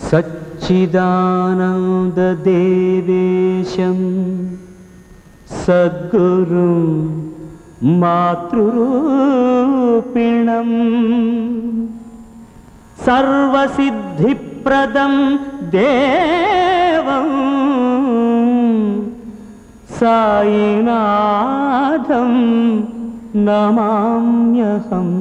सच्चिदानन्ददेवेशं सद्गुरुं मातृरूपिणम् सर्वसिद्धिप्रदं देवं सायिनाथं नमाम्यहम्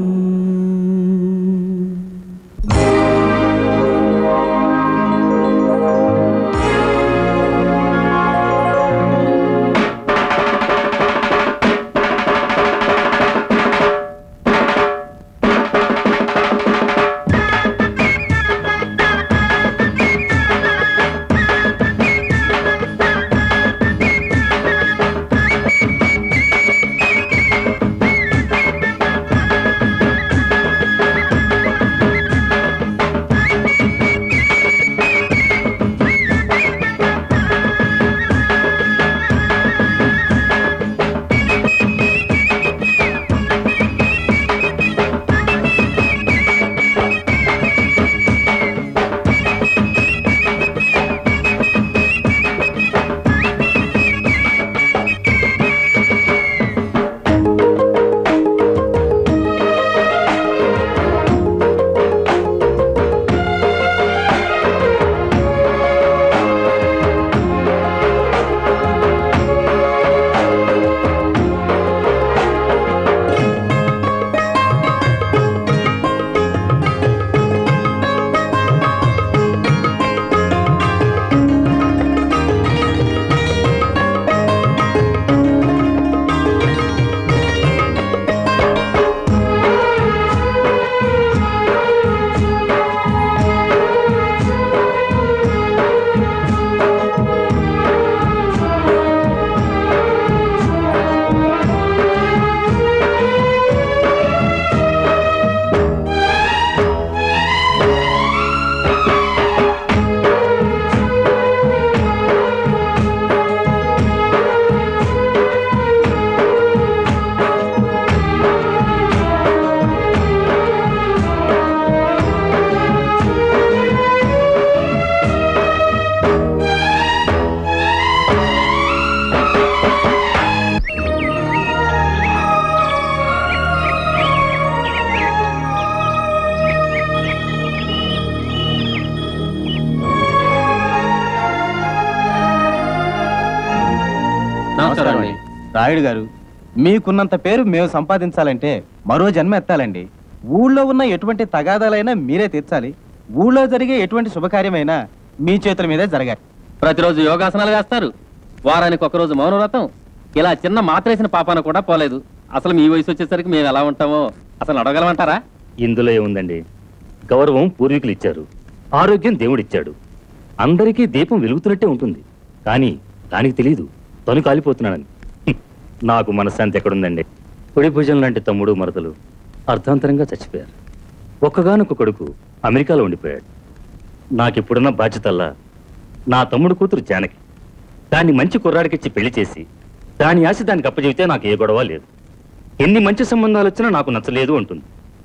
నమస్కారం అండి రాయుడు గారు మీకున్నంత పేరు మేము సంపాదించాలంటే మరో జన్మ ఎత్తాలండి ఊళ్ళో ఉన్న ఎటువంటి తగాదాలైనా మీరే తీర్చాలి ఊళ్ళో జరిగే ఎటువంటి శుభకార్యమైనా మీ చేతుల మీదే జరగాలి ప్రతిరోజు యోగాసనాలు వేస్తారు వారానికి ఒకరోజు మౌనవ్రతం ఇలా చిన్న మాత్రేసిన పాపాన కూడా పోలేదు అసలు మీ వయసు వచ్చేసరికి మేము ఎలా ఉంటామో అసలు నడవగలమంటారా ఇందులో ఏముందండి గౌరవం పూర్వీకులు ఇచ్చారు ఆరోగ్యం దేవుడిచ్చాడు అందరికీ దీపం వెలుగుతున్నట్టే ఉంటుంది కానీ దానికి తెలియదు తను కాలిపోతున్నానని హ్మ్. నాకు మనశ్శాంతి ఎక్కడుందండి కుడి భుజం లాంటి తమ్ముడు మరదలు అర్ధాంతరంగా చచ్చిపోయారు ఒక్కగానొక్క కొడుకు అమెరికాలో ఉండిపోయాడు నాకిప్పుడున్న బాధ్యతల్లా నా తమ్ముడు కూతురు జానకి దాన్ని మంచి కుర్రాడికిచ్చి పెళ్లి చేసి దాని ఆశ దానికి అప్పచెబితే నాకు ఏ గొడవ లేదు ఎన్ని మంచి సంబంధాలు వచ్చినా నాకు నచ్చలేదు అంటుంది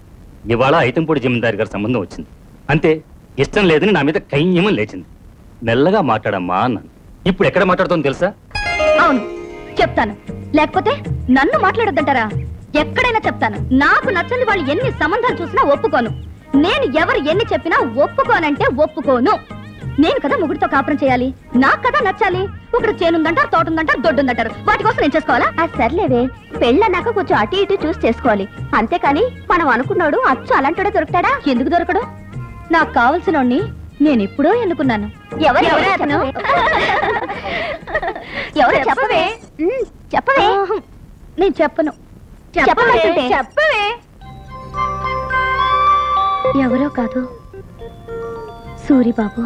ఇవాళ ఐతంపూడి జమీందారి గారి సంబంధం వచ్చింది అంతే ఇష్టం లేదని నా మీద కయ్యమని లేచింది మెల్లగా మాట్లాడమ్మా అన్నాను ఇప్పుడు ఎక్కడ మాట్లాడుతుందో తెలుసా అవును చెప్తాను లేకపోతే నన్ను మాట్లాడొద్దంటారా ఎక్కడైనా చెప్తాను నాకు నచ్చని వాళ్ళు ఎన్ని సంబంధాలు చూసినా ఒప్పుకోను నేను ఎవరు ఎన్ని చెప్పినా ఒప్పుకోనంటే ఒప్పుకోను నేను కదా ముగ్గురితో కాపురం చేయాలి నాకు కదా నచ్చాలి ఒకడు చేనుందంటారు తోటుందంటారు దొడ్డుందంటారు వాటి కోసం నేను చేసుకోవాలా సర్లేవే పెళ్ళన్నాక కొంచెం అటు ఇటు చూసి చేసుకోవాలి అంతేకాని మనం అనుకున్నాడు అచ్చు అలాంటోడే దొరుకుతాడా ఎందుకు దొరకడు నాకు కావలసిన నేను ఎప్పుడో ఎన్నుకున్నాను ఎవరు ఎవరు అతను ఎవరు చెప్పవే ఉమ్, చెప్పవే నేను చెప్పను చెప్పవే చెప్పవే ఎవరో కాదు సూరిబాబు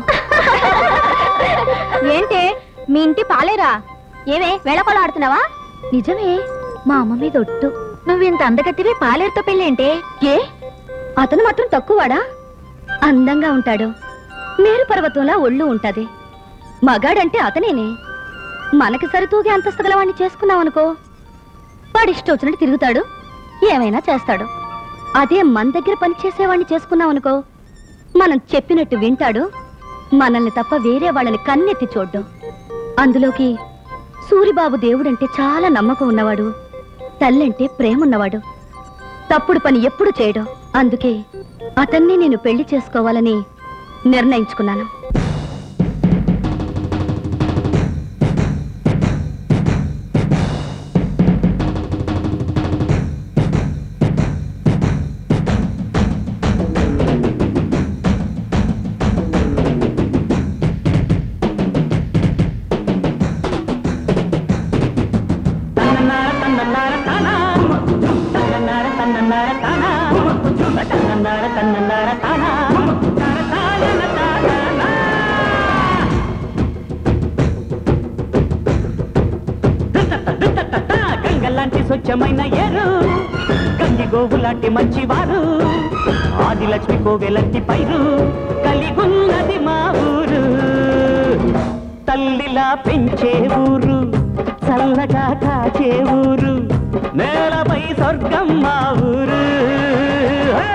ఏంటే మీ ఇంటి పాలేరా ఏవే వేళకోళం ఆడుతున్నావా నిజమే మా అమ్మ మీద ఒట్టు నువ్వు ఇంత అందగత్తివి పాలేరుతో పెళ్ళేంటే ఏ అతను మాత్రం తక్కువవాడా అందంగా ఉంటాడు మేరు పర్వతంలా ఒళ్ళు ఉంటది మగాడంటే అతనేనే మనకి సరితూగే అంతస్తు గలవాణ్ణి చేసుకున్నావనుకో వాడిష్టం వచ్చినట్టు తిరుగుతాడు ఏమైనా చేస్తాడు అదే మన దగ్గర పని చేసేవాడిని చేసుకున్నావనుకో మనం చెప్పినట్టు వింటాడు మనల్ని తప్ప వేరే వాళ్ళని కన్నెత్తి చూడ్డం అందులోకి సూరిబాబు దేవుడంటే చాలా నమ్మకం ఉన్నవాడు తల్లంటే ప్రేమ ఉన్నవాడు తప్పుడు పని ఎప్పుడు చేయడం అందుకే అతన్ని నేను పెళ్లి చేసుకోవాలని నిర్ణయించుకున్నాను గంగలాంటి స్వచ్ఛమైన ఏరు గంగి గోవు లాంటి మంచివారు ఆదిలక్ష్మి కోవెలంటి పైరు కలిగున్నది మా ఊరు తల్లిలా పెంచే ఊరు చల్లగా కాచే ఊరు నేలపై స్వర్గం మా ఊరు హే!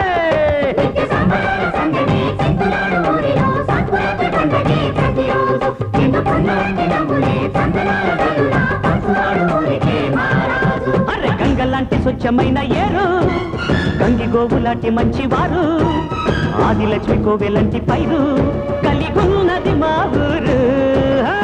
అరే గంగలాంటి స్వచ్ఛమైన ఏరు గంగి గోవు లాంటి మంచివారు ఆదిలక్ష్మి కోవెలంటి పైరు కలిగున్నది మా ఊరు హే!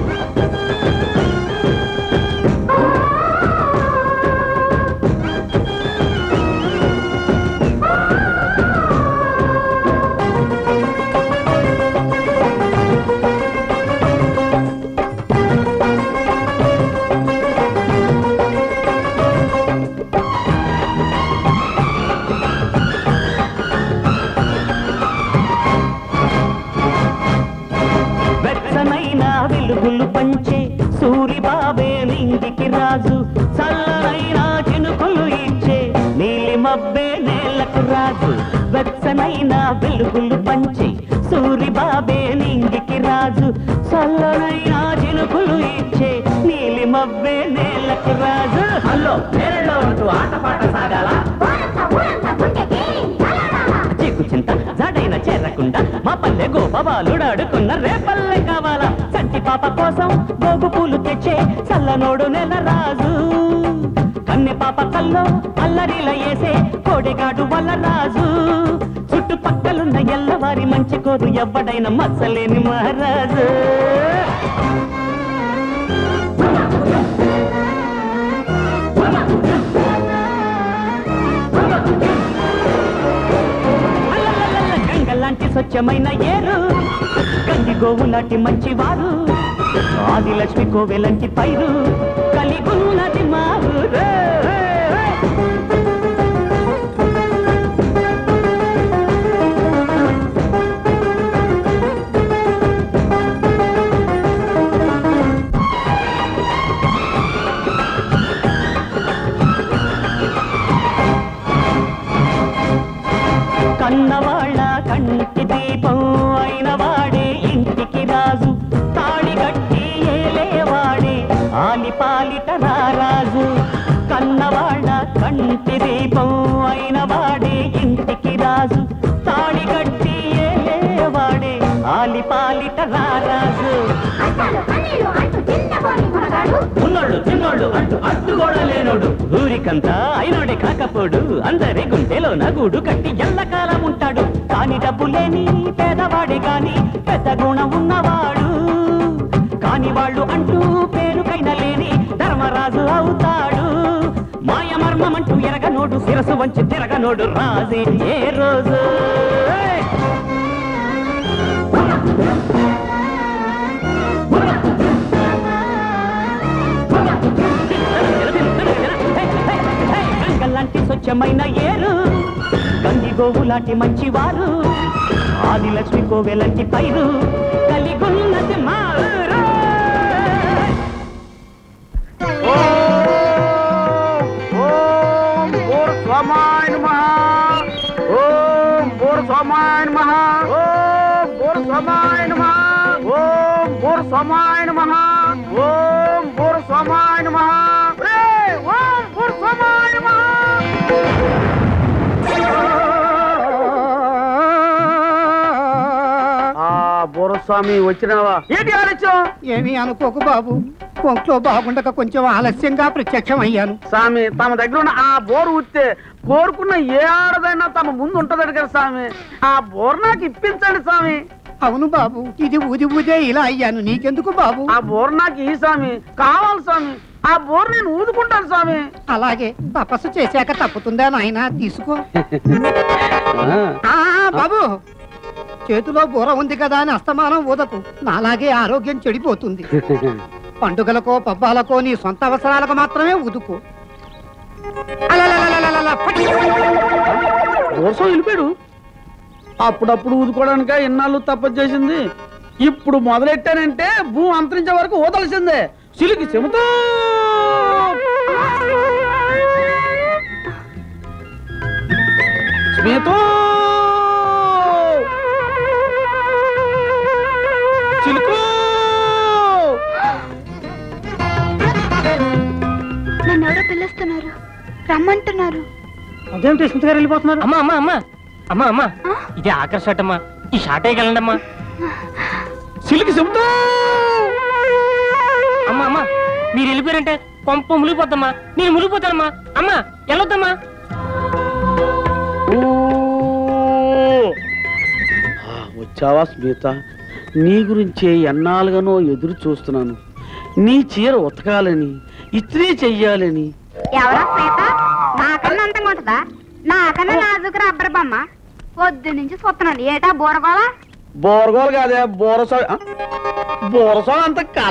వెచ్చనైన వెలుగులు పంచే సూరిబాబే నింగికి రాజు చల్లనైన చినుకులు ఇచ్చే నీలి మబ్బే నేలకు రాజు వెచ్చనైన వెలుగులు పంచే సూరిబాబే నింగికి రాజు చల్లనైన చినుకులు ఇచ్చే నీలి మబ్బే నేలకు రాజు హలో నేలలో ఉంటూ ఆటపాట సాగాల చీకు చింత జడైన చేరకుండా మా పల్లె గోపబాలుడాడుకున్న రేపల్లె కావాలా చంటి పాప కోసం గోగు పూలు తెచ్చే చల్లనోడు నెల రాజు కన్నె పాప కల్లో అల్లరిల వేసే కోడెగాడు వల్ల రాజు చుట్టుపక్కలున్న ఎల్లవారి మంచి కోరు ఎవ్వడైన మచ్చలేని మహారాజు అల్లల్లల్ల గంగలాంటి స్వచ్ఛమైన ఏరు గంగి గోవు లాంటి మంచివారు ఆదిలక్ష్మి కోవెలంటి పైరు కలిగున్నది మా ఊరు కన్నవాళ్ళ కంటి దీపం అయిన వాడే ఇంటికి రాజు తాళి గట్టి ఏలేవాడే ఆలి పాలిట రారాజు కన్నవాళ్ళ కంటి దీపం అయిన వాడే ఇంటికి రాజు తాళి గట్టి ఏలేవాడే ఆలి పాలిట రారాజు ఉన్నోళ్ళు చిన్నోళ్ళు అంటూ అడ్డుగోడ లేనోడు ఊరికంతా అయినోడే కాకపోడు అందరి గుండెలో నగుడు కట్టి ఎల్లకాలం ఉంటాడు కాని డబ్బు లేని పేదవాడే కాని పెద్ద గుణం ఉన్నవాడు కాని వాళ్ళు అంటూ పేరుకైన లేని ధర్మరాజు అవుతాడు మాయ మర్మమంటూ ఎరగనోడు శిరసు వంచి తిరగనోడు రాజే ఏ రోజు ఏయ్! గంగలాంటి స్వచ్ఛమైన ఏరు గంగి గోవు లాంటి మంచివారు ఆదిలక్ష్మి కోవెలంటి పైరు కలిగున్నది మా ఊరు. ఓం భూర్ స్వమాయ నమః ఓం భూర్ స్వమాయ నమః ఓం భూర్ స్వమాయ నమః ఓం భూర్ స్వమాయ నమః ఓం భూర్ స్వమాయ నమః రే ఓం భూర్ స్వమాయ నమః ఆ భూర్ స్వామి వచ్చినావా ఏంటి ఆలస్యం ఏమీ అనుకోకు బాబు ఒంట్లో బాగుండక కొంచెం ఆలస్యంగా ప్రత్యక్షం అయ్యాను స్వామి తమ దగ్గర ఉన్న ఆ బోరు ఉత్తే కోరుకున్న ఏ ఆడదైనా తమ ముందు ఉంటదట కదా స్వామి ఆ బోర్ నాకు ఇప్పించండి స్వామి అవును బాబు ఇది ఊది ఊదే ఇలా అయ్యాను నీకెందుకు బాబు ఆ బోర్ నాకు ఈ స్వామి కావాలి స్వామి ఆ బోర్ నేను ఊదుకుంటాను స్వామి అలాగే తపస్సు చేశాక తప్పుతుందా నాయనా తీసుకో ఆ బాబు చేతిలో బూర ఉంది కదా అని అస్తమానం ఊదకు నాలాగే ఆరోగ్యం చెడిపోతుంది పండుగలకో పబ్బాలకో నీ సొంత అవసరాలకు మాత్రమే ఊదుకో అలలలలలలల, ఫట్. దోసం వెళ్ళిపోయాడు అప్పుడప్పుడు ఊదుకోవడానిక ఇన్నాళ్ళు తప్పదు చేసింది ఇప్పుడు మొదలెట్టానంటే భూ అంతరించే వరకు ఊదలసిందే సిలికి చెబుతూ స్మితూ చిలుకు నన్ను ఎవరో పిలుస్తున్నారు రమ్మంటున్నారు అదేమిటి సుంత గారు వెళ్ళిపోతున్నారు అమ్మా అమ్మా అమ్మా అమ్మా అమ్మా ఇది ఆఖరి షాట్ అమ్మా ఈ షాట్ వేయగలండి అమ్మా సిలికి చెబుతూ అమ్మా అమ్మా మీరు వెళ్ళిపోయారంటే పంప మునిగిపోద్దమ్మా నేను మునిగిపోతానమ్మా అమ్మా వెళ్ళొద్దమ్మా ఓ! ఆ, వచ్చావా స్మిత నీ గురించే ఎన్నాళ్ళుగానో ఎదురు చూస్తున్నాను నీ చీర ఉతకాలని ఇస్త్రీ చెయ్యాలని ఎవరో శ్వేత నాకన్నా అంతంగా ఉంటుందా నాకన్నా నాజుకు రబ్బర్ బొమ్మ పొద్దు నుంచి చూస్తున్నాను ఏటా బూరగోళ బోరగోలు కాదే బోరసా బోరసా అంత కళ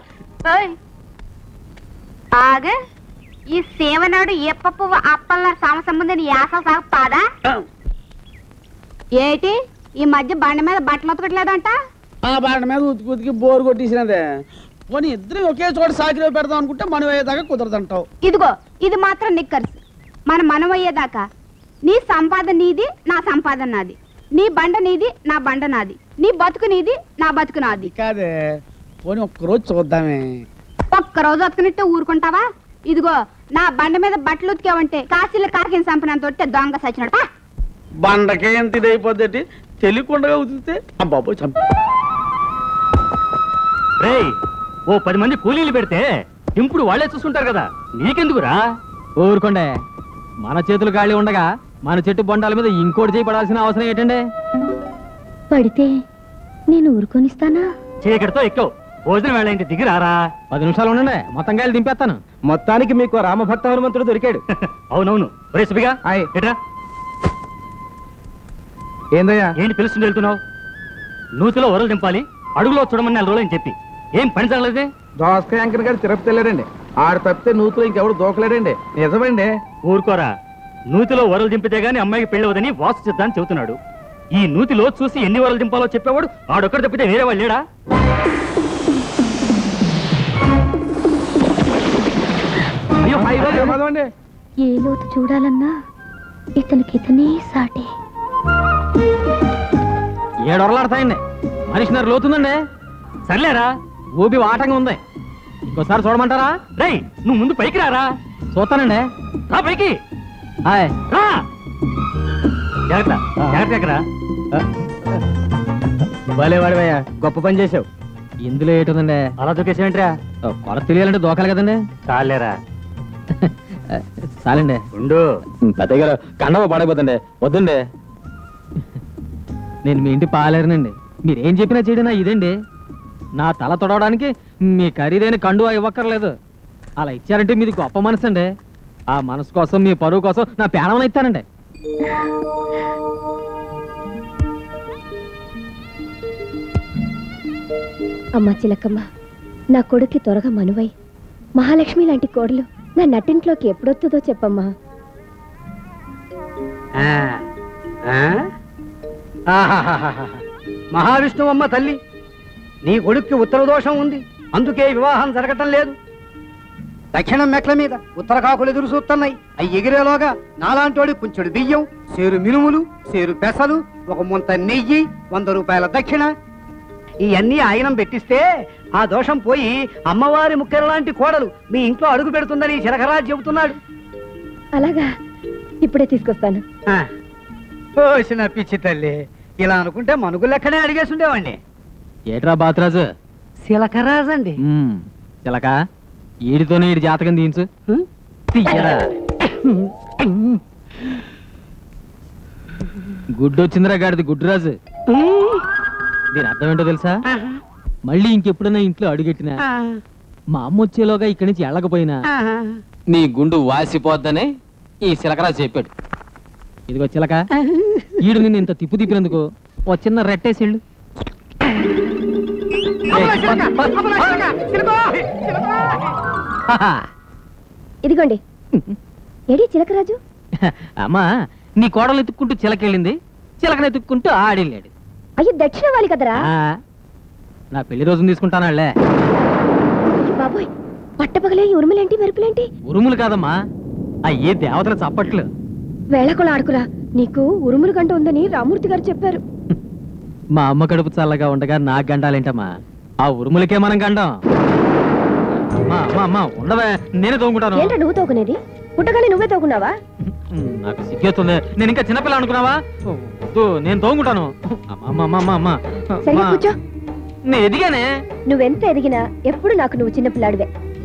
ఆగు ఈ సేవనాడు ఎప్ప పువ్వు అప్పల సమస్య ముందు నీ యాస సాగు పాదా ఏటి ఈ మధ్య బండి మీద బట్టలు ఉతకట్లేదంట ఆ బాట మీద ఉతికి ఉతికి బోరు కొట్టేసినదే పోనీ ఇద్దరు ఒకే చోట సాకిలో పెడదాం అనుకుంటే మనం అయ్యేదాకా కుదరదంటావు ఇదిగో ఇది మాత్రం నిక్కర్స్ మన మనం అయ్యేదాకా నీ సంపాదన నీది నా సంపాదన నాది నీ బండ నీది నా బండ నాది నీ బతుకు నీది నా బతుకు నాది కాదే పోనీ ఒక్కరోజు చూద్దామే ఒక్క రోజు ఉతకనిట్టు ఊరుకుంటావా ఇదిగో నా బండ మీద బట్టలు ఉతికావంటే కాశీలో కాకిని చంపినంత తొట్టే దొంగ సచ్చినాడు పా. బండకే ఎంత ఇదైపోద్ది తెలియకుండా ఉతికితే ఆ బాబు చంపి రేయ్ ఓ పది మంది కూలీలు పెడితే ఇంపుడు వాళ్ళే చూసుకుంటారు కదా నీకెందుకురా ఊరుకోండే మన చేతులు ఖాళీ ఉండగా మన చెట్టు బొండాల మీద ఇంకోటి చేయి పడాల్సిన అవసరం ఏంటండి పడితే నేను ఊరుకొనిస్తానా చీకటితో ఎక్కువ భోజనం వేళ ఇంటి దిగి రారా పది నిమిషాలు ఉండండి మొత్తం కాయలు దింపేస్తాను మొత్తానికి మీకు రామభక్త హనుమంతుడు దొరికాడు అవునవును ఒరే సుబిగా ఆయ్. ఎట్రా ఏందయ్యా ఏంటి పిలుస్తుంది వెళ్తున్నావు నూతిలో ఒరలు దింపాలి అడుగులో చూడమని నెల రోజులు అని చెప్పి ఏం పని జరగలేదే దోసకాయ అంకర్ గారు తిరుపతి వెళ్ళాడండి ఆడు తప్పితే నూతులో ఇంకెవడు దూకలేడండి నిజమండి ఊరుకోరా నూతిలో వరలు దింపితే గాని అమ్మాయికి పెళ్ళవదని వాస్తు సిద్ధాన్ని చెబుతున్నాడు ఈ నూతిలో చూసి ఎన్ని వరలు దింపాలో చెప్పేవాడు ఆడొక్కడు తప్పితే వేరే వాళ్ళు లేడా అయ్యో అయ్యో, ఏ లోతు చూడాలన్నా ఇతనికి ఇతనే సాటే ఏడొరలాడతాయండి మనిషిన్నర లోతుందండి సర్లేరా ఊపి వాటంగా ఉంది ఇంకోసారి చూడమంటారా రేయ్ నువ్వు ముందు పైకి రారా చూస్తానండి రా పైకి హాయ్ రా జాగ్రత్త జాగ్రత్త ఎక్కరా భలే వాడివయ్యా గొప్ప పని చేసావు ఇందులో ఏంటుందండి అలా దూకేసేంట్రా కొలత తెలియాలంటే దోకాలి కదండి చాలేరా చాలండి ఉండు పెద్దయ్య గారు కండవ పడైపోతుండే వద్దండి నేను మీ ఇంటి పాలేరనండి మీరేం చెప్పినా చేయడం నా ఇదండి నా తల తొడవడానికి మీ ఖరీదైన కండు ఇవ్వక్కర్లేదు అలా ఇచ్చారంటే మీది గొప్ప మనసు అండి ఆ మనసు కోసం మీ పరువు కోసం నా పేణం ఇస్తానండి అమ్మా చిలకమ్మ నా కొడుక్కి త్వరగా మనువై మహాలక్ష్మి లాంటి కోడలు నా నట్టింట్లోకి ఎప్పుడొస్తుందో చెప్పమ్మా మహావిష్ణువమ్మ తల్లి నీ కొడుక్కి ఉత్తర దోషం ఉంది అందుకే వివాహం జరగటం లేదు దక్షిణం మెట్ల మీద ఉత్తర కాకులు ఎదురు చూస్తున్నాయి అవి ఎగిరేలోగా నాలాంటోడి కుంచెడు బియ్యం సేరు మినుములు సేరు పెసలు ఒక ముంత నెయ్యి వంద రూపాయల దక్షిణ ఇవన్నీ ఆయనం పెట్టిస్తే ఆ దోషం పోయి అమ్మవారి ముక్కెర లాంటి కోడలు మీ ఇంట్లో అడుగు పెడుతుందని శరఖరాజు చెబుతున్నాడు అలాగా ఇప్పుడే తీసుకొస్తాను ఓసిన పిచ్చి తల్లి ఇలా అనుకుంటే మనుగు లెక్కనే అడిగేసి ఉండేవాడిని ఏట్రా బాతురాజు శిలకరాజండి మ్మ్. చిలక ఈడితోనే ఈడి జాతకం తీయించు తీయరా గుడ్డు వచ్చిందిరా గాడిది గుడ్డురాజు దీని అర్థం ఏంటో తెలుసా మళ్ళీ ఇంకెప్పుడైనా ఇంట్లో అడుగెట్టినా మా అమ్మ వచ్చేలోగా ఇక్కడి నుంచి వెళ్ళకపోయినా నీ గుండు వాసిపోద్దని ఈ చిలకరాజు చెప్పాడు ఇదిగో చిలక ఈడు నిన్ను ఇంత తిప్పు తిప్పినందుకు ఓ చిన్న రెట్టేసిళ్ళు ఇదిగోండి ఏడి చిలకరాజు అమ్మా నీ కోడలు ఎత్తుక్కుంటూ చిలకెళ్ళింది చిలకను ఎత్తుక్కుంటూ ఆడిల్లాడు అయ్యో దక్షిణ వాలి కదరా ఆ, నా పెళ్లి రోజున తీసుకుంటానాళ్లే అయ్యో బాబోయ్ పట్టపగలే ఈ ఉరుములేంటి మెరుపులేంటి ఉరుములు కాదమ్మా ఆ ఏ దేవతల చప్పట్లు వేళకొల ఆడుకురా నీకు ఉరుములు గంట ఉందని రామూర్తి గారు చెప్పారు మా అమ్మ కడుపు చల్లగా ఉండగా నాకు గండాలేంటమ్మా ఆ ఉరుములకే మనం గండం అమ్మా అమ్మా అమ్మా ఉండవే నేనే తోముకుంటాను ఏంట్రా నువ్వు తోకునేది పుట్టగానే నువ్వే తోకున్నావా ఉమ్, నాకు సిగ్గేస్తుంది నేను ఇంకా చిన్నపిల్ల అనుకున్నావా వద్దు, నేను తోముకుంటాను అమ్మా అమ్మా అమ్మా అమ్మా సరిగా అమ్మా. కూర్చో నేను ఎదిగానే నువ్వెంత ఎదిగినా ఎప్పుడు నాకు నువ్వు చిన్న పిల్లాడివే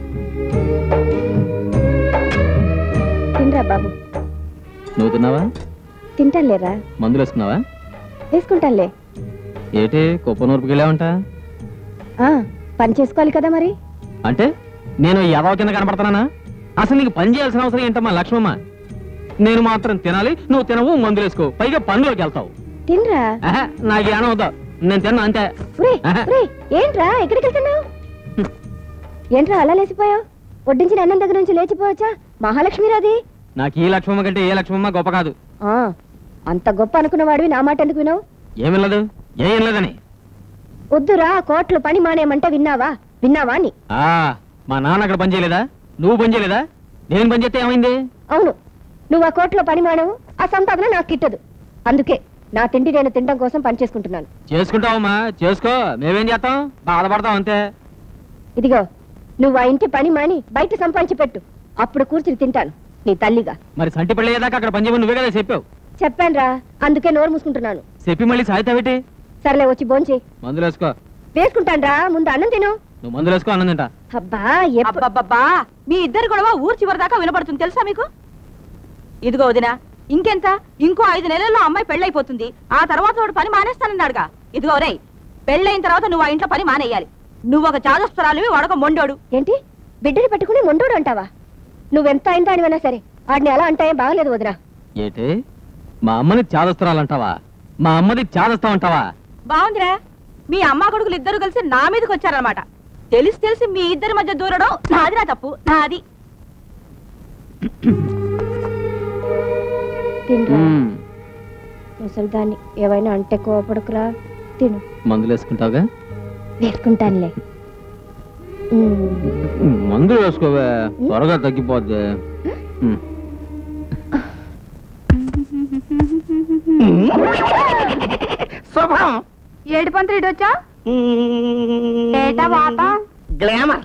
తినరా బాబు నువ్వు తిన్నావా తింటానులేరా మందులు వేసుకున్నావా వేసుకుంటానులే ఏటి కుప్ప నూర్పుకి వెళ్ళావంట ఆ, పని చేసుకోవాలి కదా మరి అంటే నేను ఎదవ కింద కనపడుతున్నానా అసలు నీకు పని చేయాల్సిన అవసరం ఏంటమ్మా లక్ష్మమ్మ నేను మాత్రం తినాలి నువ్వు తినవు మందులు వేసుకో పైగా పనిలోకి వెళ్తావు తినరా ఆహా, నా జ్ఞానం వద్దా నేను తిన్నా అంతే ఒరే ఆహా. ఒరే ఏంట్రా ఎక్కడికి వెళ్తున్నావు ఏంట్రా అలా లేచిపోయావు వడ్డించిన అన్నం దగ్గర నుంచి లేచిపోవచ్చా మహాలక్ష్మిరాది నాకు ఈ లక్ష్మమ్మ కంటే ఏ లక్ష్మమ్మ గొప్ప కాదు ఆ, అంత గొప్ప అనుకున్నవాడివి నా మాట ఎందుకు వినవు ఏమి లేదు ఏం లేదని వద్దురా కోట్లు పని మానేయమంటే విన్నావా విన్నావా అని ఆ మా నాన్న అక్కడ పని చేయలేదా నువ్వు పని చేయలేదా నేను పని చేస్తే ఏమైంది అవును నువ్వు ఆ కోట్లో పని మానవు ఆ సంపాదన నాకు కిట్టదు అందుకే నా తిండి నేను తినడం కోసం పని చేసుకుంటున్నాను చేసుకుంటావమ్మా చేసుకో మేమేం చేస్తాం బాధపడతాం అంతే ఇదిగో నువ్వు ఆ ఇంటి పని మాని బయట సంపాదించి పెట్టు అప్పుడు కూర్చుని తింటాను నీ తల్లిగా మరి సంటి పెళ్ళి అయ్యేదాకా అక్కడ పని చేయమని నువ్వే కదా చెప్పావు చెప్పానురా అందుకే నోరు మూసుకుంటున్నాను చెప్పి మళ్ళీ సాయితావేటి సర్లే వచ్చి భోంచేయి మందులు వేసుకో వేసుకుంటానురా ముందు అన్నం తిను నువ్వు మందులు వేసుకో అన్నం తింటా అబ్బా ఎప్పు- అబ్బబ్బబ్బా మీ ఇద్దరు గొడవ ఊరు చివరి దాకా వినపడుతుంది తెలుసా మీకు ఇదిగో వదినా ఇంకెంత ఇంకో ఐదు నెలల్లో అమ్మాయి పెళ్ళైపోతుంది ఆ తర్వాత వాడు పని మానేస్తానన్నాడుగా ఇదిగో రే పెళ్ళైన తర్వాత నువ్వు ఆ ఇంట్లో పని మానేయాలి నువ్వు ఒక చాదస్తురాలివి వాడొక మొండోడు ఏంటి బిడ్డని పెట్టుకుని మొండోడు అంటావా నువ్వెంత అయిన దానివైనా సరే వాడిని ఎలా అంటాయో బాగలేదు వదినా ఏటి మా అమ్మని చాదస్తురాలంటావా మా అమ్మది చాదస్తాం అంటావా బాగుందిరా మీ అమ్మ కొడుకులు ఇద్దరు కలిసి నా మీదకి వచ్చారనమాట తెలిసి తెలిసి మీ ఇద్దరి మధ్య దూరడం నాది నా తప్పు నాది తినరా మ్మ్. ముసలిదాన్ని ఏవైనా అంటే కోపడకురా తిను మందులు వేసుకుంటావుగా వేసుకుంటానులే మ్మ్. మ్మ్, మందులు వేసుకోవే త్వరగా తగ్గిపోద్ది మ్మ్. శుభం ఏడు పంతులు ఇటు వచ్చా ఏటా వాత గ్లామర్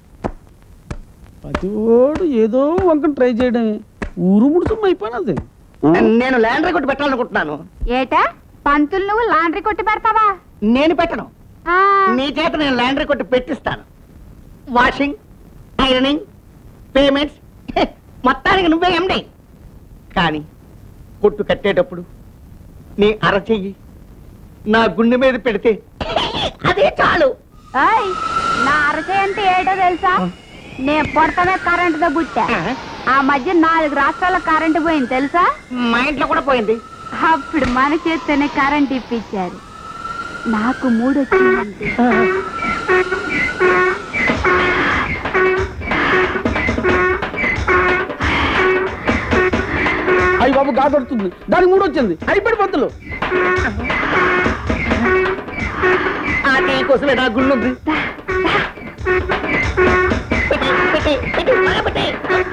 ప్రతివాడు ఏదో వంక ట్రై చేయడమే ఊరుముడుసం అయిపోయినది నేను ల్యాండ్ రికార్డు పెట్టాలనుకుంటున్నాను ఏటా పంతులు నువ్వు లాండ్రీ కొట్టి పెడతావా నేను పెట్టను నీ చేత నేను ల్యాండ్ రికార్డు పెట్టిస్తాను వాషింగ్ ఐరనింగ్ పేమెంట్స్ హె, మొత్తానికి నువ్వే ఎండి కానీ కొట్టు కట్టేటప్పుడు నీ అరచెయ్యి నా గుండె మీద పెడితే అదే చాలు ఏయ్, నా అరచే అంటే ఏటో తెలుసా నేను పొడతమే కరెంటుతో పుట్టా ఆ మధ్య నాలుగు రాష్ట్రాల కరెంటు పోయింది తెలుసా మా ఇంట్లో కూడా పోయింది అప్పుడు మన చేత్తోనే కరెంట్ ఇప్పించారు నాకు మూడు వచ్చిందంటే అయ్యి బాబు గాదొడుతుంది దానికి మూడు వచ్చింది అయిపోయి పంతులు ఆ టీ కోసమే నా గుండె ఉంది పెట్టే, పెట్టే, పెట్టే, బాగా పెట్టే.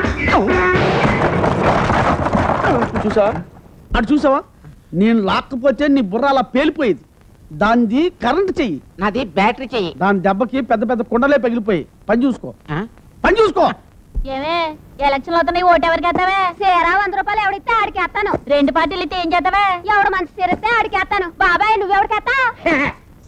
చూసావా అటు చూసావా నేను లాక్కపోతే నీ బుర్ర అలా పేలిపోయేది దానిది కరెంట్ చెయ్యి నాది బ్యాటరీ చెయ్యి దాని దెబ్బకి పెద్ద పెద్ద కుండలే పగిలిపోయి పని చూసుకో పని చూసుకో ఏమే ఎలక్షన్ అవుతున్నాయి ఓటు ఎవరికి వేస్తావే సేరా వంద రూపాయలు ఎవడిస్తే ఆడికి వేస్తాను రెండు పార్టీలు ఇస్తే ఏం చేద్దావే ఎవడు మంచి తీరిస్తే ఆడికి వేస్తాను బాబాయ్ నువ్వెవడికి వేస్తా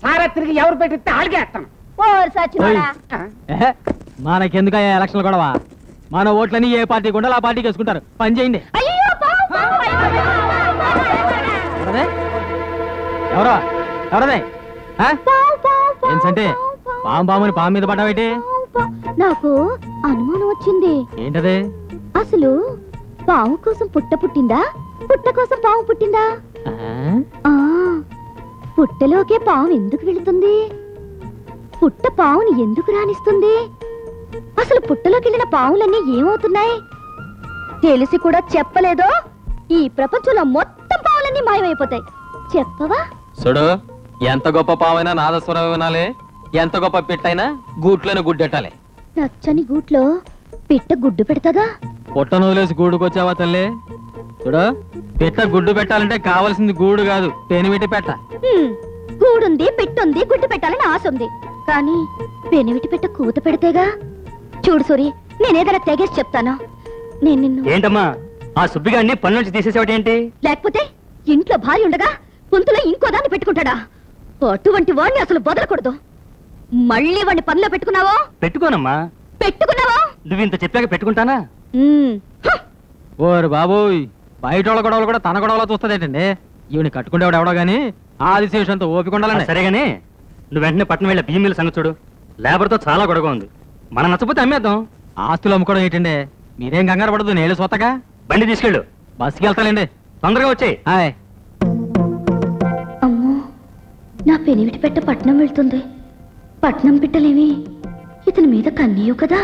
సారత్రికి ఎవరు పెట్టిస్తే అడిగేస్తాను ఓ సచ్చినోడా ఏహే, మనకెందుకయ్యా ఎలక్షన్లు గొడవ మన ఓట్లని ఏ పార్టీ గుండాలి ఆ పార్టీకి వేసుకుంటారు పని చేయండి అయ్యో పావు, పావు, అయ్యో, అయ్యో, ఎవరదే ఎవరో ఎవరదే ఆ? పావు, పావు, పావు, ఏంటంటే పావు, పావు, పాము పాముని పాము మీద పడ్డావేటి పావు, పావు. నాకు అనుమానం వచ్చింది ఏంటది అసలు పావు కోసం పుట్ట పుట్టిందా పుట్ట కోసం పావు పుట్టిందా ఆ? ఆ పుట్టలోకే పావు ఎందుకు వెళుతుంది పుట్ట పావుని ఎందుకు రాణిస్తుంది అసలు పుట్టలోకి వెళ్ళిన పావులన్నీ ఏమవుతున్నాయి తెలిసి కూడా చెప్పలేదో ఈ ప్రపంచంలో మొత్తం పావులన్నీ మాయమైపోతాయి చెప్పవా చూడు ఎంత గొప్ప పావైనా నాదస్వరం వినాలి ఎంత గొప్ప పిట్టైనా గూట్లోనే గుడ్డెట్టాలి నచ్చని గూట్లో పిట్ట గుడ్డు పెడతదా పొట్టను వదిలేసి గూడుకొచ్చావా తల్లి చూడు పిట్ట గుడ్డు పెట్టాలంటే కావాల్సింది గూడు కాదు పెనిమిటి పెట్ట హ్మ్, గూడుంది పిట్టుంది గుడ్డు పెట్టాలని ఆశ ఉంది కానీ పెనివిటి పెట్ట కూత పెడితేగా చూడు సూరి నేనేదైనా తెగేసి చెప్తాను నేను నిన్ను ఏంటమ్మా ఆ సుబ్బిగాడిని పని నుంచి తీసేసేవాటేంటి లేకపోతే ఇంట్లో భార్య ఉండగా పుంతులో ఇంకో దాన్ని పెట్టుకుంటాడా అటువంటి వాడిని అసలు వదలకూడదు మళ్ళీ వాడిని పనిలో పెట్టుకున్నావో పెట్టుకోనమ్మా పెట్టుకున్నావో నువ్వు ఇంత చెప్పాక పెట్టుకుంటానా హ్మ్, హ! ఓరు బాబోయ్ బయట వాళ్ళ గొడవలు కూడా తన గొడవలో చూస్తుందేటండి ఈవిని కట్టుకుంటేవాడు ఎవడో గానీ ఆదిశేషంతో ఓపిక ఉండాలండి సరేగానే నువ్వు వెంటనే పట్టణం వెళ్ళే బియ్యం మిల్లు సంగతి చూడు లేబర్తో చాలా గొడవ ఉంది మనం నచ్చపోతే అమ్మేద్దాం ఆస్తులు అమ్ముకోవడం ఏంటండి మీరేం కంగారు పడదు నేలు సొత్తగా బండి తీసుకెళ్ళు బస్సుకి వెళ్తానండి తొందరగా వచ్చేయ్ హాయ్ అమ్మో నా పెనివిటి పెట్ట పట్నం వెళ్తుంది పట్నం పిట్టలేవి ఇతని మీద కన్నీయు కదా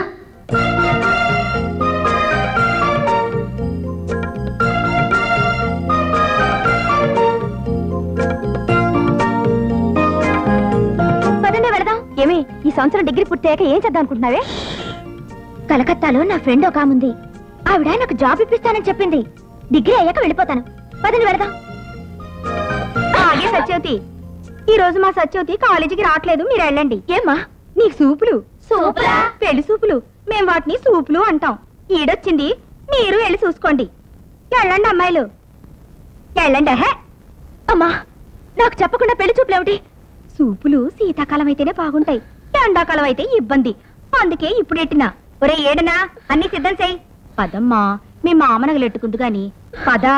పదండి వెళదాం ఏమి ఈ సంవత్సరం డిగ్రీ పూర్తయ్యాక ఏం చేద్దాం అనుకుంటున్నావే కలకత్తాలో నా ఫ్రెండ్ ఒక ఆమె ఉంది ఆవిడ నాకు జాబ్ ఇప్పిస్తానని చెప్పింది డిగ్రీ అయ్యాక వెళ్ళిపోతాను పదండి వెళదాం ఆగే సత్యవతి ఈ రోజు మా సత్యవతి కాలేజీకి రావట్లేదు మీరు వెళ్ళండి ఏమ్మా నీకు సూపులు సూపులా పెళ్లి సూపులు మేం వాటిని సూపులు అంటాం ఈడొచ్చింది మీరు వెళ్ళి చూసుకోండి వెళ్ళండి అమ్మాయిలు వెళ్ళండి హే అమ్మా నాకు చెప్పకుండా పెళ్లి చూపులు ఏమిటి సూపులు శీతాకాలం అయితేనే బాగుంటాయి ఎండాకాలం అయితే ఇబ్బంది అందుకే ఇప్పుడు ఎట్టినా ఒరే ఏడనా అన్ని సిద్ధం చేయి పదమ్మా మీ మామనగలెట్టుకుంటు గాని పదా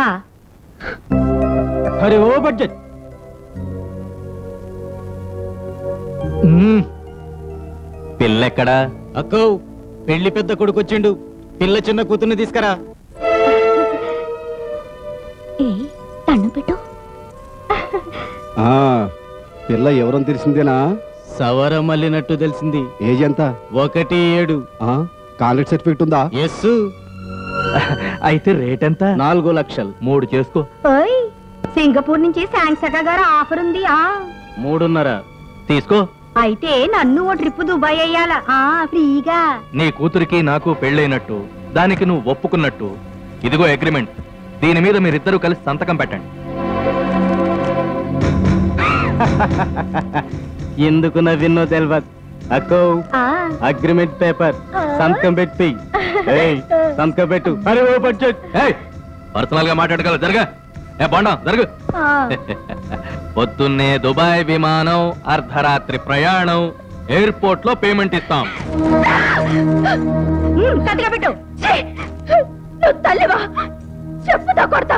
అరే ఓ బడ్జెట్ పిల్లెక్కడా అక్కో పెళ్లి పెద్ద కొడుకు వచ్చిండు పిల్ల చిన్న కూతుర్ని తీసుకురా ఏ దండం పెట్టు ఆ పిల్ల ఎవరని తెలిసిందేనా సవర మల్లినట్టు తెలిసింది ఏజ్ ఎంత ఒకటి ఏడు ఆ కాంట్రాక్ట్ సర్టిఫికెట్ ఉందా ఎస్ అయితే రేట్ ఎంత నాలుగు లక్షలు మూడు చేసుకో ఓయ్ సింగపూర్ నుంచి శాంక్సక గారు ఆఫర్ ఉంది ఆ మూడున్నర తీసుకో అయితే నన్ను ఓ ట్రిప్ దుబాయ్ అయ్యాల ఆ ఫ్రీగా నీ కూతురికి నాకు పెళ్ళైనట్టు దానికి నువ్వు ఒప్పుకున్నట్టు ఇదిగో అగ్రిమెంట్ దీని మీద మీరిద్దరూ కలిసి సంతకం పెట్టండి ఎందుకు నవ్విన్నో తెలియదు అక్కో ఆ అగ్రిమెంట్ పేపర్ సంతకం పెట్టి ఏయ్, సంతకం పెట్టు అరే ఓ బడ్జెట్ ఏయ్ పర్సనల్ గా మాట్లాడగల జరగా ఏ బాండా జరుగు ఆ. పొద్దున్నే దుబాయ్ విమానం అర్ధరాత్రి ప్రయాణం ఎయిర్పోర్ట్ లో పేమెంట్ ఇస్తాం ఉమ్, కత్తిగా పెట్టు ఛీ! నువ్వు తల్లివా చెప్పుతో కొడతా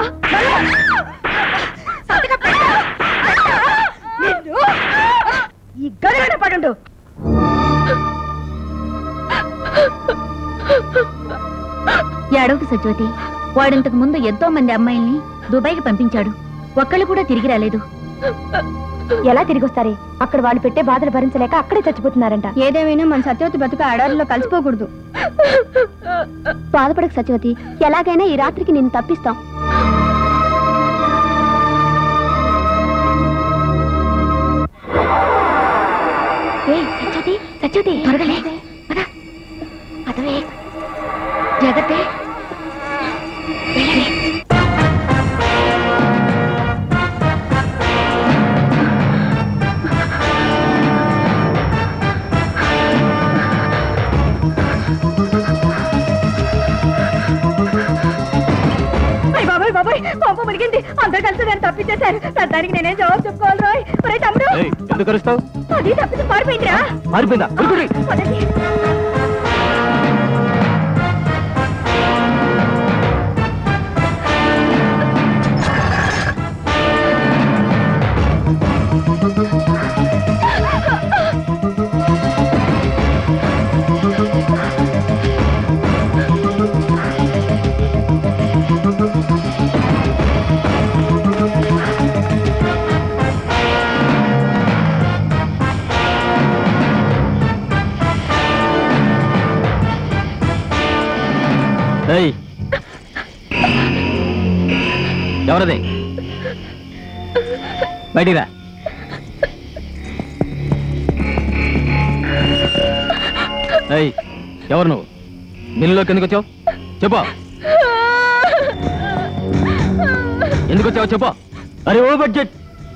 కత్తిగా పెట్టు. నిన్ను ఈ గదిలోనే పడుండు ఏడవకు సజ్జోతి వాడింతకు ముందు ఎంతో మంది అమ్మాయిల్ని దుబాయ్కి పంపించాడు ఒక్కళ్ళు కూడా తిరిగి రాలేదు ఎలా తిరిగి వస్తారే అక్కడ వాళ్ళు పెట్టే బాధలు భరించలేక అక్కడే చచ్చిపోతున్నారంట ఏదేమైనా మన సత్యవతి బతుక అడవుల్లో కలిసిపోకూడదు బాధపడక సత్యవతి ఎలాగైనా ఈ రాత్రికి నిన్ను తప్పిస్తాం ఏయ్, సత్యవతి సత్యవతి త్వరగా లే. పద. పదవే జాగ్రత్త వెళ్ళండి. అయ్ బాబాయ్ బాబాయ్ పాప మునిగింది అంత అందరు కలిసి నేను తప్పించేశారు దానికి నేనేం జవాబు చెప్పుకోవాలి రోయ్ ఒరే తమ్ముడు ఏయ్, ఎందుకు అరుస్తావు అది తప్పించి పారిపోయిందిరా మారిపోయిందా ఉరుకుడి. పదండి. ఏయ్ ఎవరది బయటికి రా ఏయ్ ఎవరు నువ్వు మిల్లులోకి ఎందుకు వచ్చావు చెప్పు ఎందుకు వచ్చావు చెప్పు అరే ఓ బడ్జెట్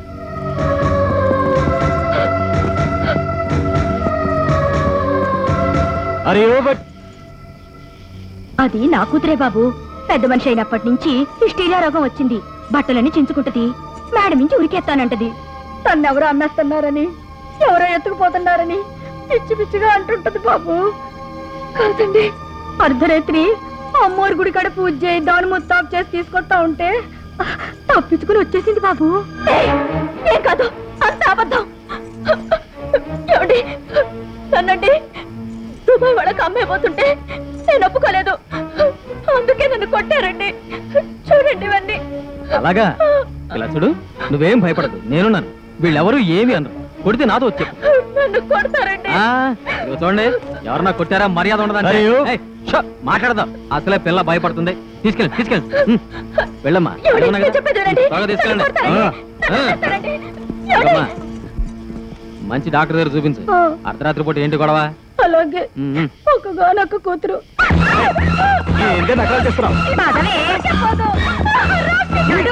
అరే ఓ బట్ అది నా కూతురే బాబు పెద్ద మనిషి అయినప్పటి నుంచి హిస్టీరియా రోగం వచ్చింది బట్టలని చించుకుంటది మేడ నుంచి ఉరికెత్తానంటది తన్నెవరో అమ్మేస్తున్నారని ఎవరో ఎత్తుకుపోతున్నారని పిచ్చి పిచ్చిగా అంటుంటది బాబు కాదండి అర్ధరాత్రి అమ్మోరు గుడి కాడ పూజ చేయి దాని ముత్తాపు చేసి తీసుకొస్తా ఉంటే తప్పించుకుని వచ్చేసింది బాబు ఏయ్, ఏం కాదు అంత అబద్ధం ఏమండి నన్నండి దుబాయ్ వాళ్ళకి అమ్మేపోతుంటే నేను ఒప్పుకోలేదు అందుకే నన్ను కొట్టారండి చూడండి ఇవన్నీ అలాగా ఇలా చూడు నువ్వేం భయపడదు నేనున్నాను వీళ్ళెవరూ ఏమి అనరు కొడితే నాతో వచ్చే నన్ను కొడతారండి చూడండి ఎవరన్నా కొట్టారా మర్యాద ఉండదంటే అయ్యో. ఏయ్, షో, మాట్లాడదాం అసలే పిల్ల భయపడుతుంది తీసుకెళ్ళి తీసుకెళ్ళి హ్మ్. వెళ్ళమ్మా ఏమండి? వెళ్ళమన్నా నేను కదా? చెప్పేది వినండి. త్వరగా తీసుకెళ్ళండి నన్ను కొడతారండి. ఆ, నన్ను ఆ. కొడతారండి. వెళ్ళమ్మా. ఏమండి? మంచి డాక్టర్ దగ్గర చూపించు ఆ. అర్ధరాత్రి పూట ఏంటి గొడవ అలాగే ఉమ్, ఉమ్. ఒక గానొక్క కూతురు ఏంటి నకరాలు చేస్తున్నావు పదవే. చెప్పొద్దు. చూడు.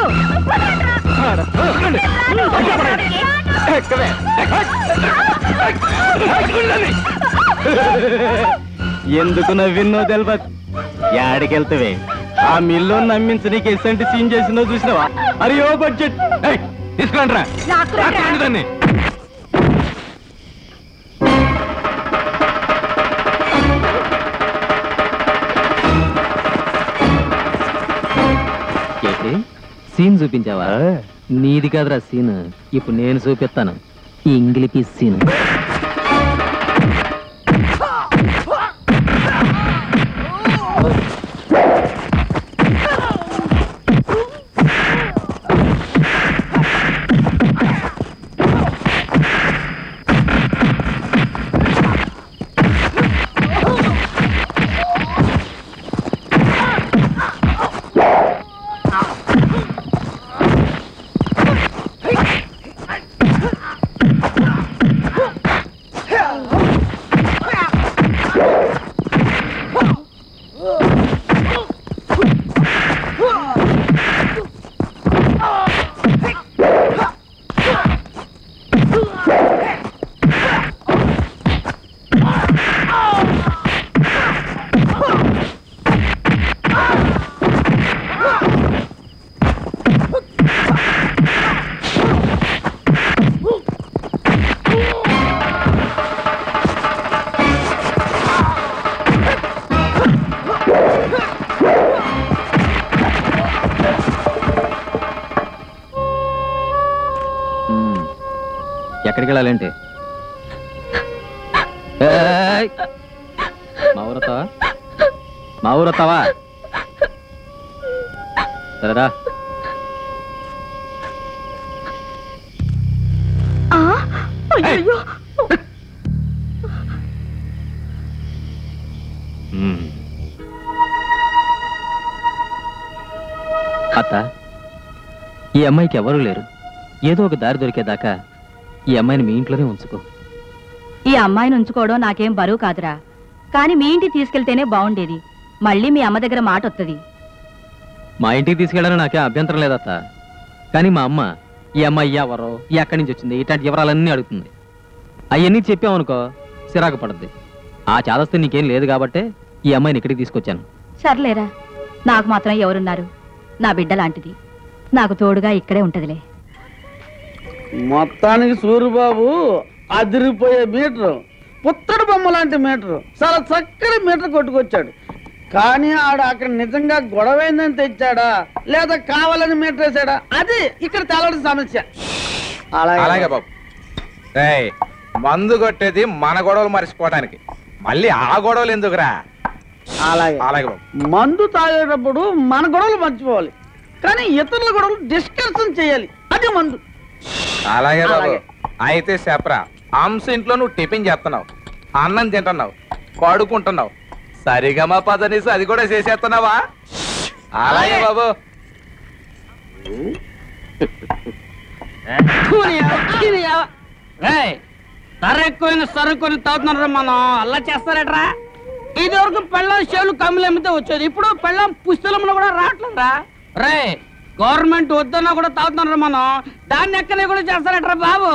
ఎందుకు నవ్విన్నో తెలియదు యాడికెళ్తావే ఆ మిల్లో నమ్మించి నీకు ఎసంటి సీన్ చేసిందో చూసినావా అరే ఓ బడ్జెట్ ఏయ్, తీసుకురండి రా లాక్కురండి రా. లాక్కురండి దాన్ని. ఏంటి సీన్ చూపించావా నీది కాదురా సీన్ ఇప్పుడు నేను చూపిస్తాను ఇంగిలిపి సీన్ మ్మ్. ఎక్కడికి వెళ్ళాలంటే ఏయ్! మా ఊరతావా మా ఊరతావా సరేరా ఆ, అయ్యయ్యో. మ్మ్. అత్త ఈ అమ్మాయికి ఎవరూ లేరు ఏదో ఒక దారి దొరికేదాకా ఈ అమ్మాయిని మీ ఇంట్లోనే ఉంచుకో ఈ అమ్మాయిని ఉంచుకోవడం నాకేం బరువు కాదురా కానీ మీ ఇంటికి తీసుకెళ్తేనే బాగుండేది మళ్ళీ మీ అమ్మ దగ్గర మాట వస్తుంది మా ఇంటికి తీసుకెళ్ళడానికి నాకే అభ్యంతరం లేదత్త కానీ మా అమ్మ ఈ అమ్మాయి ఎవరో ఈ ఎక్కడి నుంచి వచ్చింది ఇట్లాంటి వివరాలన్నీ అడుగుతుంది అవన్నీ చెప్పామనుకో సిరాకు పడుద్ది ఆ చాదస్తే నీకేం లేదు కాబట్టే ఈ అమ్మాయిని ఇక్కడికి తీసుకొచ్చాను సర్లేరా నాకు మాత్రం ఎవరున్నారు నా బిడ్డ లాంటిది నాకు తోడుగా ఇక్కడే ఉంటదిలే మొత్తానికి సూరిబాబు అదిరిపోయే మీటరు పుత్తడి బొమ్మ లాంటి మీటరు చాలా చక్కని మీటర్ కొట్టుకొచ్చాడు కానీ ఆడు అక్కడ నిజంగా గొడవైందని తెచ్చాడా లేదా కావాలని మీటర్ వేసాడా అది ఇక్కడ తెలవడం సమస్య అలాగే బాబు రేయ్ మందు కొట్టేది మన గొడవలు మర్చిపోవడానికి మళ్ళీ ఆ గొడవలు ఎందుకురా అలాగే అలాగే బాబు మందు తాగేటప్పుడు మన గొడవలు మర్చిపోవాలి కానీ ఇతరుల గొడవలు డిస్కషన్ చేయాలి అది మందు అలాగే బాబు అలాగే. అయితే చెప్పరా అంశ ఇంట్లో నువ్వు టిఫిన్ చేస్తున్నావు అన్నం తింటున్నావు పడుకుంటున్నావు సరిగమా పదనిసి అది కూడా చేసేస్తున్నావా అలాగే బాబు ధర ఎక్కువైన సరుకుని తాగుతున్నారు మనం అలా చేస్తారట్రా ఇది వరకు పెళ్ళం చేలు కమ్ములు అమ్మితే వచ్చేది ఇప్పుడు పెళ్ళం పుస్తలంలో కూడా రావట్లేదురా రే గవర్నమెంట్ వద్దన్నా కూడా తాగుతున్నారు మనం దాన్ని ఎక్కనే కూడా చేస్తారట్రా బాబు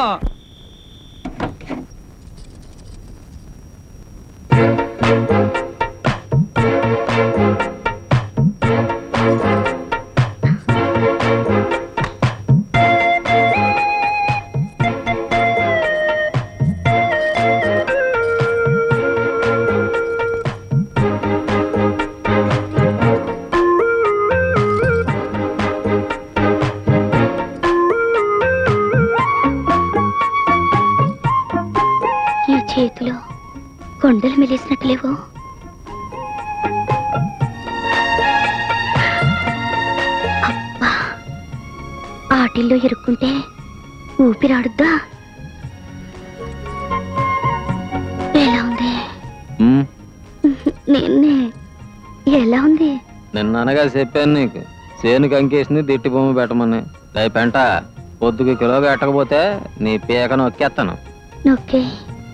ఈ చేతిలో కొండలు మెలేసినట్టు లేవు అబ్బా ఆటిల్లో ఇరుక్కుంటే ఊపిరాడుద్దా ఎలా ఉంది నిన్నే ఎలా ఉంది నిన్న అనగా చెప్పాను నీకు చేను కంకేసింది దిట్టి బొమ్మ పెట్టమని దయ పెంట పొద్దుకు కిలో పెట్టకపోతే నీ పీక నొక్కేస్తాను నొక్కే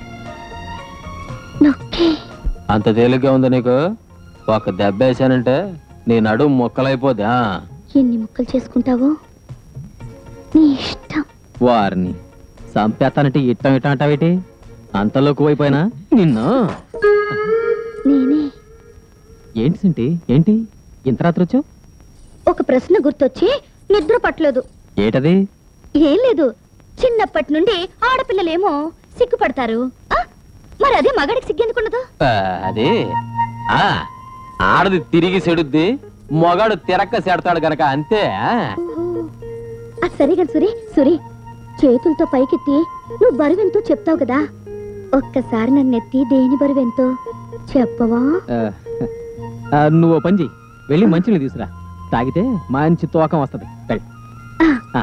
నొక్కే అంత తేలిగ్గా ఉంది నీకు ఒక దెబ్బ వేసానంటే నీ నడుము మొక్కలైపోద్ది ఆ ఎన్ని ముక్కలు చేసుకుంటావో నీ ఇష్టం వారిని చంపేస్తానంటే ఇట్టం ఇట్టం అంటావేటి అంతలోకి పోయిపోయినా నిన్ను నేనే ఏంటి సింటి ఏంటి ఇంత రాత్రి వచ్చావు ఒక ప్రశ్న గుర్తొచ్చి నిద్ర పట్టలేదు ఏటది ఏం లేదు చిన్నప్పటి నుండి ఆడపిల్లలేమో సిగ్గుపడతారు ఆ, మరి అదే మగాడికి సిగ్గెందుకుండదు ఆ, అది ఆ ఆడది తిరిగి సెడుద్ది మొగాడు తిరక్క సెడతాడు గనక అంతే ఆ? ఆ సరిగా సురి సురి చేతులతో పైకెత్తి నువ్వు బరువెంతో చెప్తావు కదా ఒక్కసారి నన్నెత్తి దేని బరువెంతో చెప్పవా ఆ, ఆ, నువ్వు ఓ పని చెయ్యి వెళ్ళి మంచిని తీసురా తాగితే మంచి తూకం వస్తది వెళ్ళి ఆ.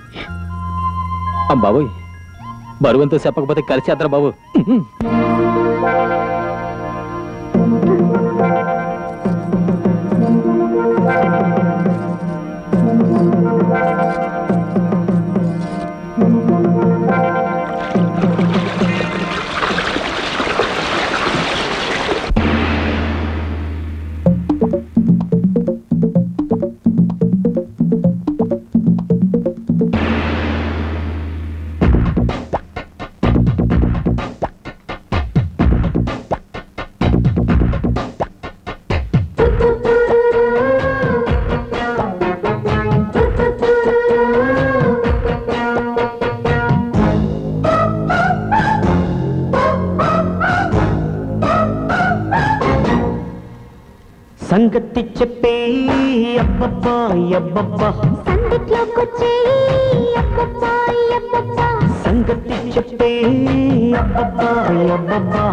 ఆ, బాబోయ్ బరువంతో చెప్పకపోతే కలిసేద్దరా బాబు సంగతి చెప్పే అబ్బబ్బా అబ్బబ్బా సంగతి చెప్పే అబ్బబ్బా అబ్బబ్బా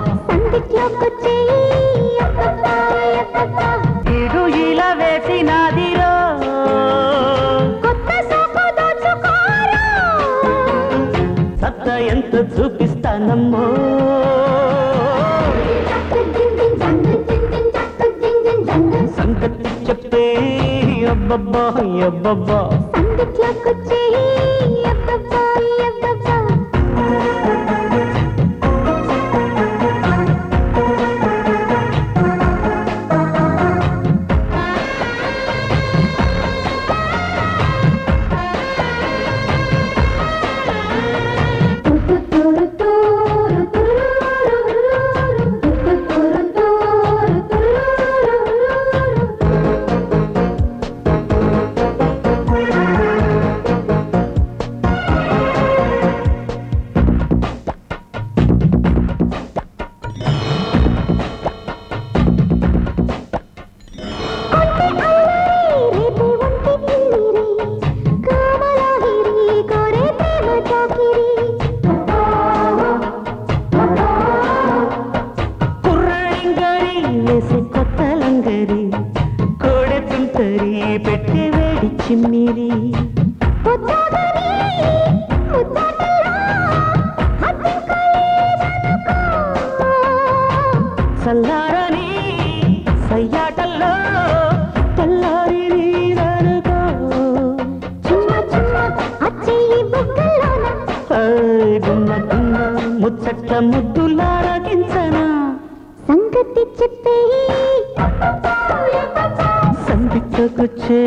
ఇడు ఇలా వేసినాదిరో సత్త ఎంత చూపిస్తానమ్మో సంగతి చెప్పే అబ్బబ్బా అబ్బబ్బా ఒంటరి పెట్టే వేడి చిమ్మిరి చల్లారని సయ్యాటల్లో తెల్లారి నీరనుకో ఏయ్ గుమ్మ గుమ్మ ముచ్చట్ల ముద్దులారగించనా సంగతి చెప్పే సందిక్కకొచ్చే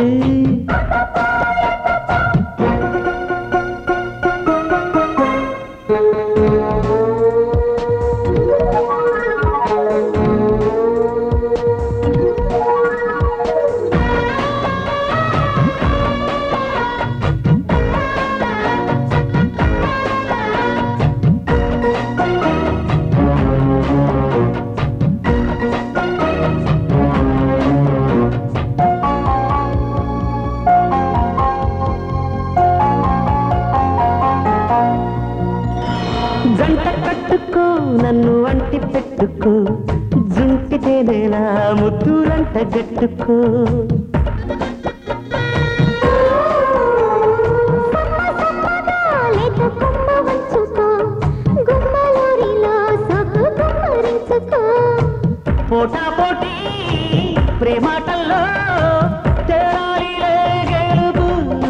జంట కట్టుకో నన్ను అంటి పెట్టుకో జుంటి తేనేలా ముద్దులంట గట్టుకో పోటా పోటీ ప్రేమాటల్లో తేరాలిలే గెలుపు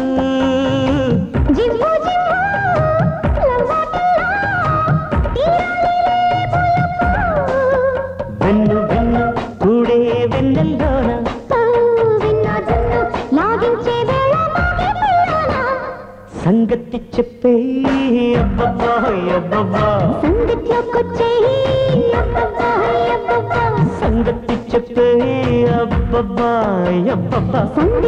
వెన్ను వెన్ను కూడే వెన్నెల్లోన సంగతి చెప్పే అబ్బబ్బా అబ్బబ్బా సంగతి చెప్పే అబ్బబ్బా అబ్బబ్బా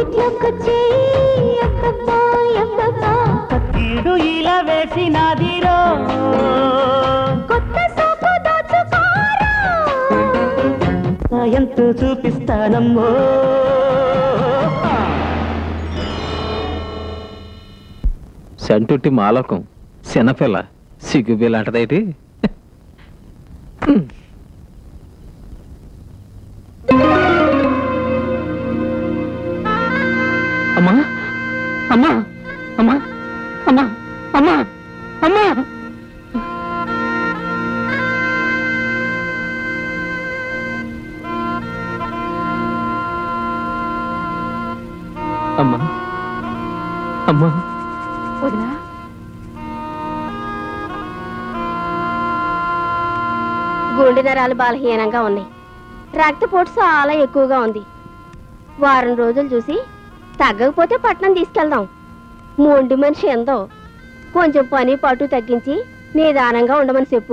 కీడు ఇలా వేసినాదిరో ఎంతో చూపిస్తానమ్మో సంటుట్టి మాలోకం చిన్నపిల్ల సిగ్గుబిల్ అంటదైతే అమ్మా అమ్మా అమ్మా అమ్మా అమ్మా అమ్మా అమ్మా అమ్మా వదినా గుండె నరాలు బలహీనంగా ఉన్నాయి రక్తపోటు చాలా ఎక్కువగా ఉంది వారం రోజులు చూసి తగ్గకపోతే పట్నం తీసుకెళ్దాం మొండి మనిషి ఎందో కొంచెం పని పట్టు తగ్గించి నిదానంగా ఉండమని చెప్పు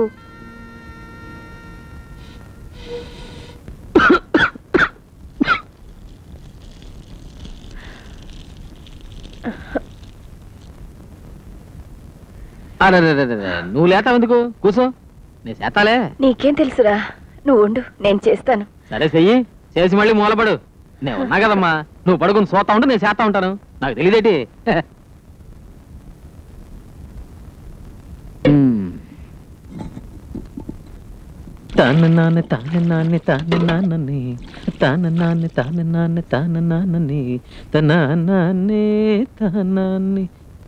అరే నువ్వు లేతావు ఎందుకు కూసో నేను చేస్తాలే నీకేం తెలుసురా నువ్వు ఉండు నేను చేస్తాను సరే చెయ్యి చేసి మళ్ళీ మూలపడు నేను ఉన్నా కదమ్మా నువ్వు పడుకుని సోతా ఉంటే నేను చేస్తా ఉంటాను నాకు తెలియదేటి తాన నాన్న తాన నాన్న తాన నాన్నని తాన నాన్న తాన నాన్న తాన నాన్నని తన నాన్నే తానాన్ని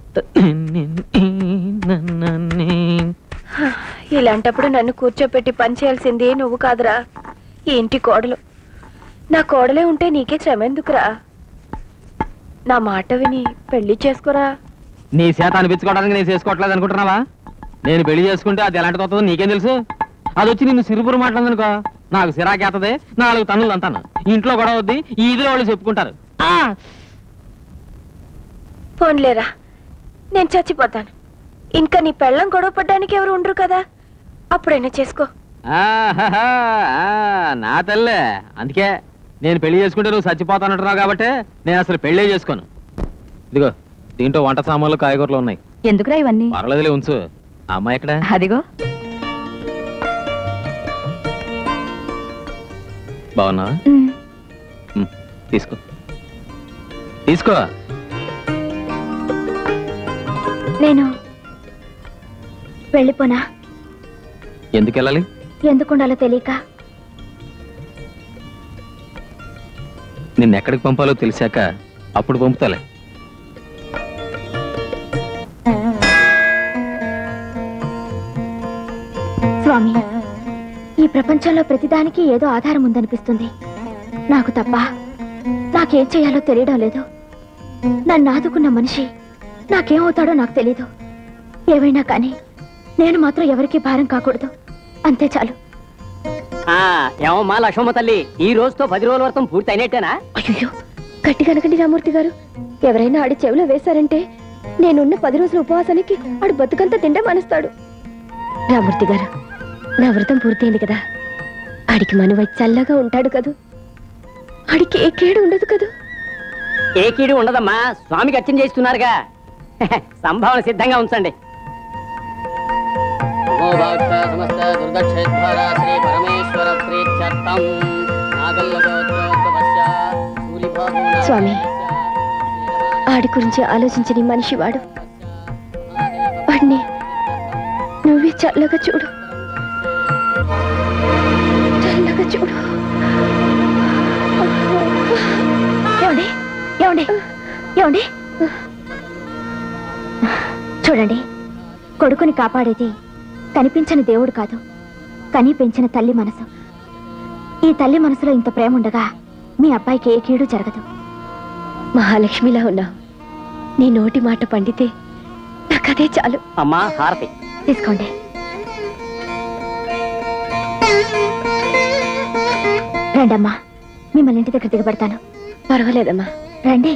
నన్నని ఇలాంటప్పుడు నన్ను కూర్చోపెట్టి పని చేయాల్సింది నువ్వు కాదురా ఈ ఇంటి కోడలు నా కోడలే ఉంటే నీకే శ్రమ ఎందుకురా నా మాట విని పెళ్లి చేసుకోరా నీ చేత అనిపించుకోవడానికి నేను చేసుకోవట్లేదు అనుకుంటున్నావా నేను పెళ్లి చేసుకుంటే అది ఎలాంటి వస్తుందో నీకేం తెలుసు అది వచ్చి నిన్ను సిరుపురు మాట్లాడదనుకో నాకు సిరాకేతది నాలుగు తన్నులు అంతాను ఇంట్లో గొడవ వద్ది ఈ ఇదిలో వాళ్ళు చెప్పుకుంటారు ఆ! పోన్లేరా నేను చచ్చిపోతాను ఇంకా నీ పెళ్ళం గొడవ పడ్డానికి ఎవరు ఉండరు కదా అప్పుడైనా చేసుకో ఆహాహా, ఆ, నా తల్లే అందుకే నేను పెళ్లి చేసుకుంటే నువ్వు చచ్చిపోతానంటున్నావు కాబట్టి నేను అసలు పెళ్ళే చేసుకోను ఇదిగో దీంట్లో వంట సామాన్లు కాయగూరలు ఉన్నాయి ఎందుకురా ఇవన్నీ పర్వాలేదులే ఉంచు ఆ అమ్మాయి ఎక్కడ అదిగో బాగున్నావా ఉమ్, తీసుకో తీసుకో నేను వెళ్ళిపోనా ఎందుకు వెళ్ళాలి ఎందుకుండాలో తెలియక నిన్ను ఎక్కడికి పంపాలో తెలిసాక అప్పుడు పంపుతాలే స్వామి ఈ ప్రపంచంలో ప్రతిదానికి ఏదో ఆధారం ఉందనిపిస్తుంది నాకు తప్ప నాకేం చేయాలో తెలియడం లేదు నన్ను ఆదుకున్న మనిషి నాకేమవుతాడో నాకు తెలీదు ఏవైనా కానీ నేను మాత్రం ఎవరికీ భారం కాకూడదు అంతే చాలు ఏమమ్మా లక్ష్మమ్మ తల్లి ఈ రోజుతో పది రోజుల వరకు పూర్తి అయినట్టేనా అయ్యో గట్టి కనకండి రామూర్తి గారు ఎవరైనా ఆడి చెవిలో వేశారంటే నేనున్న పది రోజుల ఉపవాసానికి ఆడు బతుకంతా తిండే మానేస్తాడు రామూర్తి గారు నా వ్రతం పూర్తయింది కదా ఆడికి మనువై చల్లగా ఉంటాడు కదూ ఆడికి ఏ కేడు ఉండదు కదూ ఏ కీడు ఉండదమ్మా స్వామికి అర్చన చేస్తున్నారుగా సంభావన సిద్ధంగా ఉంచండి సమస్త దుర్దక్షేద్వారా శ్రీ పరమేశ్వర ప్రీత్యర్థం స్వామి ఆడి గురించి ఆలోచించని మనిషి వాడు వాడిని నువ్వే చల్లగా చూడు చల్లగా చూడు ఏమండి ఏమండి ఏమండి చూడండి కొడుకుని కాపాడేది కనిపించని దేవుడు కాదు కని పెంచిన తల్లి మనసు ఈ తల్లి మనసులో ఇంత ప్రేమ ఉండగా మీ అబ్బాయికి ఏ కీడు జరగదు మహాలక్ష్మిలా ఉన్నావు నీ నోటి మాట పండితే నాకదే చాలు అమ్మా హారతి తీసుకోండి రండమ్మా మిమ్మల్ని ఇంటి దగ్గర దిగబడతాను పర్వాలేదమ్మా రండి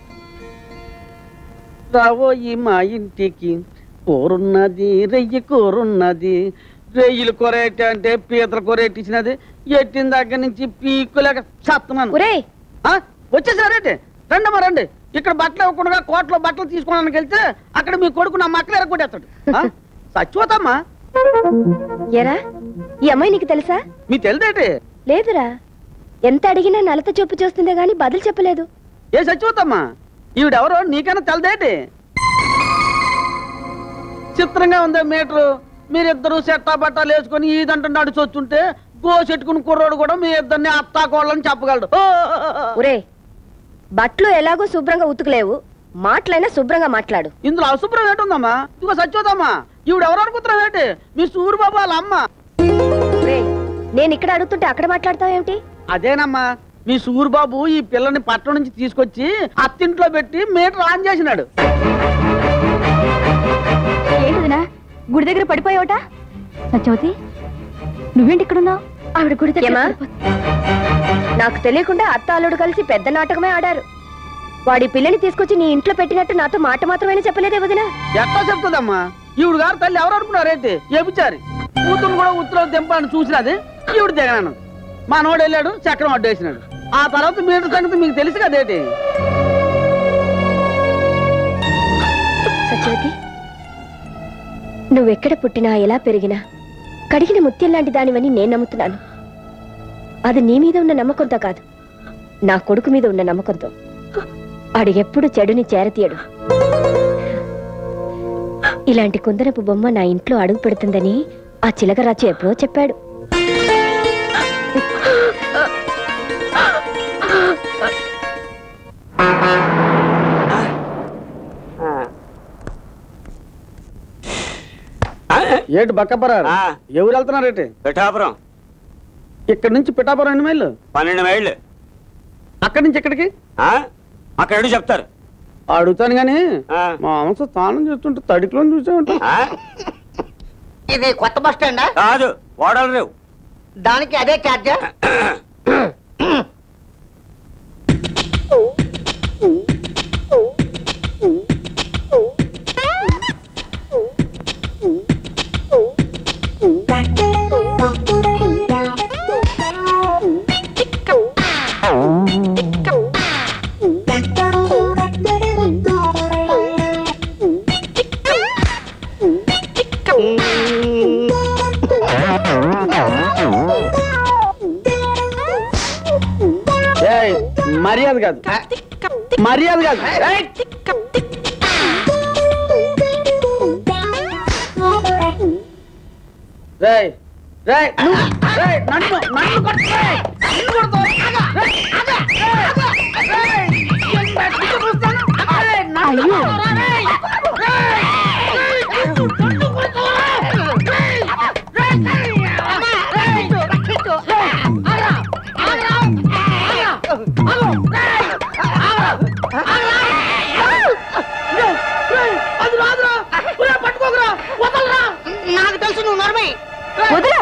రావోయి మా ఇంటికి కూరున్నది రెయ్యి కూరున్నది రెయ్యిలు కొరేటి అంటే పీతల కొరేటి ఇచ్చినది ఎట్టిన దగ్గర నుంచి పీకులేక చస్తున్నాను ఆ, వచ్చేసారేంటి రండమ్మా రండి ఇక్కడ బట్టలు ఇవ్వకుండా కోట్లో బట్టలు తీసుకోవడానికి వెళ్తే అక్కడ మీ కొడుకు నా మక్కలు ఎరగొట్టేస్తాడు ఆ? చచ్చిపోతామ్మా ఎరా ఈ అమ్మాయి నీకు తెలుసా మీ తెలిదేటి లేదురా ఎంత అడిగినా నలత చూపు చూస్తుందే గాని బదులు చెప్పలేదు ఏ చచ్చిపోతామ్మా ఈవిడెవరో నీకైనా తెలదేటి చిత్రంగా ఉందే మీటరు మీరిద్దరు సెట్టా బట్టాలు వేసుకొని ఈదంటున్నాడు చొచ్చుంటే గోసెట్టుకుని కుర్రోడు కూడా మీ ఇద్దరిని అత్తా కోళ్ళని చెప్పగలడు ఓ! ఒరే బట్టలు ఎలాగో శుభ్రంగా ఉతుకులేవు మాటలైనా శుభ్రంగా మాట్లాడు ఇందులో అశుభ్రం ఏంటుందమ్మా ఇదిగో సచ్చిపోతామ్మా ఈవిడెవరు అనుకుంటున్నావు ఏంటి మీ సూరిబాబు వాళ్ళ అమ్మ ఒరేయ్, నేను ఇక్కడ అడుగుతుంటే అక్కడ మాట్లాడతావేమిటి అదేనమ్మా మీ సూరిబాబు ఈ పిల్లని పట్టణం నుంచి తీసుకొచ్చి అత్తింట్లో పెట్టి మీటర్ ఆన్ చేసినాడు ఏంటిదినా గుడి దగ్గర పడిపోయావట సత్యవతి నువ్వేంటి ఇక్కడున్నావు ఆవిడ గుడి దగ్గర ఏమా? పడిపో- నాకు తెలియకుండా అత్త అల్లుడు కలిసి పెద్ద నాటకమే ఆడారు వాడి పిల్లని తీసుకొచ్చి నీ ఇంట్లో పెట్టినట్టు నాతో మాట మాత్రమే చెప్పలేదే వదినా ఎట్లా చెప్తుందమ్మా ఈవిడ గారు తల్లి ఎవరు అనుకున్నారేంటి ఏపిచ్చారు కూతురు కూడా ఉత్తరం తెంపాలని చూసినది ఈవిడ దిగనాను మా నోడు వెళ్ళాడు చక్రం అడ్డేసినాడు ఆ తర్వాత మీటర్ సంగతి మీకు తెలుసు కదేటి సత్యవతి నువ్వెక్కడ పుట్టినా ఎలా పెరిగినా కడిగిన ముత్యం లాంటి దానివని నేను నమ్ముతున్నాను అది నీ మీద ఉన్న నమ్మకంతో కాదు నా కొడుకు మీద ఉన్న నమ్మకంతో అడిగెప్పుడు చెడుని చేరతీయడు ఇలాంటి కుందరపు బొమ్మ నా ఇంట్లో అడుగు పెడుతుందని ఆ చిలకరాజు ఎప్పుడో చెప్పాడు ఏంటి బక్కపరారు ఎవరు వెళ్తున్నారేంటి పిఠాపురం ఇక్కడ నుంచి పిఠాపురం ఎన్ని మైళ్ళు పన్నెండు మైళ్ళు అక్కడి నుంచి ఇక్కడికి ఆ? అక్కడ ఎవరు చెప్తారు అడుగుతాను గాని ఆ. మా అంశ స్నానం చేస్తుంటే తడికిలో చూసే ఉంటా ఆ? ఇది కొత్త బస్ స్టాండా కాదు ఓడలు రేవు దానికి అదే ఛార్జా ఏయ్, మర్యాద కాదు మర్యాద కాదు ఏయ్! రేయ్ రేయ్ నువ్వు రేయ్, నన్ను నన్ను కొట్టు రేయ్. నన్ను కొడతావు. రేయ్, రేయ్, ఎంత పిచ్చి చూస్తాను. రేయ్, నన్ను కొడతావురా, రేయ్. రేయ్, రేయ్, నన్ను కొడతావురా. రేయ్, రేయ్, రేయ్, అమ్మా, రేయ్, రేయ్, ఆగ్రా, ఆగ్రా, ఆగ్రా, ఆగు, రేయ్, ఆగ్రా, ఆగ్రా. రేయ్, రేయ్, అది రాదురా. రేయ్, పట్టుకోకురా వదలరా నాకు తెలుసు నువ్వు నర్మి వదిలా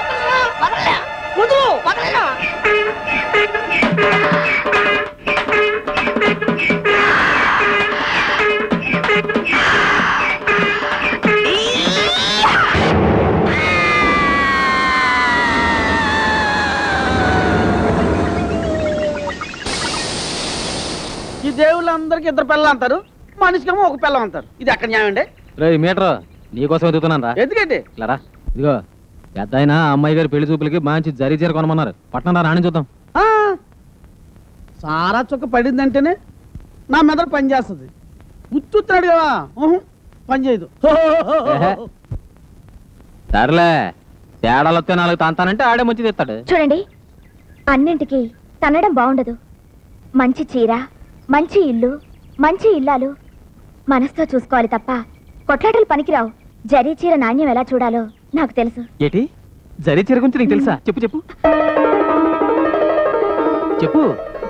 వదులు వదలరా ఈ దేవుళ్ళందరికీ ఇద్దరు పిల్లలు అంటారు మనిషికేమో ఒక పిల్లం అంటారు ఇది ఎక్కడ న్యాయం అండి రే మీటర్ నీకోసం ఎదుగుతున్నాను రా ఎందుకండి ఇలారా ఇదిగో పెద్ద ఆయన అమ్మాయి గారి పెళ్లి చూపులకి మంచి జరీ చీర కొనమన్నారు పట్టణం రా రాణి చూద్దాం ఆ, సారా చుక్క పడిందంటేనే నా మెదడు పని చేస్తుంది ఉత్తున్నాడు కదా ఊహు, పని చేయదు ఏహే. సర్లే తేడాలు వస్తే నాలుగు తాంతానంటే ఆడే మంచి తెస్తాడు చూడండి అన్నింటికి తనడం బాగుండదు మంచి చీర మంచి ఇల్లు మంచి ఇల్లాలు మనసుతో చూసుకోవాలి తప్ప కొట్లాటలు పనికిరావు జరీ చీర నాణ్యం ఎలా చూడాలో నాకు తెలుసు ఏటి జరీ చీర గురించి నీకు తెలుసా చెప్పు చెప్పు చెప్పు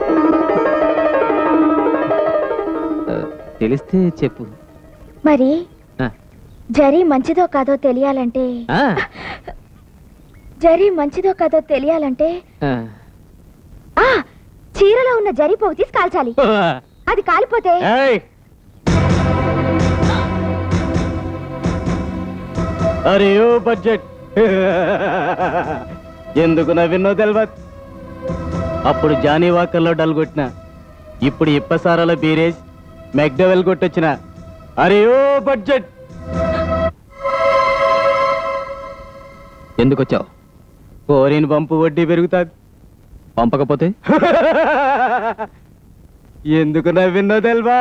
ఆ, తెలిస్తే చెప్పు మరి ఆ. జరీ మంచిదో కాదో తెలియాలంటే ఆ, జరీ మంచిదో కాదో తెలియాలంటే ఆ. ఆ చీరలో ఉన్న జరీ పోగు తీసి కాల్చాలి అది కాలిపోతే అరే ఓ బడ్జెట్ ఎందుకు నవ్విన్నో తెలియదు అప్పుడు జానీ వాకర్లో డల్ కొట్టిన ఇప్పుడు ఇప్పసారాల బీరేజ్ మెక్డవెల్ కొట్టొచ్చిన అరే ఓ బడ్జెట్ ఎందుకు వచ్చావు కోరిన పంపు వడ్డీ పెరుగుతుంది పంపకపోతే ఎందుకు నవ్విన్నో తెలియదు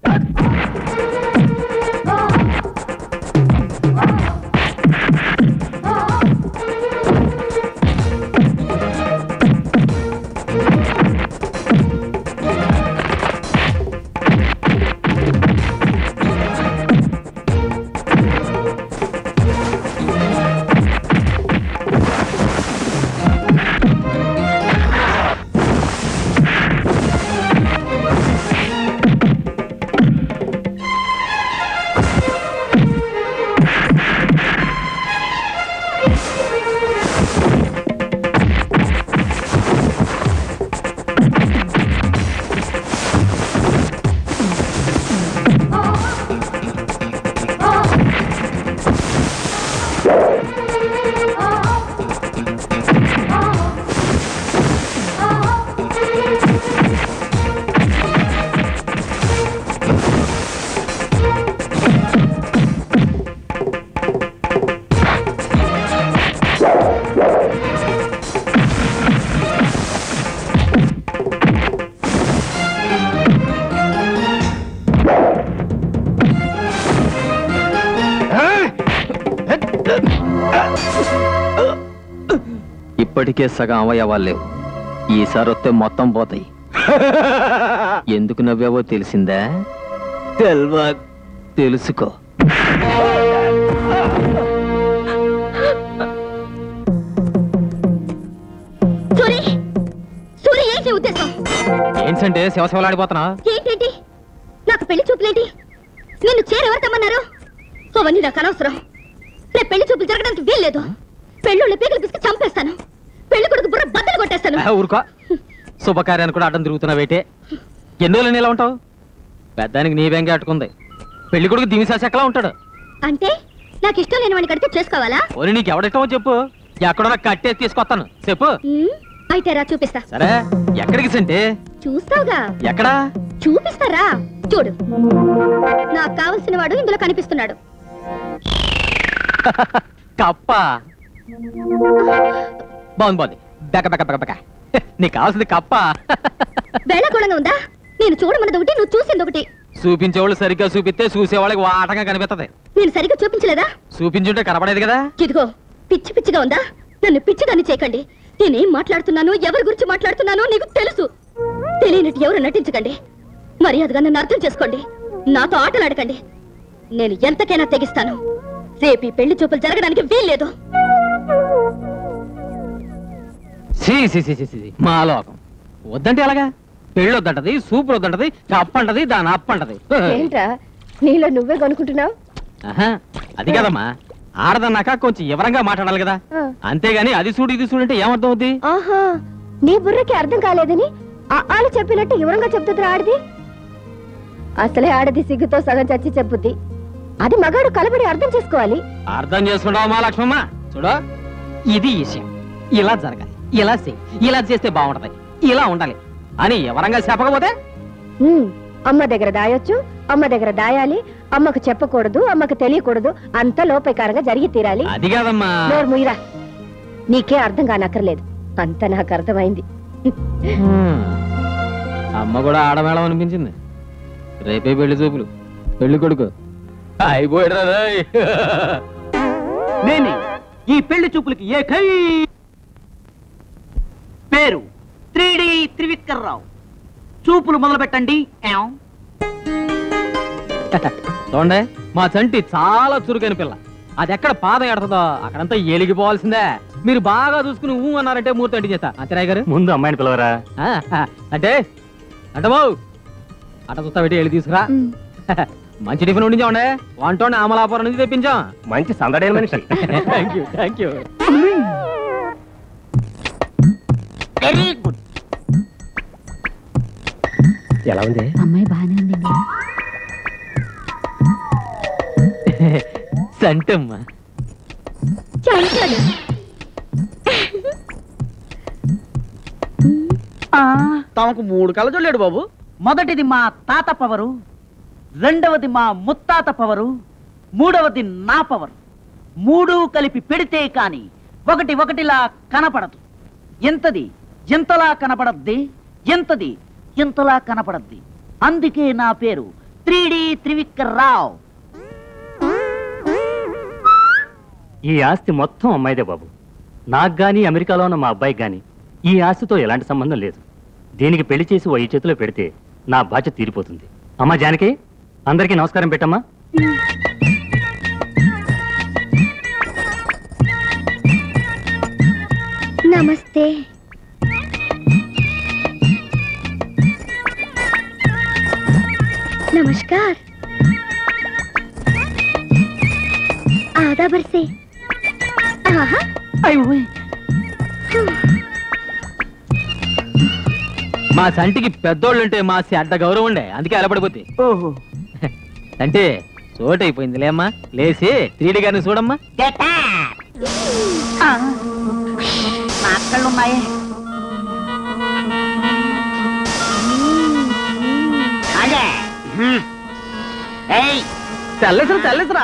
ఇప్పటికే సగం అవయవాలు లేవు ఈసారి వస్తే మొత్తం పోతాయి ఎందుకు నవ్వావో తెలిసిందా తెల్వా తెలుసుకో సూరి సూరి ఏంటి ఉద్దేశం ఏంటంటే శివశివలాడిపోతున్నా ఏంటేంటి నాకు పెళ్లి చూపులేంటి నిన్ను చేరెవరు తెమ్మన్నారు అవన్నీ నాకు అనవసరం రేపు పెళ్లి చూపులు జరగడానికి వీల్లేదు పెళ్ళోళ్ళ పీకలు పిసికి చంపేస్తాను పెళ్లి కొడుకు బుర్ర బద్దలు కొట్టేస్తాను ఆ, ఊరుకో శుభకార్యాన్ని కూడా అడ్డం తిరుగుతున్నావేటే ఎన్ని రోజులు ఇలా ఉంటావు పెద్దానికి నీ బెంగే అట్టుకుంది పెళ్లి కొడుకు దిమిశాసెక్కలా ఉంటాడు అంటే నాకు ఇష్టం లేని వాడిని కడితే చేసుకోవాలా ఓరి నీకు ఎవడిష్టమో చెప్పు ఎక్కడో నాకు కట్టేసి తీసుకొస్తాను చెప్పు ఉమ్, అయితే రా చూపిస్తా సరే ఎక్కడికి సంటే చూస్తావుగా ఎక్కడా చూపిస్తారా చూడు నాకు కావలసిన వాడు ఇందులో కనిపిస్తున్నాడు కప్ప బాగుంది బాగుంది బెక బెక బెక బెక నీకు కావాల్సింది కప్ప వేళకోళంగా ఉందా నేను చూడమన్నది ఒకటి నువ్వు చూసింది ఒకటి చూపించేవాళ్ళు సరిగ్గా చూపిస్తే చూసేవాళ్ళకి వాటంగా కనిపిస్తది నేను సరిగ్గా చూపించలేదా చూపించుంటే కనపడేది కదా ఇదిగో పిచ్చి పిచ్చిగా ఉందా నన్ను పిచ్చిదాన్ని చేయకండి నేనేం మాట్లాడుతున్నానో ఎవరి గురించి మాట్లాడుతున్నానో నీకు తెలుసు తెలియనట్టు ఎవరు నటించకండి మర్యాదగా నన్ను అర్థం చేసుకోండి నాతో ఆటలాడకండి నేను ఎంతకైనా తెగిస్తాను రేపు ఈ పెళ్లి చూపులు జరగడానికి వీల్లేదు సి సి సి సి సి మా లోకం వద్దంటే ఎలాగా పెళ్ళి వద్దంటది సూపర్ వద్దంటది అప్పంటది దాని అప్పంటది ఏంట్రా నీలో నువ్వే కొనుక్కుంటున్నావు ఆహా, అది కదమ్మా ఆడదన్నాక కొంచెం వివరంగా మాట్లాడాలి కదా ఆ. అంతేగాని అది చూడు ఇది చూడు అంటే ఏమర్థం అవుద్ది ఆహా నీ బుర్రకి అర్థం కాలేదని ఆ ఆలు చెప్పినట్టు వివరంగా చెప్తుంది ఆడది అసలే ఆడది సిగ్గుతో సగం చచ్చి చెప్పుద్ది అది మగాడు కలబడి అర్థం చేసుకోవాలి అర్థం చేసుకుంటావా మా లక్ష్మమ్మ చూడు ఇది విషయం ఇలా జరగాలి ఇలా చెయ్యి ఇలా చేస్తే బాగుంటది ఇలా ఉండాలి అని వివరంగా చెప్పకపోతే ఉమ్, అమ్మ దగ్గర దాయొచ్చు అమ్మ దగ్గర దాయాలి అమ్మకు చెప్పకూడదు అమ్మకు తెలియకూడదు అంత లోపైకారంగా జరిగి తీరాలి అది కాదమ్మా నోరు ముయ్యరా నీకే అర్థం కానక్కర్లేదు అంత నాకు అర్థమైంది హ్మ్. అమ్మ కూడా ఆడమేళం అనిపించింది రేపే పెళ్లి చూపులు పెళ్లి కొడుకు అయిపోయాడు నేనే ఈ పెళ్లి చూపులకి ఏకై పేరు త్రీడి త్రివిక్కర్ రావు చూపులు మొదలు పెట్టండి ఏం? చూడండి మా చంటి చాలా చురుకైన పిల్ల అది ఎక్కడ పాదం ఎడతదో అక్కడంతా ఏలిగిపోవాల్సిందే మీరు బాగా చూసుకుని ఊ అన్నారంటే మూర్తి అంటి చేస్తా అంతేరాయ్ గారు ముందు అమ్మాయిని పిలవరా ఆ, ఆ, అంటే అంటే బావు అట చూస్తా పెట్టి వెళ్ళి తీసుకురా మంచి టిఫిన్ ఉండించండి వంటోని అమలాపురం నుంచి తెప్పించాం మంచి సందడైన మనిషి thank you thank you very good ఎలా ఉంది అమ్మాయి బాగానే ఉందండి సంటమ్మ తమకు మూడు కలజొల్లాడు బాబు మొదటిది మా తాత పవరు రెండవది మా ముత్తాత పవరు మూడవది నా పవర్ మూడు కలిపి పెడితే కాని ఒకటి ఒకటిలా కనపడదు ఎంతది ఎంతలా కనపడద్ది ఎంతది ఎంతలా కనపడద్ది అందుకే నా పేరు త్రీడి త్రివిక్కర్ రావ్ ఈ ఆస్తి మొత్తం అమ్మాయిదే బాబు నాకు గాని అమెరికాలో ఉన్న మా అబ్బాయికి గాని ఈ ఆస్తితో ఎలాంటి సంబంధం లేదు దీనికి పెళ్లి చేసి ఓ ఈ చేతిలో పెడితే నా బాధ్యత తీరిపోతుంది అమ్మా జానకి అందరికీ నమస్కారం పెట్టమ్మా నమస్తే नमस्कार आधा बरसे आहा మా సంటికి పెద్దోళ్ళుంటే మా అడ్డ గౌరవం ఉండే అందుకే అలపడిపోతే ఓహో అంటే చోటు అయిపోయిందిలే అమ్మా లేచి త్రీడి గారిని చూడమ్మా నా కళ్ళున్నాయే అదే ఏయ్ తెల్లసరా తెల్లసరా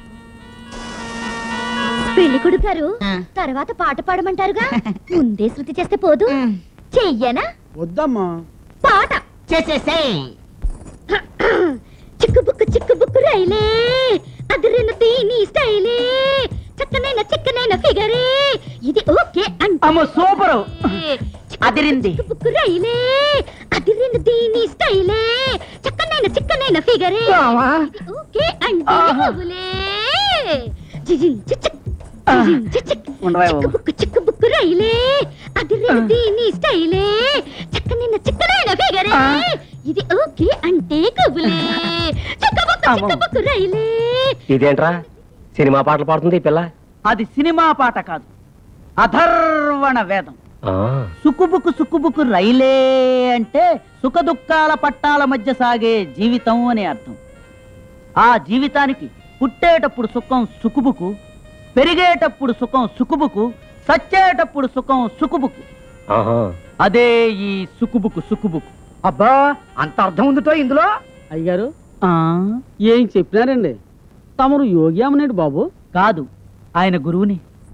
పెళ్లి కొడుకారు తర్వాత పాట పాడమంటారుగా ముందే శృతి చేస్తే పోదు చెయ్యనా వద్దమ్మా పాట చేసేసేయ్ చిక్కుబుక్కు చిక్కుబుక్కు రైలే అదిరిన తీని స్టైలే చక్కనైన చిక్కనైన ఫిగరే ఇది ఓకే అంటే అమ్మ సూపరు అదిరింది చిక్కుబుక్కు రైలే అదిరిన దీని స్టైలే చక్కనైన చిక్కనైన ఫిగరే ఇది ఓకే అంటే అవులే జిజిన్ చిచిక్ జిజిన్ చిచిక్ ఉండవా బాబు. చిక్కుబుక్కు చిక్కుబుక్కు రైలే అదిరిన దీని స్టైలే చక్కనైన చిక్కనైన ఫిగరే ఇది ఓకే అంటే కబులే చిక్కబుక్కు చిక్కబుక్కు రైలే ఇదేంట్రా సినిమా పాటలు పాడుతుంది ఈ పిల్ల అది సినిమా పాట కాదు అధర్వణ వేదం సుక్కుబుక్కు సుక్కుబుక్కు రైలే అంటే సుఖ దుఃఖాల పట్టాల మధ్య సాగే జీవితం అని అర్థం ఆ జీవితానికి పుట్టేటప్పుడు సుఖం సుకుబుకు పెరిగేటప్పుడు సుఖం సుకుబుకు సచ్చేటప్పుడు సుఖం సుకుబుకు అదే ఈ సుకుబుకు సుకుబుకు అబ్బా అంత అర్థం ఉందితో ఇందులో అయ్యగారు ఏం చెప్పినారండి తమరు యోగి అమ్మనేడు బాబు కాదు ఆయన గురువుని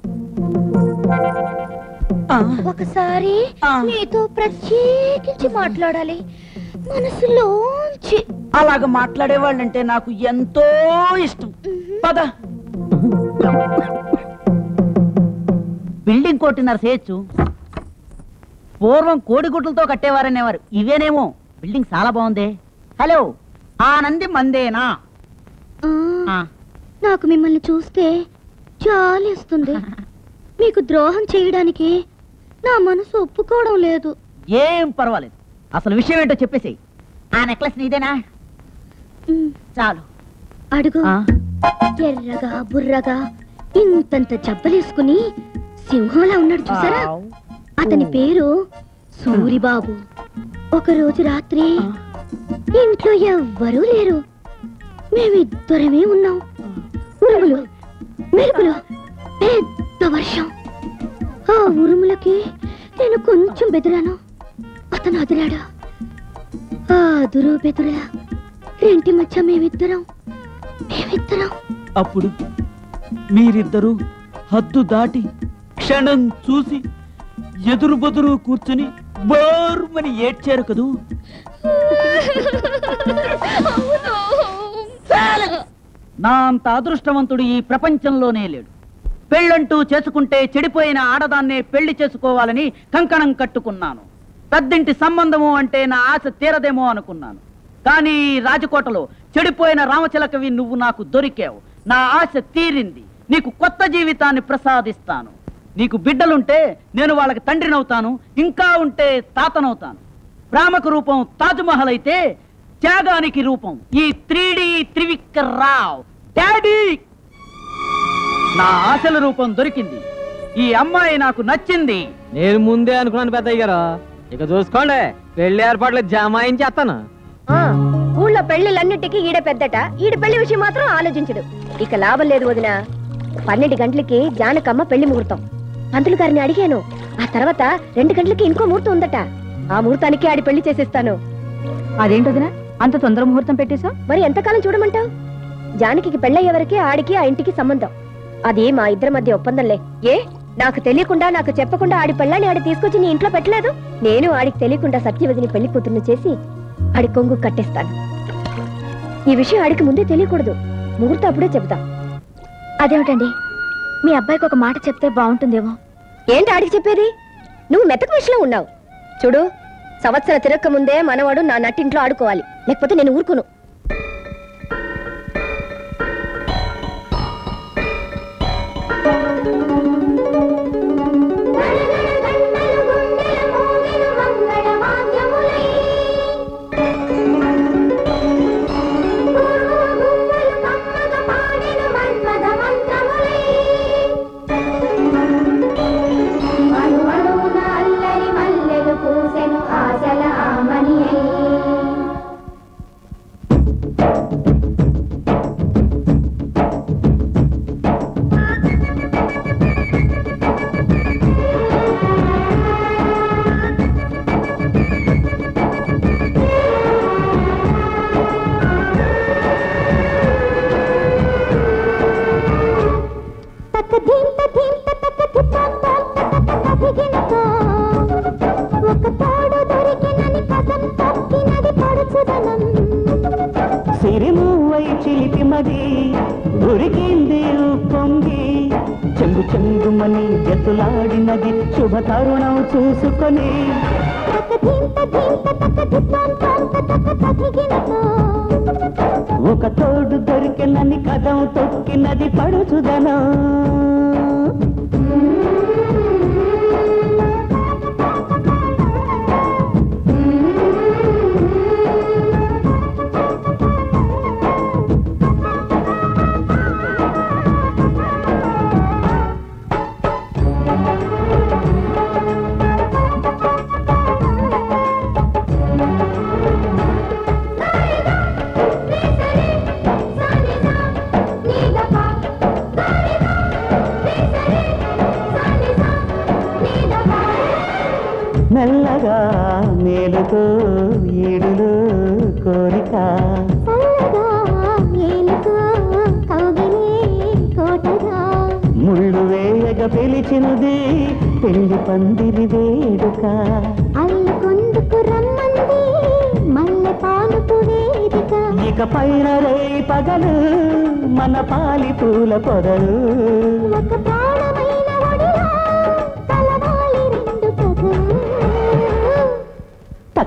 ఒకసారి నీతో ప్రత్యేకించి మాట్లాడాలి మనసులోంచి అలాగ మాట్లాడేవాళ్ళంటే నాకు ఎంతో ఇష్టం పద బిల్డింగ్ కొట్టినారు చేయొచ్చు పూర్వం కోడిగుడ్లతో కట్టేవారనేవారు ఇవేనేమో బిల్డింగ్ చాలా బాగుంది హలో ఆనంది మందేనా ఆ. నాకు మిమ్మల్ని చూస్తే జాలిస్తుంది మీకు ద్రోహం చేయడానికి నా మనసు ఒప్పుకోవడం లేదు ఏం పర్వాలేదు అసలు విషయం ఏంటో చెప్పేసేయ్ ఆ నెక్లెస్ నీదేనా చాలు అడుగు ఎర్రగా బుర్రగా ఇంతంత జబ్బలేసుకుని సింహంలా ఉన్నాడు చూసారా అతని పేరు సూరిబాబు ఒక రోజు రాత్రి ఇంట్లో ఎవ్వరూ లేరు మేమిద్దరమే ఉన్నాం ఉరుములు మెరుపులు పెద్ద వర్షం ఆ ఉరుములకి నేను కొంచెం బెదిరాను అతను అదిరాడు ఆ అదురు బెదురా రెంటి మధ్య మేమిద్దరం మేమిద్దరం అప్పుడు మీరిద్దరూ హద్దు దాటి క్షణం చూసి ఎదురు బదురు కూర్చుని బోర్మని ఏడ్చారు కదూ నా అంత అదృష్టవంతుడు ఈ ప్రపంచంలోనే లేడు పెళ్ళంటూ చేసుకుంటే చెడిపోయిన ఆడదాన్నే పెళ్లి చేసుకోవాలని కంకణం కట్టుకున్నాను పెద్దింటి సంబంధము అంటే నా ఆశ తీరదేమో అనుకున్నాను కానీ ఈ రాజకోటలో చెడిపోయిన రామచిలకవి నువ్వు నాకు దొరికావు నా ఆశ తీరింది నీకు కొత్త జీవితాన్ని ప్రసాదిస్తాను నీకు బిడ్డలుంటే నేను వాళ్ళకి తండ్రినవుతాను ఇంకా ఉంటే తాతనవుతాను ప్రేమకు రూపం తాజ్మహల్ అయితే త్యాగానికి రూపం ఈ త్రీడి త్రివిక్ర రావ్ డాడీ నా ఆశల రూపం దొరికింది ఈ అమ్మాయి నాకు నచ్చింది నేను ముందే అనుకున్నాను పెద్దయ్య గారు ఇక చూసుకోండి పెళ్లి ఏర్పాట్లు జమాయించేస్తాను ఆ, ఊళ్ళో పెళ్లిళ్ళన్నిటికీ ఈడ పెద్దట ఈడ పెళ్లి విషయం మాత్రం ఆలోచించడు ఇక లాభం లేదు వదిన పన్నెండు గంటలకి జానకమ్మ పెళ్లి ముహూర్తం పంతులు గారిని అడిగాను ఆ తర్వాత రెండు గంటలకి ఇంకో ముహూర్తం ఉందట ఆ ముహూర్తానికి ఆడి పెళ్లి చేసేస్తాను అదేంటి వదినా అంత తొందర ముహూర్తం పెట్టేశా మరి ఎంతకాలం చూడమంటావు జానకి పెళ్ళయ్యే వరకే ఆడికి ఆ ఇంటికి సంబంధం అది మా ఇద్దరి మధ్య ఒప్పందంలే ఏ నాకు తెలియకుండా నాకు చెప్పకుండా ఆడి పెళ్ళని ఆడి తీసుకొచ్చి నీ ఇంట్లో పెట్టలేదు నేను ఆడికి తెలియకుండా సత్యవతిని పెళ్లి కూతుర్ని చేసి ఆడి కొంగు కట్టేస్తాను ఈ విషయం ఆడికి ముందే తెలియకూడదు ముహూర్తం అప్పుడే చెబుతా అదేమిటండి మీ అబ్బాయికి ఒక మాట చెప్తే బాగుంటుందేమో ఏంటి ఆడికి చెప్పేది నువ్వు మెతక విషయంలో ఉన్నావు చూడు సంవత్సరం తిరక్క ముందే మనవాడు నా నట్టింట్లో ఆడుకోవాలి లేకపోతే నేను ఊరుకోను సిరిమూవై చిలిపిమది ఉరికింది పొంగి చెంగు చెంగుమని జతులాడినది శుభ తరుణం చూసుకొని ఒక తోడు దొరికినని కథం తొక్కినది పడుచుదనం మెల్లగా మేలుతో ఈడులు కోరిక ముళ్ళు వేయగ పిలిచినది పెళ్లి పందిరి వేడుక ఇక పైన రే పగలు మన పాలి పూల పొదలు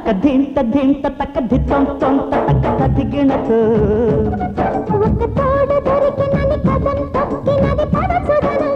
తక్క ధింత ధింత తక్క ధిత్తం తొంత తక్క తదిగిణతో ఒక తోడు దొరికినని కథం తొక్కినది పడచుదనం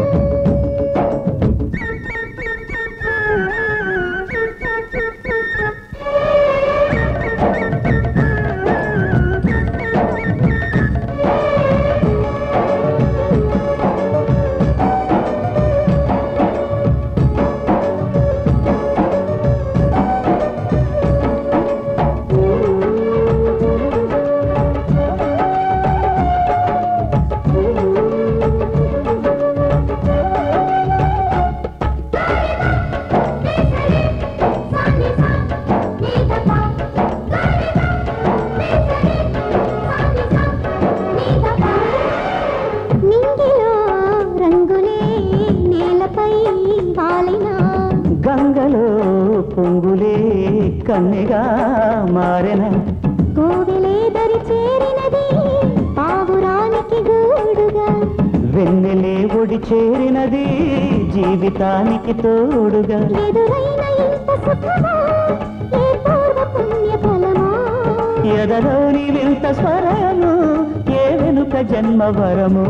నింగిలో రంగులే నేలపై వాలినా గంగలో పొంగులే కన్నెగా మారెన కోవిలే దరి చేరినది పావురానికి గూడుగా వెన్నెలే ఒడి చేరినది జీవితానికి తోడుగా ఎదురైన ఇంత సుఖమా ఏ పూర్వ పుణ్య ఫలమా ఎదలోని వింత స్వరము ఏ వెనుక జన్మ వరము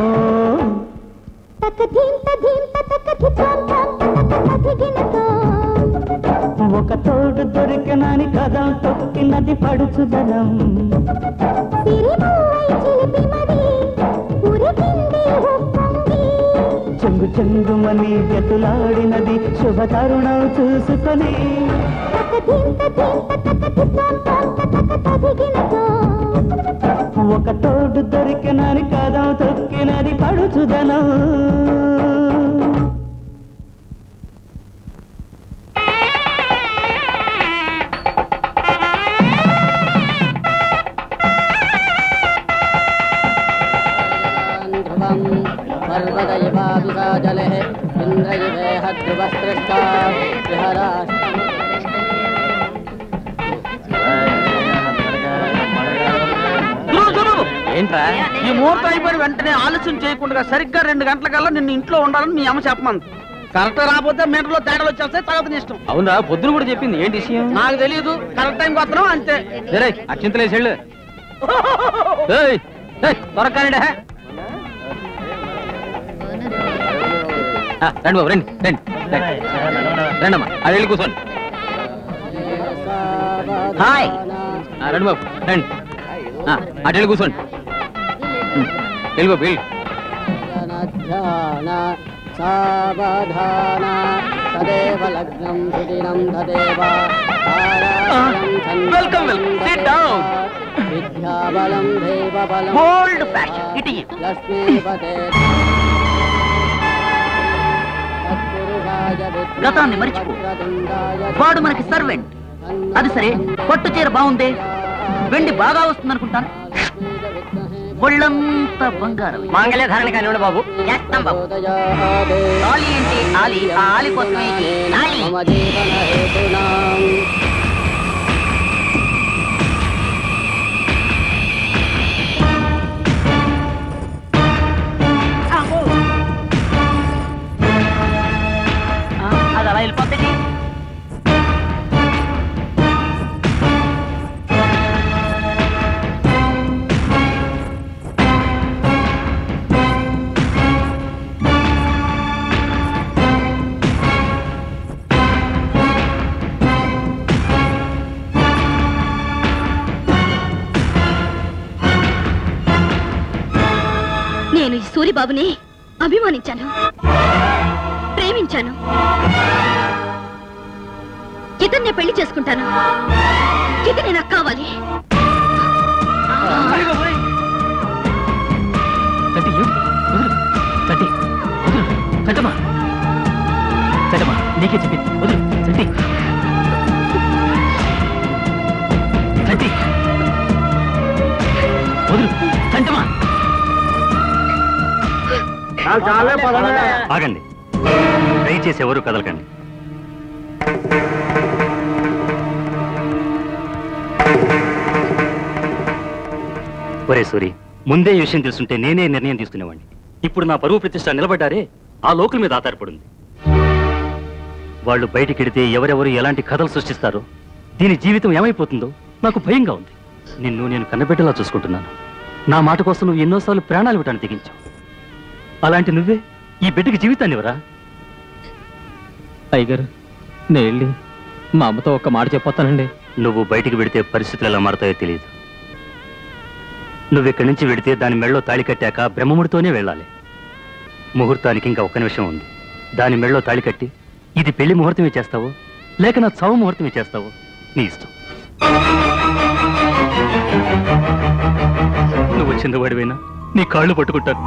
తక ధీంత ధీంత తక ధిత్వం థం తక తదిగినతో ఒక తోడు దొరికినని కథం తొక్కినది పడుచుదనం సిరిమూవై చిలిపి మది ఉరికింది ఉప్పొంగి చెంగు చెంగుమని ఎతులాడినది శుభ తరుణం చూసుకొని తక ధీంత ధీంత తక ధిత్వం థం తక తదిగినతో ఒక తోడు దొరికినని కథం తొక్కినది పడుచుదనం ध्रुवम् पर्वतयवाभिसाजलेः इन्द्रयिवेह ध्रुवस्पृष्टा बृहराष्टम ఏంట్రా ఈ ముహూర్తం అయిపోయిన వెంటనే ఆలస్యం చేయకుండా సరిగ్గా రెండు గంటలకల్లా నిన్ను ఇంట్లో ఉండాలని మీ అమ్మ చెప్పమంది కరెక్ట్ రాకపోతే మీటర్లో తేడాలు వచ్చేస్తే తర్వాత నీ ఇష్టం అవునా పొద్దున కూడా చెప్పింది ఏంటి విషయం నాకు తెలియదు కరెక్ట్ టైంకి వస్తున్నాం అంతే సరే అక్షింతలేసేళ్ళు ఏయ్, ఏయ్, త్వరగానే రండి బాబు రండి రండి రండి. రండమ్మా అది వెళ్ళి కూర్చోండి హాయ్ ఆ, రండి బాబు రండి ఆ, అటు వెళ్ళి కూర్చోండి ఉమ్, వెళ్ళి బాబు వెళ్ళి ध्यान सावधान तदेव लग्नं सुदिनं तदेव వెల్కమ్ వెల్కమ్ సిట్ డౌన్ విద్యాబలం దేవబలం Bold fashion, it is. లక్ష్మీపతే గతాన్ని మరిచిపో వాడు మనకి సర్వెంట్ అది సరే పట్టు చీర బాగుందే వెండి బాగా వస్తుంది అనుకుంటాను ఒళ్ళంతా బంగారం మాంగళ్య ధారణ కానివ్వండి బాబు చేస్తాం బాబు ఆలి ఏంటి ఆలి ఆ ఆలి కోసమే ఈ నాలి మమ జీవన హేతునాం ఆ, అది అలా వెళ్ళిపోతుంది నేను ఈ సూరిబాబుని అభిమానించాను ప్రేమించాను ఇతన్నే పెళ్లి చేసుకుంటాను ఇతనే నాకు కావాలి చట్టి ఏమిటి? వదులు చట్టి వదులు చట్టమా చట్టమా నీకే చెప్పింది వదులు చట్టి చట్టి వదులు చంటమా ఆగండి దయచేసి ఎవరు కదలకండి ఒరే సూరి ముందే ఈ విషయం తెలుసుంటే నేనే నిర్ణయం తీసుకునేవాడిని ఇప్పుడు నా పరువు ప్రతిష్ట నిలబడ్డారే ఆ లోకుల మీద ఆధారపడింది వాళ్ళు బయటికెడితే ఎవరెవరు ఎలాంటి కథలు సృష్టిస్తారో దీని జీవితం ఏమైపోతుందో నాకు భయంగా ఉంది నిన్ను నేను కన్నబెట్టేలా చూసుకుంటున్నాను నా మాట కోసం నువ్వు ఎన్నోసార్లు ప్రాణాలు ఇవ్వటాన్ని తెగించావు అలాంటి నువ్వే ఈ బిడ్డకి జీవితాన్ని ఇవ్వరా అయ్యగారు నేను వెళ్ళి మా అమ్మతో ఒక్క మాట చెప్పొస్తానండి నువ్వు బయటికి వెడితే పరిస్థితులు ఎలా మారతాయో తెలియదు నువ్వు ఇక్కడి నుంచి వెడితే దాని మెళ్ళో తాళి కట్టాక బ్రహ్మముడితోనే వెళ్ళాలి ముహూర్తానికి ఇంకా ఒక్క నిమిషం ఉంది దాని మెళ్ళో తాళి కట్టి ఇది పెళ్లి ముహూర్తమే చేస్తావు లేక నా చావు ముహూర్తమే చేస్తావు నీ ఇష్టం నువ్వు చిన్నవాడివైనా నీ కాళ్ళు పట్టుకుంటాను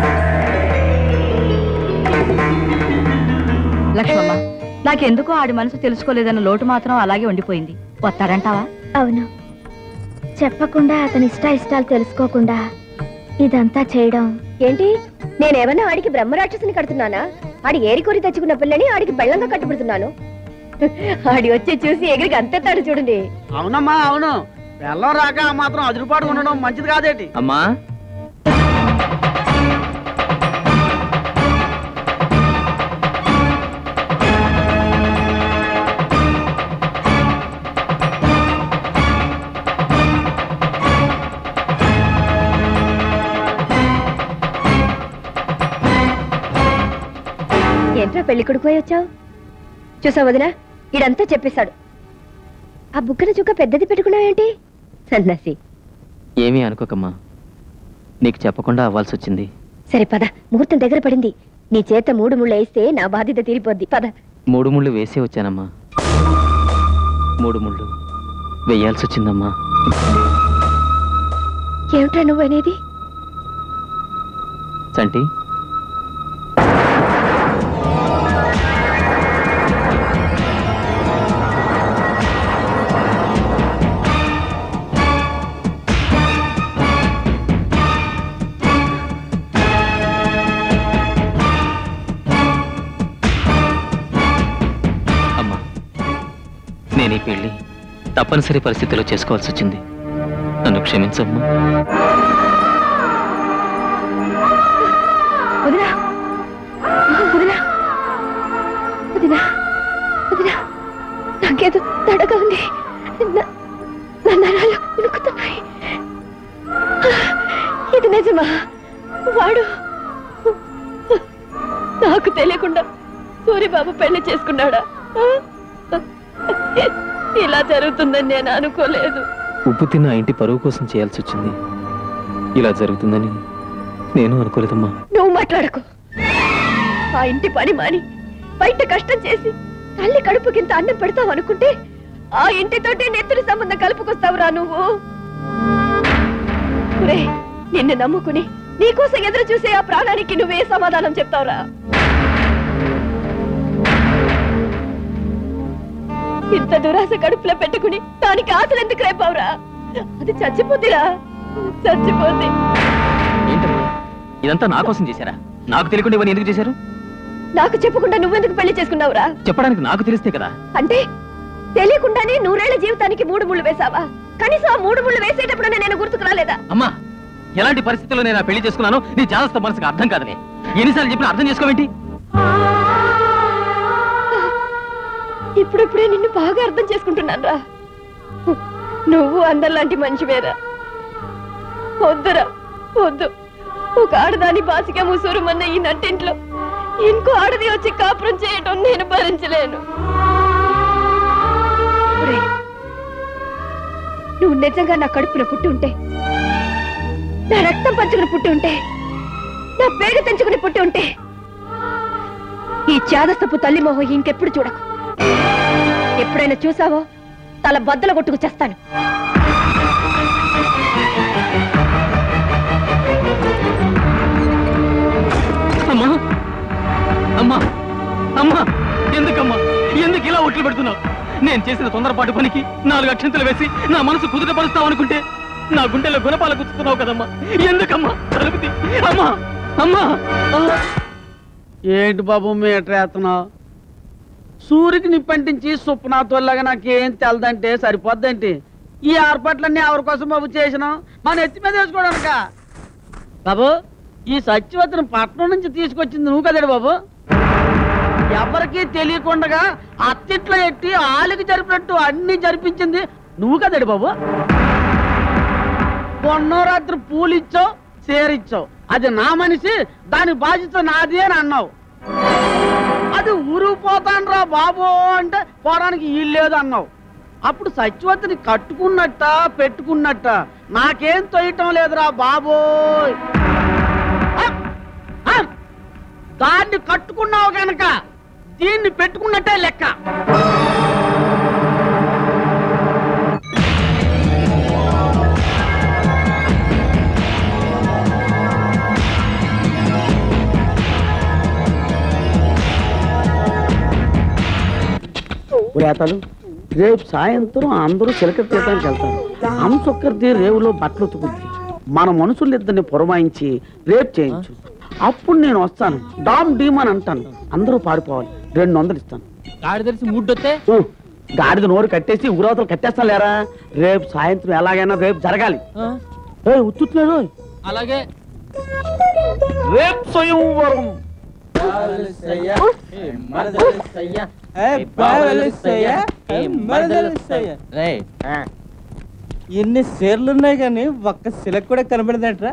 లక్ష్మమ్మ నాకెందుకో ఆడి మనసు తెలుసుకోలేదన్న లోటు మాత్రం అలాగే ఉండిపోయింది వస్తాడంటావా అవును చెప్పకుండా అతని ఇష్ట ఇష్టాలు తెలుసుకోకుండా ఇదంతా చేయడం ఏంటి నేనేమన్నా ఆడికి బ్రహ్మరాక్షసుని కడుతున్నానా ఆడి ఏరి కోరి తెచ్చుకున్న పిల్లని ఆడికి బెల్లంగా కట్టుబడుతున్నాను ఆడి వచ్చి చూసి ఎగిరికి అంతేస్తాడు చూడండి అవునమ్మా అవును బెల్లం రాక ఆ మాత్రం అదురుపాటు ఉండడం మంచిది కాదేటి అమ్మా ఏంట్రా పెళ్లి కొడుకు వచ్చావు చూసావు వదినా ఇడంతా చెప్పేశాడు ఆ బుక్కన చుక్క పెద్దది పెట్టుకున్నావేంటి సన్నాసి ఏమీ అనుకోకమ్మా నీకు చెప్పకుండా అవ్వాల్సి వచ్చింది సరే పద ముహూర్తం దగ్గర పడింది నీ చేత మూడు ముళ్ళు వేస్తే నా బాధ్యత తీరిపోద్ది పద మూడు ముళ్ళు వేసే వచ్చానమ్మా మూడు ముళ్ళు వెయ్యాల్సి వచ్చిందమ్మా ఏమిట్రా నువ్వు అనేది చంటి అమ్మా నేను ఈ పెళ్లి తప్పనిసరి పరిస్థితిలో చేసుకోవాల్సి వచ్చింది నన్ను క్షమించమ్మా వదినా వదినా వదినా వదినా నాకేదో తడగా ఉంది నా- నా నరాలు ఉణుకుతున్నాయి ఇది నిజమా వాడు నాకు తెలియకుండా సూరిబాబు పెళ్లి చేసుకున్నాడా ఇలా జరుగుతుందని నేను అనుకోలేదు ఉప్పు తిన్న ఆ ఇంటి పరువు కోసం చేయాల్సి వచ్చింది ఇలా జరుగుతుందని నేను అనుకోలేదమ్మా నువ్వు మాట్లాడకు ఆ ఇంటి పని మాని బయట కష్టం చేసి తల్లి కడుపుకింత అన్నం పెడతావు అనుకుంటే ఆ ఇంటితోటి నెత్తురి సంబంధం కలుపుకొస్తావురా నువ్వు ఒరేయ్, నిన్ను నమ్ముకుని నీకోసం ఎదురు చూసే ఆ ప్రాణానికి నువ్వే సమాధానం చెప్తావురా ఇంత దురాశ కడుపులో పెట్టుకుని దానికి ఆశలు ఎందుకు రేపావురా అది చచ్చిపోద్దిరా చచ్చిపోద్ది ఏంటమ్మా ఇదంతా నా కోసం చేశారా నాకు తెలియకుండా ఇవన్నీ ఎందుకు చేశారు నాకు చెప్పకుండా నువ్వెందుకు పెళ్లి చేసుకున్నావురా చెప్పడానికి నాకు తెలిస్తే కదా అంటే తెలియకుండానే నూరేళ్ల జీవితానికి మూడు ముళ్ళు వేసావా కనీసం ఆ మూడు ముళ్ళు వేసేటప్పుడు నేను గుర్తుకు రాలేదా అమ్మా ఎలాంటి పరిస్థితుల్లో నేను ఆ పెళ్లి చేసుకున్నాను నీ జాగ్రత్త మనసుకు అర్థం కాదని ఎన్నిసార్లు చెప్పినా అర్థం చేసుకోవేంటి ఇప్పుడిప్పుడే నిన్ను బాగా అర్థం చేసుకుంటున్నాను రా నువ్వు అందరిలాంటి మనిషివేరా వద్దురా వద్దు ఒక ఆడదాని బాసిగా ముసూరుమన్న ఈ నట్టింట్లో ఇంకో ఆడది వచ్చి కాపురం చేయటం నేను భరించలేను ఒరేయ్, నువ్వు నిజంగా నా కడుపున పుట్టి ఉంటే నా రక్తం పంచుకుని పుట్టి ఉంటే నా పేరు తెంచుకుని పుట్టి ఉంటే ఈ చాదస్తపు తల్లి మొహం ఇంకెప్పుడు చూడకు ఎప్పుడైనా చూసావో తల బద్దల కొట్టుకు చేస్తాను అమ్మా అమ్మా అమ్మా ఎందుకమ్మా ఎందుకు ఇలా ఒట్లు పెడుతున్నావు నేను చేసిన తొందరపాటు పనికి నాలుగు అక్షంతలు వేసి నా మనసు కుదుట పరుస్తావు అనుకుంటే నా గుండెలో గుణపాల గుచ్చుతున్నావు కదమ్మా ఎందుకమ్మా తలుపుతి అమ్మా అమ్మా ఏంటి బాబు మీ ఎట్రేస్తున్నావు సూర్యుకి నిప్పంటించి సుప్నాథోల్లాగా నాకేం తెలదంటే సరిపోద్దంటే ఈ ఏర్పాట్లన్నీ ఎవరి కోసం బాబు చేసినాం మన ఎత్తి మీద వేసుకోవడానిక బాబు ఈ సత్యవతిని పట్నం నుంచి తీసుకొచ్చింది నువ్వు కదండి బాబు ఎవరికీ తెలియకుండా అత్తిట్లో ఎట్టి ఆలికి జరిపినట్టు అన్ని జరిపించింది నువ్వు కదడి బాబు మొన్నో రాత్రి పూలిచ్చావు చేరిచ్చావు అది నా మనిషి దాని బాధ్యత నాది అని అన్నావు అది ఊరు పోతాన్రా బాబు అంటే పోవడానికి వీలు లేదు అన్నావు అప్పుడు సత్యవతిని కట్టుకున్నట్ట పెట్టుకున్నట్ట నాకేం తొయ్యటం లేదురా బాబోయ్ అప్! అప్! దాన్ని కట్టుకున్నావు గనక దీన్ని పెట్టుకున్నట్టే లెక్క రేతలు రేపు సాయంత్రం అందరూ చిలక తీయడానికి వెళ్తారు అంశొక్కరిది రేవులో బట్టలు ఉతుకుద్ది మన మనుషులిద్దరిని పురమాయించి రేపు చేయించు అప్పుడు నేను వస్తాను డామ్ డీమ్ అని అంటాను అందరూ పారిపోవాలి రెండు వందలు ఇస్తాను గాడి తెలిసి ముడ్డొస్తే ఊ, గాడిద నోరు కట్టేసి ఊరవతలు కట్టేస్తాను లేరా రేపు సాయంత్రం ఎలాగైనా రేపు జరగాలి ఏ ఉత్తుట్లేదు అలాగే రేపు స్వయంవరం రేయ్, ఎన్ని సేర్లు ఉన్నాయి కానీ ఒక్క సిలక్ కూడా కనబడదట్రా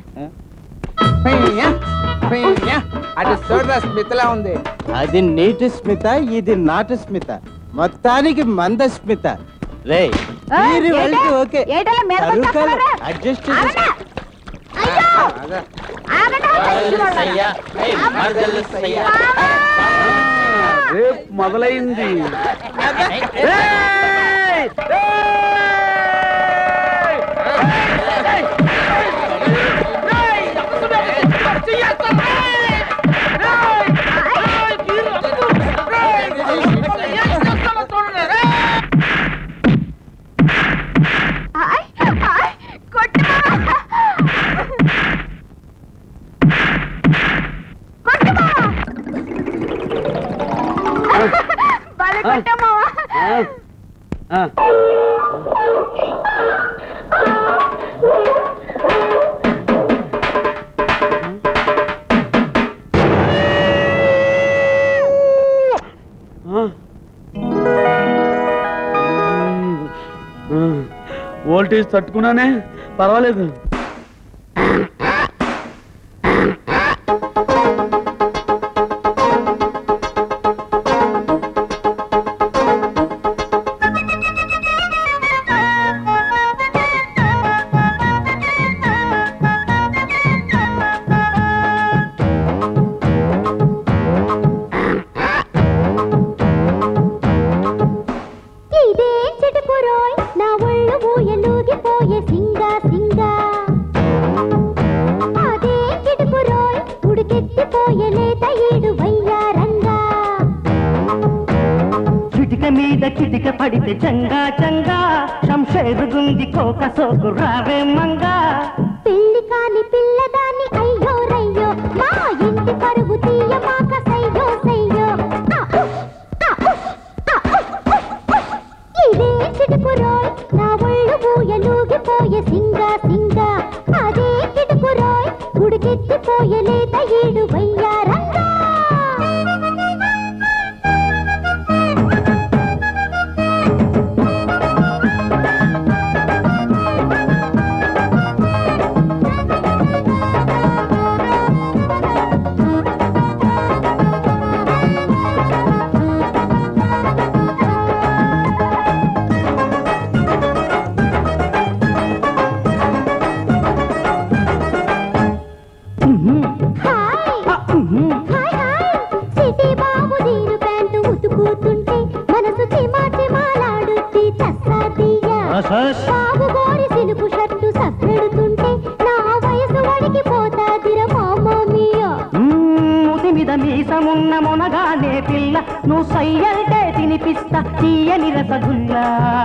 అది చూడరా స్మితలా ఉంది అది నీటి స్మిత ఇది నాటు స్మిత మొత్తానికి మంద స్మిత రే మీరు వెళ్తే ఓకే ఏటలా మీద పడ్డా? అడ్జస్ట్ రేపు మొదలైంది వోల్టేజ్ తట్టుకున్నానే పర్వాలేదు ఇదే చిటుకురోయ్ నా ఒళ్ళు ఊయలూగిపోయే సింగా సింగా అదే చిటుకురోయ్ ఉడికెత్తిపోయే లేత ఈడు వయ్యారంగా చిటిక మీద చిటిక పడితే చంగా చంగా శంషేరు గుంది కోక సోకు రావే మంగా పెళ్లి కాని పిల్లదాన్ని అయ్యో రయ్యో మా ఇంటి పరుగు తీయ మాక సయ్యో సయ్యో ఆ, ఉఫ్, ఆ, ఉఫ్, ఆ, ఉఫ్, ఉఫ్, ఉఫ్. ఇదే చిటుకురోయ్ నా ఒళ్ళు ఊయలూగిపోయే సింగా సింగా అదే చిటుకురోయ్ ఉడికెత్తిపోయే లేత ఈడు వయ్యారంగా హాయ్ హాయ్ సిటీ బాబు దీని ప్యాంటు ఉతుకుతుంటే మనసు చిమా చిమాలాడుద్ది తస్సాదియ్య బాబు గోరి సినుకు షర్టు సప్పెడుతుంటే నా వయసు వడికి పోతాదిర మామీయా మూతి మీద మీసమున్న మొనగానే పిల్ల నువ్వు సయ్యంటే తినిపిస్తా తీయని రసగుల్లా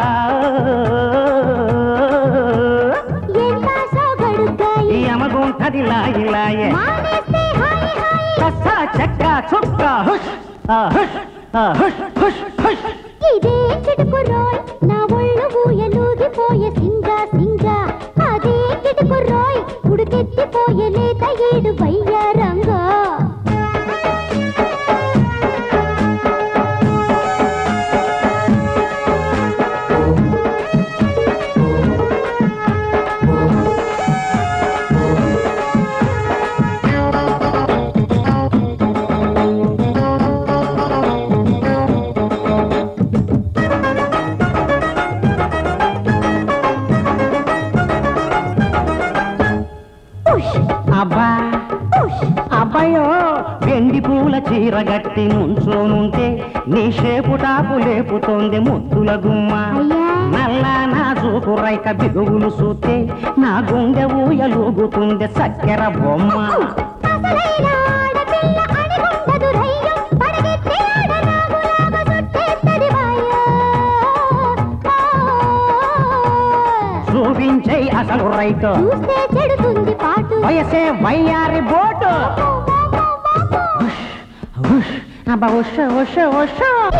ఎంత సోగడుగాయి ఈ అమగుంటది లాయి లాయే మానేస్తే హాయ్ హాయ్ కస్సా చెక్క చుక్క హుష్ ఆ హుష్ ఆ హుష్ హుష్ హుష్ ఇదే చిటుకు రోయ్ నా ఒళ్ళు ఊయలూగిపోయే సింగా సింగా అదే చిటుకు రోయ్ ఉడికెత్తిపోయే లేత ఏడు వయ్యారంగా అబ్బా అబ్బాయో వెండి పూల చీర గట్టి నుంచోనుంటే నీ షేపు టాపు లేపుతోంది ముద్దుల గుమ్మ నల్ల నా చూపు రైక బిగువులు చూస్తే నా గుండె ఊయలూగుతుంది చక్కెర బొమ్మ చూపించే అసలు రైతు వయసే వయ్యారి బోటు అబ్బా ఉష ఉష ఉష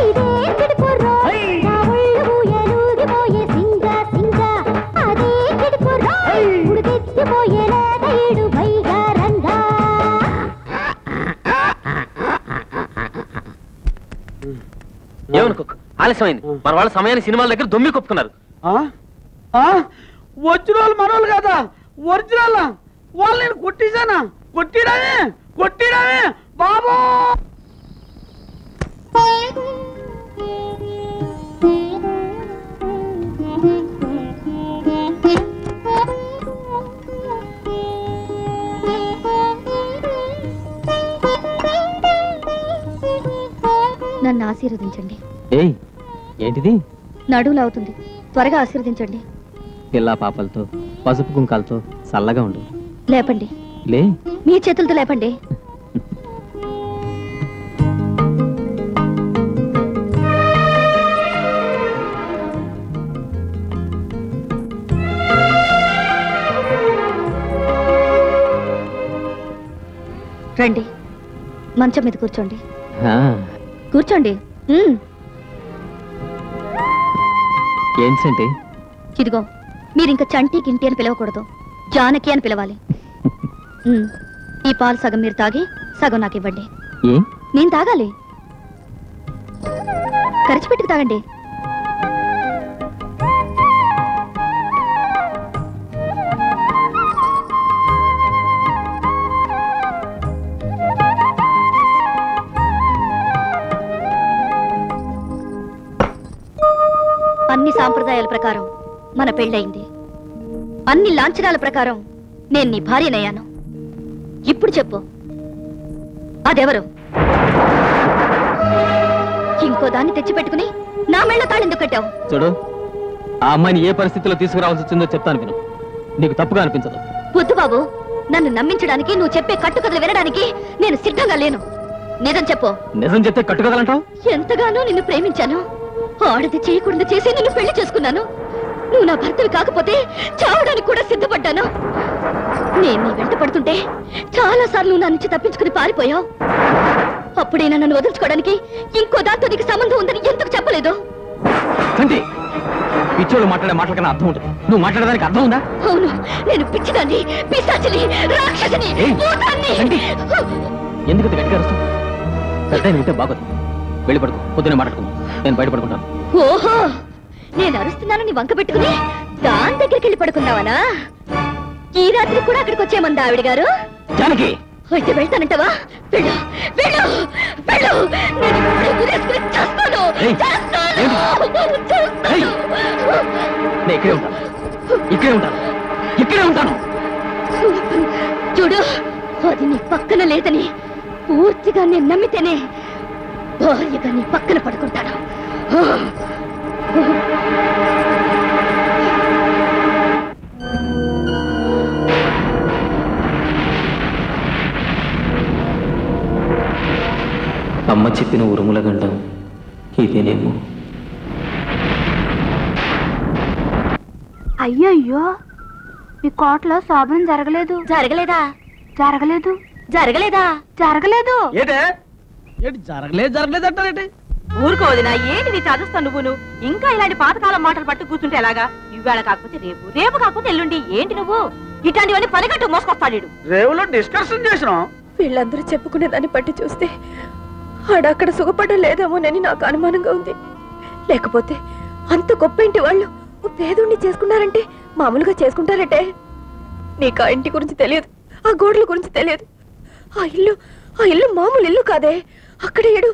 ఏమనుకో ఆలస్యమైంది మన వాళ్ళ సమయానికి సినిమాల దగ్గర దొమ్మి కొప్పుకున్నారు వచ్చిన వాళ్ళు మనోళ్ళు కదా ఒరిజినల్ వాళ్ళు నేను కొట్టేశానా కొట్టిరామే కొట్టిరామే బాబు నన్ను ఆశీర్వదించండి ఏయ్ ఏంటిది నడువులు అవుతుంది త్వరగా ఆశీర్వదించండి పిల్ల పాపలతో పసుపు కుంకాలతో చల్లగా ఉండు లేపండి లే మీ చేతులతో లేపండి రండి మంచం మీద కూర్చోండి ఆ, కూర్చోండి ఉమ్, ఏం సంటి ఇదిగో మీరు ఇంకా చంటి గింటి అని పిలవకూడదు జానకి అని పిలవాలి ఉమ్, ఈ పాలు సగం మీరు తాగి సగం నాకు ఇవ్వండి ఏ నేను తాగాలి ఖర్చు తాగండి అన్ని సాంప్రదాయాల ప్రకారం మన పెళ్ళయింది అన్ని లాంఛనాల ప్రకారం నేను నీ భార్యనయ్యాను ఇప్పుడు చెప్పు అదెవరు ఇంకో దాన్ని తెచ్చిపెట్టుకుని నా మెళ్ళ తాళెందుకు కట్టావు చూడు ఆ అమ్మాయిని ఏ పరిస్థితిలో తీసుకురావాల్సి వచ్చిందో చెప్తాను విను నీకు తప్పుగా అనిపించదు వద్దు బాబు నన్ను నమ్మించడానికి నువ్వు చెప్పే కట్టుకథలు వినడానికి నేను సిద్ధంగా లేను నిజం చెప్పు నిజం చెప్తే కట్టుకదలంటావు ఎంతగానో నిన్ను ప్రేమించాను ఆడది చేయకుండా చేసి నిన్ను పెళ్లి చేసుకున్నాను నువ్వు నా భర్తవి కాకపోతే చావడానికి కూడా సిద్ధపడ్డాను నేను నీ వెంట పడుతుంటే చాలా సార్లు నువ్వు నా నుంచి తప్పించుకుని పారిపోయావు అప్పుడైనా నన్ను వదులుచుకోవడానికి ఇంకో దాంతో నీకు సంబంధం ఉందని ఎందుకు చెప్పలేదు సంటి పిచ్చోళ్ళు మాట్లాడే మాటల కన్నా అర్థం ఉంటుంది నువ్వు మాట్లాడడానికి అర్థం ఉందా అవును నేను పిచ్చిదాన్ని పిశాచిని రాక్షసిని భూతాన్ని. ఎందుకు ఇంత గట్టిగా అరుస్తావు పెద్ద వింటే బాగోదు వెళ్ళి పడుకో పొద్దునే మాట్లాడుకుందాం నేను బయట పడుకుంటాను ఓహో నేను అరుస్తున్నానని వంక పెట్టుకుని దాని దగ్గరికి వెళ్ళి పడుకున్నావనా ఈ రాత్రి కూడా అక్కడికి వచ్చేమంది ఆవిడ గారు జానకి అయితే వెళ్తానంటావా వెళ్ళు వెళ్ళు వెళ్ళు నేను ఇప్పుడే ఉరేసుకుని చస్తాను చేస్తాను చేస్తాను. నేను ఇక్కడే ఉంటాను ఇక్కడే ఉంటాను ఇక్కడే ఉంటాను చూడు అది నీ పక్కన లేదని పూర్తిగా నేను నమ్మితేనే భార్యగా నీ పక్కన పడుకుంటాను అమ్మ చెప్పిన ఉరుముల గండం ఇదేనేమో అయ్యయ్యో మీ కోటలో శోభనం జరగలేదు జరగలేదా జరగలేదు జరగలేదా జరగలేదు ఏంటే ఏంటి జరగలేదు జరగలేదు అంటారేంటి ఊరుకో వదినా ఏంటి నీ చదువుతావు నువ్వును ఇంకా ఇలాంటి పాతకాలం మాటలు పట్టు కూర్చుంటే ఎలాగా ఇవాళ కాకపోతే రేపు రేపు కాకపోతే ఎల్లుండి ఏంటి నువ్వు ఇట్లాంటివన్నీ పనిగట్టు మోసుకొస్తాడు ఈడు. రేవులో డిస్కషన్ చేసినాం వీళ్ళందరూ చెప్పుకునేదాన్ని బట్టి చూస్తే ఆడక్కడ సుఖపడలేదేమోనని నాకు అనుమానంగా ఉంది లేకపోతే అంత గొప్ప ఇంటి వాళ్ళు ఓ పేదోడిని చేసుకున్నారంటే మామూలుగా చేసుకుంటారటే నీకు ఆ ఇంటి గురించి తెలియదు ఆ గోడల గురించి తెలియదు ఆ ఇల్లు ఆ ఇల్లు మామూలు ఇల్లు కాదే అక్కడ ఏడు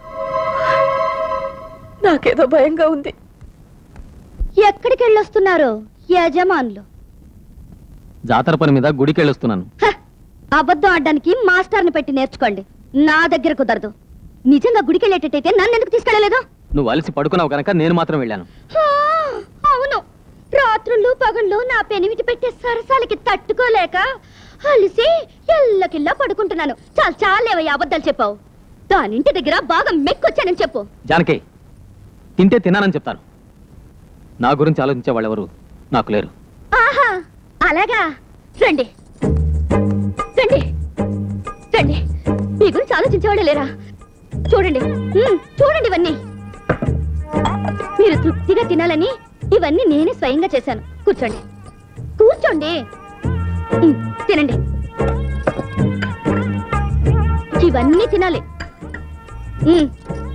నాకేదో భయంగా ఉంది ఎక్కడికి వెళ్ళొస్తున్నారు యజమానులు జాతర పని మీద గుడికి వెళ్ళొస్తున్నాను అబద్ధం ఆడడానికి మాస్టర్ని పెట్టి నేర్చుకోండి నా దగ్గర కుదరదు నిజంగా గుడికి వెళ్ళేటట్టయితే నన్ను ఎందుకు తీసుకెళ్ళలేదు నువ్వు అలసి పడుకున్నావు కనుక నేను మాత్రం వెళ్ళాను అవును రాత్రుళ్ళు పగళ్ళు నా పెనిమిటి పెట్టే సరసాలకి తట్టుకోలేక అలిసి ఎల్లకిల్లా పడుకుంటున్నాను చాలు చాలేవయ్య అబద్ధాలు చెప్పావు దానింటి దగ్గర బాగా మెక్కొచ్చానని చెప్పు జానకి తింటే తిన్నానని చెప్తాను నా గురించి ఆలోచించే వాళ్ళెవరు నాకు లేరు ఆహా అలాగా రండి రండి రండి మీ గురించి ఆలోచించేవాడే లేరా చూడండి ఉమ్, చూడండి ఇవన్నీ మీరు తృప్తిగా తినాలని ఇవన్నీ నేనే స్వయంగా చేశాను కూర్చోండి కూర్చోండి ఉమ్, తినండి ఇవన్నీ తినాలి ఉమ్.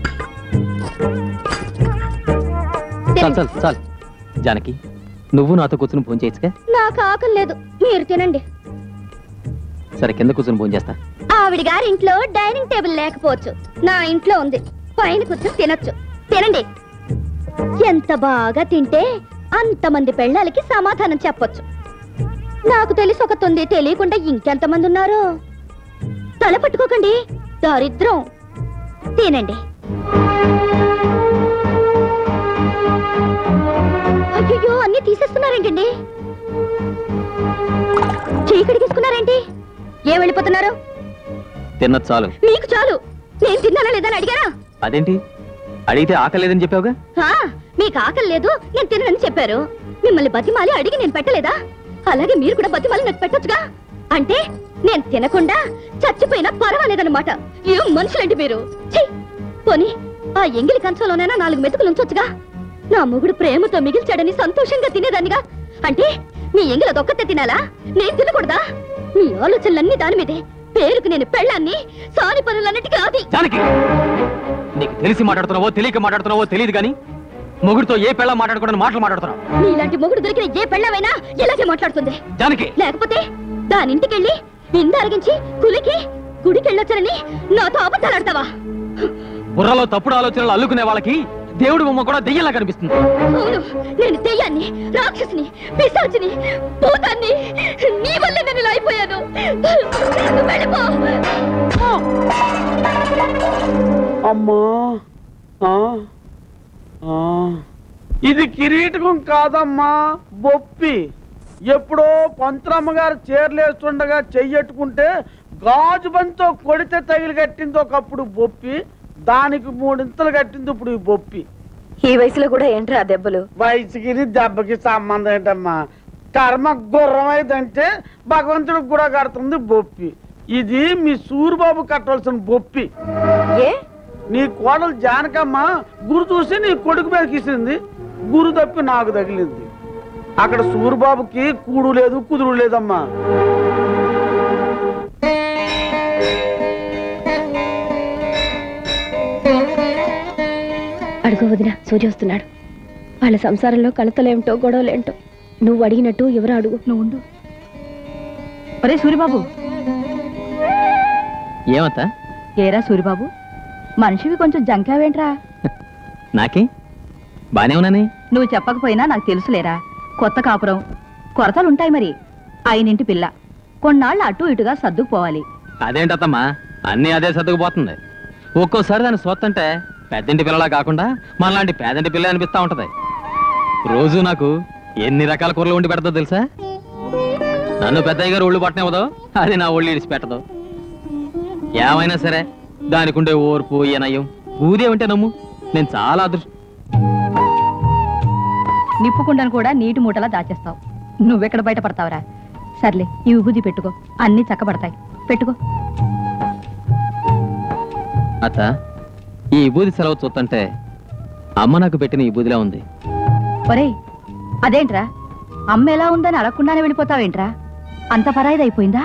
చాలు చాలు చాలు జానకి నువ్వు నాతో కూర్చుని ఫోన్ చేయొచ్చుగా నాకు ఆకలి లేదు మీరు తినండి సరే కింద కూర్చుని ఫోన్ చేస్తా ఆవిడ గారి ఇంట్లో డైనింగ్ టేబుల్ లేకపోవచ్చు నా ఇంట్లో ఉంది పైన కూర్చొని తినొచ్చు తినండి ఎంత బాగా తింటే అంతమంది పెళ్ళాలకి సమాధానం చెప్పొచ్చు నాకు తెలిసి ఒక తొంది తెలియకుండా ఇంకెంతమంది ఉన్నారో తల పట్టుకోకండి దారిద్రం తినండి అయ్యో అన్ని తీసేస్తున్నారేంటండి చీకటి తీసుకున్నారేంటి ఏం వెళ్ళిపోతున్నారు తిన్నది చాలు మీకు చాలు నేను తిన్నానా లేదని అడిగారా అదేంటి అడిగితే ఆకలేదని చెప్పావుగా ఆ, మీకు ఆకలి లేదు నేను తిననని చెప్పారు మిమ్మల్ని బతిమాలి అడిగి నేను పెట్టలేదా అలాగే మీరు కూడా బతిమాలి నాకు పెట్టొచ్చుగా అంటే నేను తినకుండా చచ్చిపోయినా పర్వాలేదన్నమాట ఏం మనుషులండి మీరు ఛీ! పోనీ ఆ ఎంగిలి కంచంలోనైనా నాలుగు మెతుకులు ఉంచొచ్చుగా నా మొగుడు ప్రేమతో మిగిల్చాడని సంతోషంగా తినేదానిగా అంటే మీ ఎంగిల దొక్కతే తినాలా నేను తినకూడదా మీ ఆలోచనలన్నీ దాని మీదే పేరుకు నేను పెళ్ళాన్ని సాని పనులన్నిటికీ అది జానకి నీకు తెలిసి మాట్లాడుతున్నావో తెలియక మాట్లాడుతున్నావో తెలియదు కానీ మొగుడితో ఏ పెళ్ళ మాట్లాడకూడని మాటలు మాట్లాడుతున్నావు నీలాంటి మొగుడు దొరికిన ఏ పెళ్ళమైనా ఇలాగే మాట్లాడుతుంది జానకి లేకపోతే దాని ఇంటికెళ్ళి నింద అరిగించి కులికి గుడికెళ్ళొచ్చనని నాతో అబద్ధాలాడతావా బుర్రలో తప్పుడు ఆలోచనలు అల్లుకునే వాళ్ళకి దేవుడి బొమ్మ కూడా దెయ్యంలా కనిపిస్తుంది అవును నేను దెయ్యాన్ని రాక్షసిని పిశాచిని భూతాన్ని నీ వల్ల నేను ఇలా అయిపోయాను నువ్వు వెళ్ళిపో అమ్మా ఆ, ఆ. ఇది కిరీటకం కాదమ్మా బొప్పి ఎప్పుడో పంతులమ్మ గారు చీరలేస్తుండగా చెయ్యట్టుకుంటే గాజు బంతో కొడితే తగిలి కట్టింది ఒకప్పుడు బొప్పి దానికి మూడింతలు కట్టింది ఇప్పుడు ఈ బొప్పి ఈ వయసులో కూడా ఏంట్రా దెబ్బలు వయసుకి దెబ్బకి సంబంధం ఏంటమ్మా కర్మ గుర్రమైందంటే భగవంతుడికి కూడా కడుతుంది బొప్పి ఇది మీ సూరిబాబు కట్టవలసిన బొప్పి ఏ నీ కోడలు జానకమ్మ గురు చూసి నీ కొడుకు మీద కిసింది గురు తప్పి నాకు తగిలింది అక్కడ సూరిబాబుకి కూడు లేదు కుదురు లేదమ్మా అడుగు వదిన సూర్య వస్తున్నాడు వాళ్ళ సంసారంలో కలతలేమిటో గొడవలేంటో నువ్వు అడిగినట్టు ఎవరు అడుగు నువ్వు ఉండు ఒరే సూరిబాబు ఏమత్తా ఏరా సూరిబాబు మనిషివి కొంచెం జంకావేంట్రా నాకే బానే ఉన్నానే నువ్వు చెప్పకపోయినా నాకు తెలుసులేరా కొత్త కాపురం కొరతలుంటాయి మరి అయినింటి పిల్ల కొన్నాళ్ళు అటు ఇటుగా సర్దుకుపోవాలి అదేంటత్తమ్మా అన్నీ అదే సర్దుకుపోతుంది ఒక్కోసారి దాన్ని సొత్తంటే పెద్దంటి పిల్లలా కాకుండా మనలాంటి పేదంటి పిల్ల అనిపిస్తా ఉంటది రోజు నాకు ఎన్ని రకాల కూరలు వండి పెడతావు తెలుసా నన్ను పెద్దయ్య గారు ఒళ్ళు పట్టనివ్వదు అది నా ఒళ్ళు ఇడిచి పెట్టదు ఏమైనా సరే దానికి ఉండే ఓర్పు ఎనయం ఊదే ఉంటే నమ్ము నేను చాలా అదృష్టం నిప్పుకుండను కూడా నీటి మూటలా దాచేస్తావు నువ్వెక్కడ బయట పడతావురా సర్లే ఈ విభూది పెట్టుకో అన్ని చక్కబడతాయి పెట్టుకో అత్త ఈ విభూది సెలవు చూస్తుంటే అమ్మ నాకు పెట్టిన ఈ బూదిలా ఉంది ఒరేయ్ అదేంట్రా అమ్మ ఎలా ఉందని అడగకుండానే వెళ్ళిపోతావేంట్రా అంత పరాయిదైపోయిందా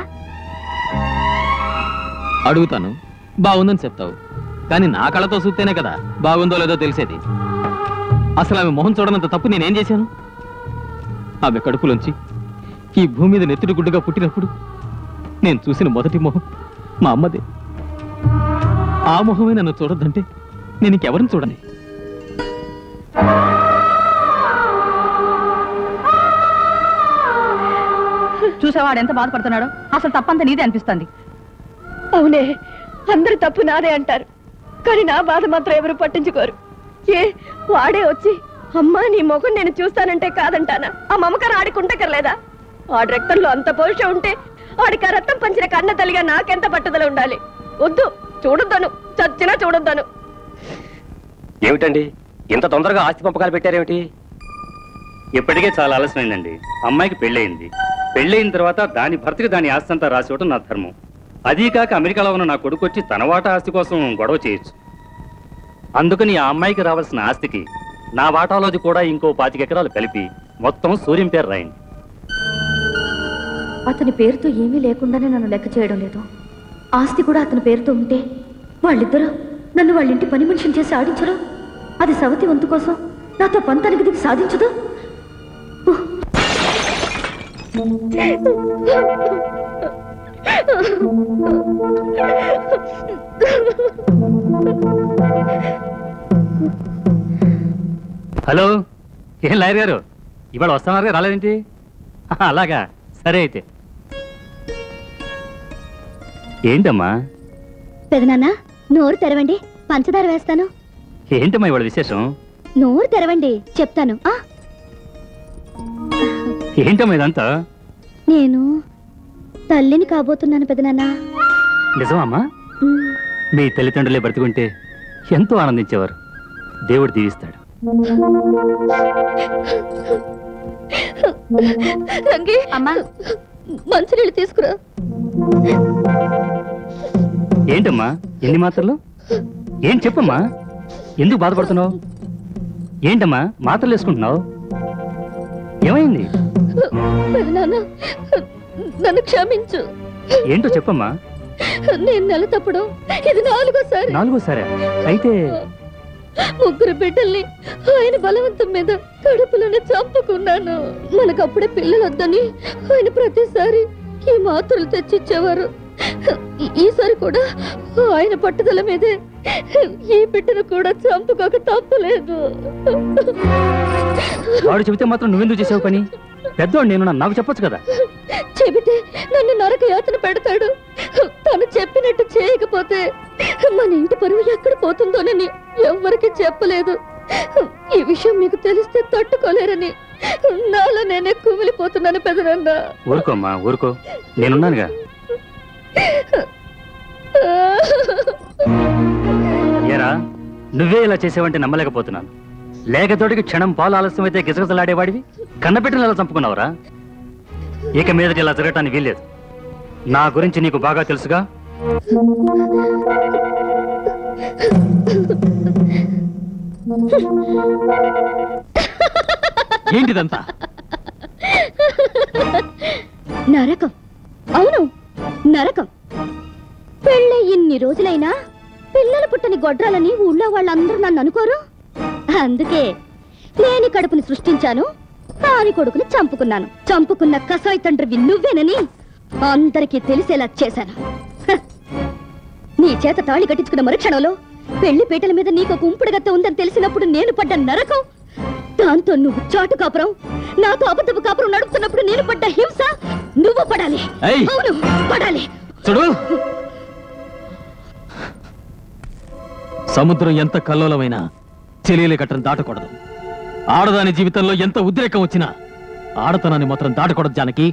అడుగుతాను బాగుందని చెప్తావు కానీ నా కళ్ళతో చూస్తేనే కదా బాగుందో లేదో తెలిసేది అసలు ఆమె మొహం చూడనంత తప్పు నేనేం చేశాను ఆమె కడుపులోంచి ఈ భూమి మీద నెత్తుడి గుడ్డుగా పుట్టినప్పుడు నేను చూసిన మొదటి మొహం మా అమ్మదే ఆ మొహమే నన్ను చూడొద్దంటే నేను ఇంకెవరిని చూడని చూసావా వాడు ఎంత బాధపడుతున్నాడో అసలు తప్పంతా నీదే అనిపిస్తుంది అవునే అందరు తప్పు నాదే అంటారు కానీ నా బాధ మాత్రం ఎవరు పట్టించుకోరు ఏ వాడే వచ్చి అమ్మా నీ మొఖం నేను చూస్తానంటే కాదంటానా ఆ మమకారం ఆడికి ఉండకర్లేదా ఆడి రక్తంలో అంత పౌరుషం ఉంటే ఆడికి ఆ రక్తం పంచిన కన్న తల్లిగా నాకెంత పట్టుదల ఉండాలి వద్దు చూడొద్దాను చచ్చినా చూడొద్దాను ఏమిటండి ఇంత తొందరగా ఆస్తి పంపకాలు పెట్టారేమిటి ఇప్పటికే చాలా ఆలస్యమైందండి అమ్మాయికి పెళ్ళయింది పెళ్ళయిన తర్వాత దాని భర్తకి దాని ఆస్తి అంతా రాసి ఇవ్వటం నా ధర్మం అదీ కాక అమెరికాలో ఉన్న నా కొడుకు వచ్చి తన వాటా ఆస్తి కోసం గొడవ చేయొచ్చు అందుకని ఆ అమ్మాయికి రావాల్సిన ఆస్తికి నా వాటాలోది కూడా ఇంకో పాతిక ఎకరాలు కలిపి మొత్తం సూర్యం పేరు రాయండి అతని పేరుతో ఏమీ లేకుండానే నన్ను లెక్క చేయడం లేదు ఆస్తి కూడా అతని పేరుతో ఉంటే వాళ్ళిద్దరూ నన్ను వాళ్ళ ఇంటి పని మనిషిని చేసి ఆడించరు అది సవతి వంతు కోసం నాతో పంతానికి దిగి సాధించదు హలో ఏం లాయర్ గారు ఇవాళ వస్తున్నారు రాలేదేంటి ఆహా, అలాగా సరే అయితే ఏంటమ్మా పెదనాన్న నోరు తెరవండి పంచదార వేస్తాను ఏంటమ్మా ఇవాళ విశేషం నోరు తెరవండి చెప్తాను ఆ ఏంటమ్మా ఇదంతా నేను తల్లిని కాబోతున్నాను పెదనాన్న నిజమమ్మా మీ తల్లిదండ్రులే బ్రతికుంటే ఎంతో ఆనందించేవారు దేవుడు దీవిస్తాడు రంగి అమ్మా మంచినీళ్ళు తీసుకురా ఏంటమ్మా ఎన్ని మాత్రలు ఏం చెప్పమ్మా ఎందుకు బాధపడుతున్నావు ఏంటమ్మా మాత్రలు వేసుకుంటున్నావు ఏమైంది పెదనాన్న నన్ను క్షమించు ఏంటో చెప్పమ్మా నేను నెల తప్పడం ఇది నాలుగోసారి నాలుగోసారా అయితే ముగ్గురు బిడ్డల్ని ఆయన బలవంతం మీద కడుపులోనే చంపుకున్నాను మనకప్పుడే పిల్లలు వద్దని ఆయన ప్రతిసారి ఈ మాత్రలు తెచ్చిచ్చేవారు ఈ- ఈసారి కూడా ఆయన పట్టుదల మీదే ఈ బిడ్డను కూడా చంపుకోక తప్పలేదు వాడు చెబితే మాత్రం నువ్వెందుకు చేసావు పని పెద్దోడు నేను నాకు చెప్పొచ్చు కదా చెబితే నన్ను నరక యాతన పెడతాడు తను చెప్పినట్టు చేయకపోతే మన ఇంటి పరువు ఎక్కడ పోతుందోనని ఎవ్వరికి చెప్పలేదు ఈ విషయం మీకు తెలిస్తే తట్టుకోలేరని నాలో నేనే కుమిలిపోతున్నాను పెదనన్న ఊరుకోమ్మా ఊరుకో నేనున్నానుగా ఏరా నువ్వే ఇలా చేసావంటే నమ్మలేకపోతున్నాను లేకతోటికి క్షణం పాలు ఆలస్యమైతే గిజగజలాడేవాడివి కన్నపెట్టిన ఎలా చంపుకున్నావురా ఇక మీదటి ఇలా జరగటానికి వీల్లేదు నా గురించి నీకు బాగా తెలుసుగా ఏంటిదంతా నరకం అవును నరకం పెళ్ళై ఇన్ని రోజులైనా పిల్లలు పుట్టని గొడ్రాలని ఊళ్ళో వాళ్ళందరూ నన్ను అనుకోరు అందుకే లేని కడుపుని సృష్టించాను కాని కొడుకుని చంపుకున్నాను చంపుకున్న కసాయి తండ్రివి నువ్వేనని అందరికీ తెలిసేలా చేశాను హ! నీ చేత తాళి కట్టించుకున్న మరుక్షణంలో పెళ్లి పీటల మీద నీకు ఒక ఉంపుడుగత్త ఉందని తెలిసినప్పుడు నేను పడ్డ నరకం దాంతో నువ్వు చాటు కాపురం నాతో అబద్ధపు కాపురం నడుపుతున్నప్పుడు నేను పడ్డ హింస నువ్వు పడాలి ఏయ్! అవును పడాలి చూడు సముద్రం ఎంత కల్లోలమైనా చెలియలి కట్టను దాటకూడదు ఆడదాని జీవితంలో ఎంత ఉద్రేకం వచ్చినా ఆడతనాన్ని మాత్రం దాటకూడదు జానకి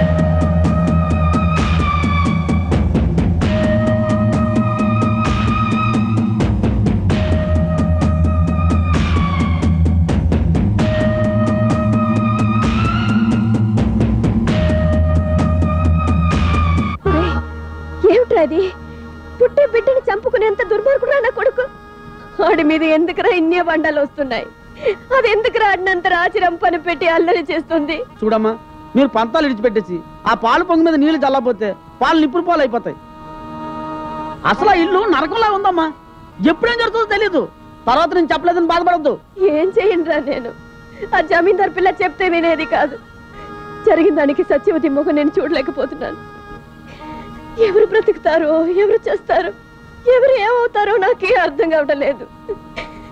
ఏమిట్రా అది పుట్టే బిడ్డని చంపుకునేంత దుర్మార్గుడా నా కొడుకు ఆడి మీద ఎందుకురా ఇన్నే బండాలు వస్తున్నాయి అది ఎందుకురా ఆడినంత రాచిరం పని పెట్టి అల్లరి చేస్తుంది చూడమ్మా మీరు పంతాలు విడిచిపెట్టేసి ఆ పాలు పొంగు మీద నీళ్లు చల్లకపోతే పాలు నిప్పులు పాలు అయిపోతాయి అసలు ఆ ఇల్లు నరకంలా ఉందమ్మా ఎప్పుడేం జరుగుతుందో తెలీదు తర్వాత నేను చెప్పలేదని బాధపడద్దు ఏం చేయనురా నేను ఆ జమీందార్ పిల్ల చెప్తే వినేది కాదు జరిగిన దానికి సత్యవతి ముఖం నేను చూడలేకపోతున్నాను ఎవరు బ్రతుకుతారో ఎవరు చేస్తారో ఎవరు ఏమవుతారో నాకే అర్థం కావడం లేదు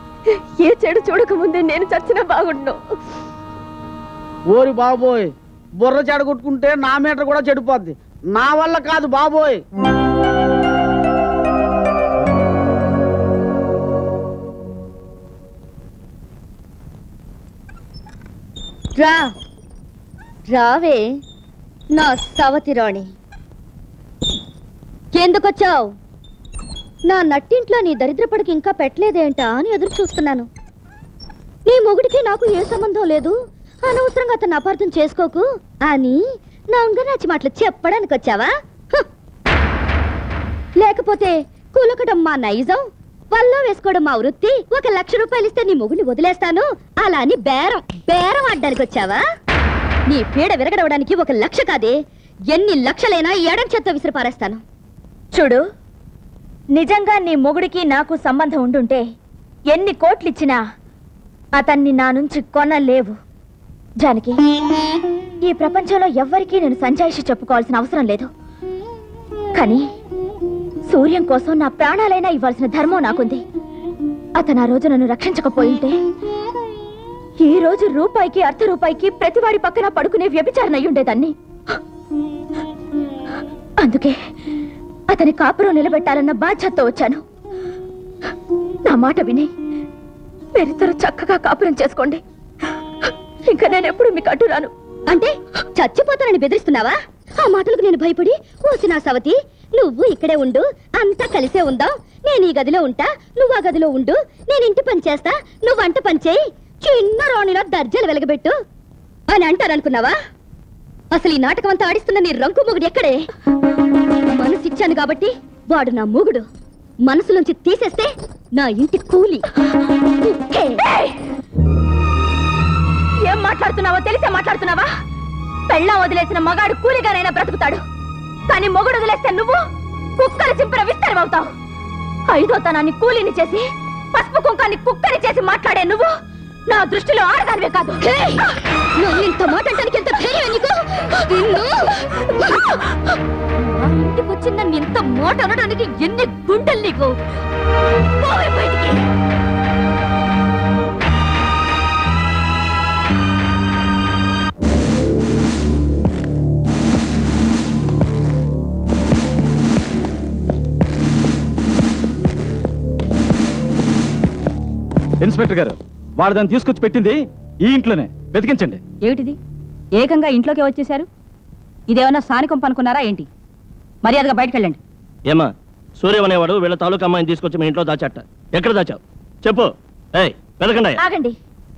ఏ చెడు చూడక ముందే నేను చచ్చినా బాగుండు ఓరి బాబోయ్ బుర్ర చెడగొట్టుకుంటే నా మీటర్ కూడా చెడిపోద్ది నా వల్ల కాదు బాబోయ్ రా రావే నా సవతి రాణి ఎందుకొచ్చావు నా నట్టింట్లో నీ దరిద్రపడికి ఇంకా పెట్టలేదేంటా అని ఎదురు చూస్తున్నాను నీ మొగుడికి నాకు ఏ సంబంధం లేదు అనవసరంగా అతను అపార్థం చేసుకోకు అని నా ఉంగరాచి మాటలు చెప్పడానికి వచ్చావా హ్. లేకపోతే కూలకడం మా నైజం వల్ల వేసుకోవడం మా వృత్తి ఒక లక్ష రూపాయలు ఇస్తే నీ మొగుడిని వదిలేస్తాను అలా అని బేరం బేరం ఆడడానికి వచ్చావా నీ పీడ విరగడవడానికి ఒక లక్ష కాదే ఎన్ని లక్షలైనా ఎడం చేత్తో విసిరి పారేస్తాను చూడు నిజంగా నీ మొగుడికి నాకు సంబంధం ఉండుంటే ఎన్ని కోట్లిచ్చినా అతన్ని నా నుంచి కొనలేవు జానకి ఈ ప్రపంచంలో ఎవ్వరికీ నేను సంజాయిషి చెప్పుకోవాల్సిన అవసరం లేదు కానీ సూర్యం కోసం నా ప్రాణాలైనా ఇవ్వాల్సిన ధర్మం నాకుంది అతను ఆ రోజు నన్ను రక్షించకపోయింటే ఈ రోజు రూపాయికి అర్ధ రూపాయికి ప్రతివాడి పక్కన పడుకునే వ్యభిచారణ అయ్యుండేదాన్ని అందుకే అతని కాపురం నిలబెట్టాలన్న బాధ్యతతో వచ్చాను నా మాట విని మీరిద్దరు చక్కగా కాపురం చేసుకోండి ఇంకా నేను ఎప్పుడు మీకు అడ్డు రాను అంటే చచ్చిపోతానని బెదిరిస్తున్నావా ఆ మాటలకు నేను భయపడి ఓసి నా సవతి నువ్వు ఇక్కడే ఉండు అంతా కలిసే ఉందాం నేను ఈ గదిలో ఉంటా నువ్వు ఆ గదిలో ఉండు నేను ఇంటి పని చేస్తా నువ్వు వంట పని చేయి చిన్న రాణిలో దర్జాలు వెలగబెట్టు అని అంటారనుకున్నావా అసలు ఈ నాటకం అంతా ఆడిస్తున్న నీ రంకు మొగుడు ఎక్కడే మనసు ఇచ్చాను కాబట్టి వాడు నా మొగుడు మనసులోంచి తీసేస్తే నా ఇంటి కూలి ఏం మాట్లాడుతున్నావో తెలిసే మాట్లాడుతున్నావా పెళ్ళం వదిలేసిన మగాడు కూలిగానైనా బ్రతుకుతాడు కానీ మొగుడు వదిలేస్తే నువ్వు కుక్కల చింపిన విస్తరం అవుతావు ఐదో తనాన్ని కూలిని చేసి పసుపు కుంకాన్ని కుక్కని చేసి మాట్లాడే నువ్వు నా దృష్టిలో ఆడదానివే కాదు నన్ను ఇంత మాట అంటానికి ఎంత ధైర్యం నీకు నిన్ను నా ఇంటికి వచ్చి నన్ను ఇంత మాట అనడానికి ఎన్ని గుండెలు నీకు పోవే బయటికి ఇన్స్పెక్టర్ గారు వాడు దాన్ని తీసుకొచ్చి పెట్టింది ఈ ఇంట్లోనే వెతికించండి ఏమిటిది ఏకంగా ఇంట్లోకి వచ్చేశారు ఇదేమన్నా స్థానికం పనుకున్నారా ఏంటి మర్యాదగా బయటకు వెళ్ళండి ఏమా సూర్యం అనేవాడు వీళ్ళ తాలూకా అమ్మాయిని తీసుకొచ్చి మీ ఇంట్లో దాచాట ఎక్కడ దాచావు చెప్పు ఏయ్ వెతకండి ఆగండి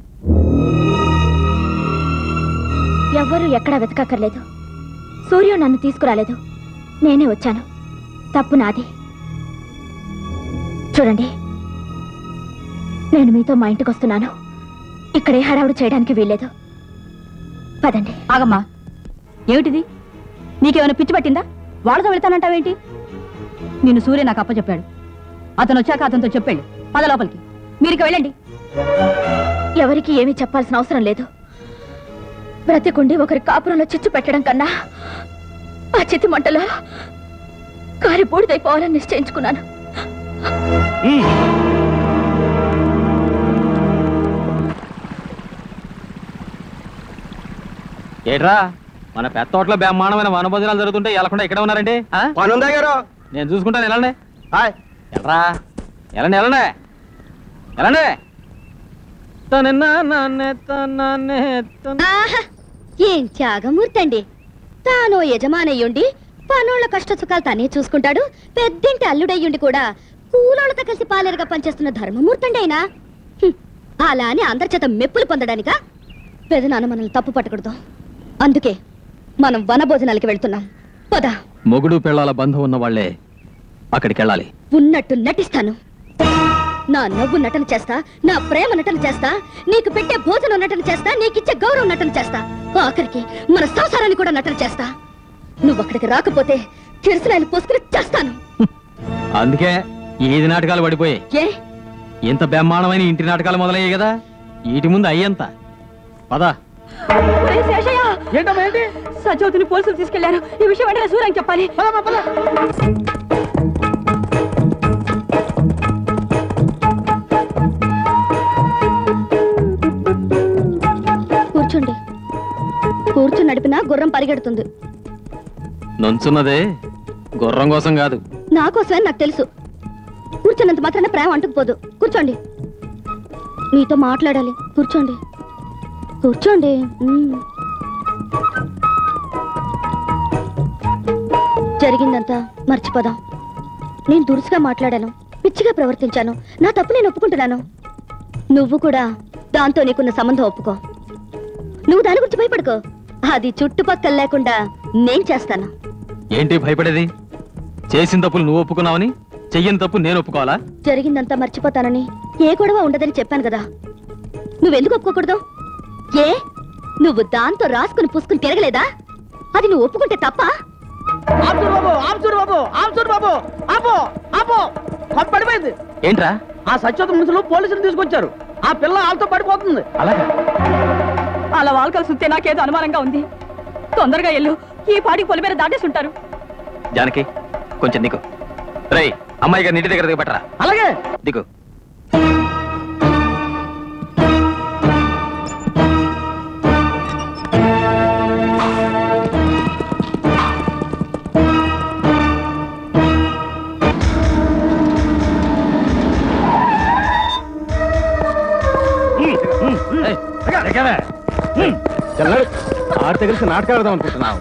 ఎవ్వరూ ఎక్కడా వెతకక్కర్లేదు సూర్యం నన్ను తీసుకురాలేదు నేనే వచ్చాను తప్పు నాది చూడండి నేను మీతో మా ఇంటికి వస్తున్నాను ఇక్కడే హడావుడి చేయడానికి వీల్లేదు పదండి ఆగమ్మా ఏమిటిది నీకేమైనా పిచ్చి పట్టిందా వాళ్ళతో వెళ్తానంటావేంటి నిన్ను సూర్య నాకు అప్పచెప్పాడు అతను వచ్చాక అతనితో చెప్పాడు పద లోపలికి మీరికి వెళ్ళండి ఎవరికి ఏమీ చెప్పాల్సిన అవసరం లేదు బ్రతికుండి ఒకరి కాపురంలో చిచ్చు పెట్టడం కన్నా ఆ చితి మంటలో కారి బూడిదైపోవాలని నిశ్చయించుకున్నాను ఏట్రా మన పెద్ద తోటలో బ్రహ్మాండమైన వనభోజనాలు జరుగుతుంటే వెళ్ళకుండా ఇక్కడే ఉన్నారండి ఆ? పనుందా గారు నేను చూసుకుంటాను వెళ్ళండి వెళ్ళరా వెళ్ళండి వెళ్ళండి వెళ్ళండి తనన్నా నాన్నే తనన్నే తన- ఆహా ఏం త్యాగమూర్తి అండి తాను యజమానయ్యుండి పనోళ్ళ కష్ట సుఖాలు తనే చూసుకుంటాడు పెద్దింటి అల్లుడయ్యుండి కూడా కూలోళ్ళతో కలిసి పాలేరుగా పనిచేస్తున్న ధర్మమూర్తి అండి ఆయన హ్మ్. అలా అని అందరి చేత మెప్పులు పొందడానిక పెదనాన్న మనల్ని తప్పు పట్టకూడదు అందుకే మనం వనభోజనాలకి వెళ్తున్నాం పద మొగుడు పెళ్ళాల బంధం ఉన్న వాళ్ళే అక్కడికి వెళ్ళాలి ఉన్నట్టు నటిస్తాను నా నవ్వు నటన చేస్తా నా ప్రేమ నటన చేస్తా నీకు పెట్టే భోజనం నటన చేస్తా నీకిచ్చే గౌరవం నటన చేస్తా ఆఖరికి మన సంసారాన్ని కూడా నటన చేస్తా నువ్వు అక్కడికి రాకపోతే కిరసనాయలు పోసుకుని చేస్తాను అందుకే ఏది నాటకాలు పడిపోయాయి ఏ ఇంత బ్రహ్మాండమైన ఇంటి నాటకాలు మొదలయ్యాయి కదా వీటి ముందు అయ్యంత పదా ఏంటమ్మా ఏంటి సజ్జవతిని పోలీసులు తీసుకెళ్లారు ఈ విషయం వెంటనే సూర్యం చెప్పాలి కూర్చోండి కూర్చుని నడిపినా గుర్రం పరిగెడుతుంది నుంచున్నదే గుర్రం కోసం కాదు నా కోసమే నాకు తెలుసు కూర్చున్నంత మాత్రాన ప్రేమ అంటుకుపోదు కూర్చోండి మీతో మాట్లాడాలి కూర్చోండి కూర్చోండి మ్మ్. జరిగిందంతా మర్చిపోదాం నేను దురుసుగా మాట్లాడాను పిచ్చిగా ప్రవర్తించాను నా తప్పు నేను ఒప్పుకుంటున్నాను నువ్వు కూడా దాంతో నీకున్న సంబంధం ఒప్పుకో నువ్వు దాని గురించి భయపడుకో అది చుట్టుపక్కల లేకుండా నేను చేస్తాను ఏంటి భయపడేది చేసిన తప్పులు నువ్వు ఒప్పుకున్నావని చెయ్యని తప్పు నేను ఒప్పుకోవాలా జరిగిందంతా మర్చిపోతానని ఏ గొడవ ఉండదని చెప్పాను కదా నువ్వెందుకు ఒప్పుకోకూడదు ఏ నువ్వు దాంతో రాసుకుని పూసుకుని తిరగలేదా అది నువ్వు ఒప్పుకుంటే తప్ప ఆపుచూరు బాబు ఆపుచూరు బాబు ఆపుచూరు బాబు ఆపో ఆపో కొంప పడిపోయింది ఏంట్రా ఆ సత్యోత మనుషులు పోలీసులు తీసుకొచ్చారు ఆ పిల్ల వాళ్ళతో పడిపోతుంది అలాగా అలా వాళ్ళకలు సుత్తే నాకేదో అనుమానంగా ఉంది తొందరగా ఎల్లు ఈ పాటికి పొలిమేర దాటేసి ఉంటారు జానకి కొంచెం దిగు రేయ్ అమ్మాయి గారి ఇంటి దగ్గర దిగబట్టరా అలాగే దిగు ఆడితే కలిసి నాటకాడదాం అనుకుంటున్నావు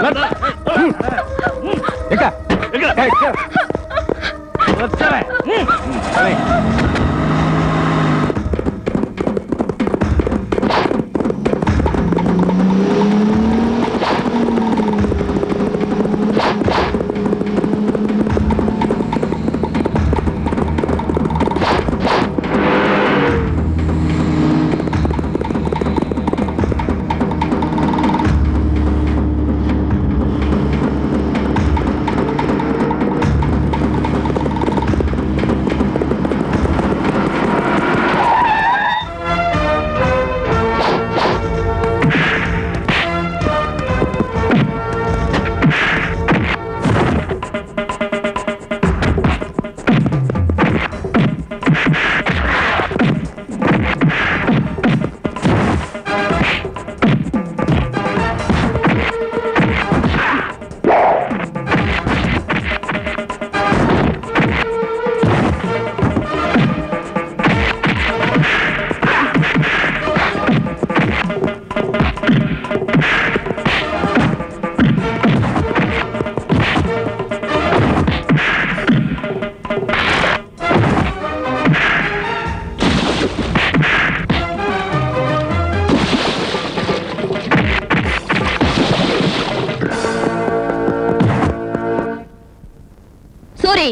సూరి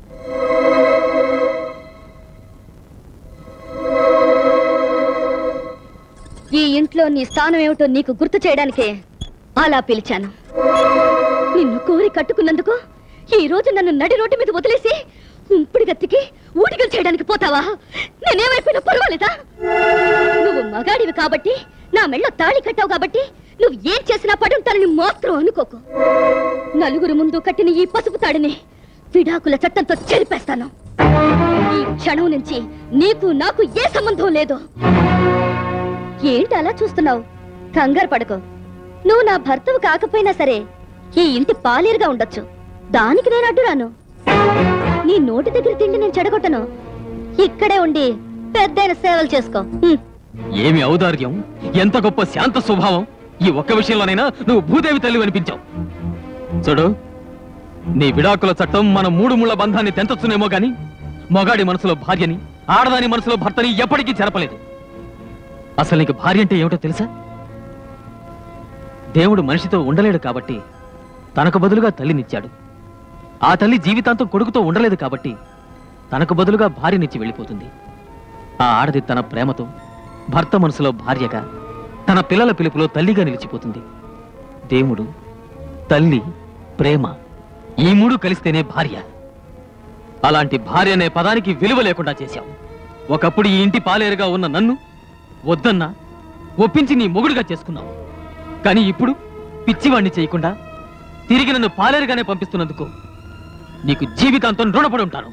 ఈ ఇంట్లో నీ స్థానం ఏమిటో నీకు గుర్తు చేయడానికే అలా పిలిచాను నిన్ను కోరి కట్టుకున్నందుకు ఈ రోజు నన్ను నడి రోడ్డు మీద వదిలేసి ఉంపుడు గత్తికి ఊటికలు చేయడానికి పోతావా నేనేమైపోయినా పర్వాలేదా నువ్వు మగాడివి కాబట్టి నా మెళ్ళో తాళి కట్టావు కాబట్టి నువ్వు ఏం చేసినా పడుంటానని మాత్రం అనుకోకు నలుగురు ముందు కట్టిన ఈ పసుపు తాడిని విడాకుల చట్టంతో చెరిపేస్తాను ఈ క్షణం నుంచి నీకు నాకు ఏ సంబంధం లేదు ఏంటి అలా చూస్తున్నావు కంగారు పడకు నువ్వు నా భర్తవు కాకపోయినా సరే ఈ ఇంటి పాలేరుగా ఉండొచ్చు దానికి నేను అడ్డురాను నీ నోటి దగ్గర తిండి నేను చెడగొట్టను ఇక్కడే ఉండి పెద్దైన సేవలు చేసుకో హ్మ్. ఏమి ఔదార్యం ఎంత గొప్ప శాంత స్వభావం ఈ ఒక్క విషయంలోనైనా నువ్వు భూదేవి తల్లి అనిపించావు చూడు నీ విడాకుల చట్టం మన మూడు ముళ్ళ బంధాన్ని తెంచొచ్చునేమో గాని మొగాడి మనసులో భార్యని ఆడదాని మనసులో భర్తని ఎప్పటికీ చెరపలేదు అసలు నీకు భార్య అంటే ఏమిటో తెలుసా దేవుడు మనిషితో ఉండలేడు కాబట్టి తనకు బదులుగా తల్లినిచ్చాడు ఆ తల్లి జీవితాంతం కొడుకుతో ఉండలేదు కాబట్టి తనకు బదులుగా భార్యనిచ్చి వెళ్ళిపోతుంది ఆ ఆడది తన ప్రేమతో భర్త మనసులో భార్యగా తన పిల్లల పిలుపులో తల్లిగా నిలిచిపోతుంది దేవుడు తల్లి ప్రేమ ఈ మూడు కలిస్తేనే భార్య అలాంటి భార్య అనే పదానికి విలువ లేకుండా చేశాం ఒకప్పుడు ఈ ఇంటి పాలేరుగా ఉన్న నన్ను వద్దన్నా ఒప్పించి నీ మొగుడుగా చేసుకున్నావు కానీ ఇప్పుడు పిచ్చివాణ్ణి చేయకుండా తిరిగి నన్ను పాలేరుగానే పంపిస్తున్నందుకు నీకు జీవితాంతం రుణపడి ఉంటాను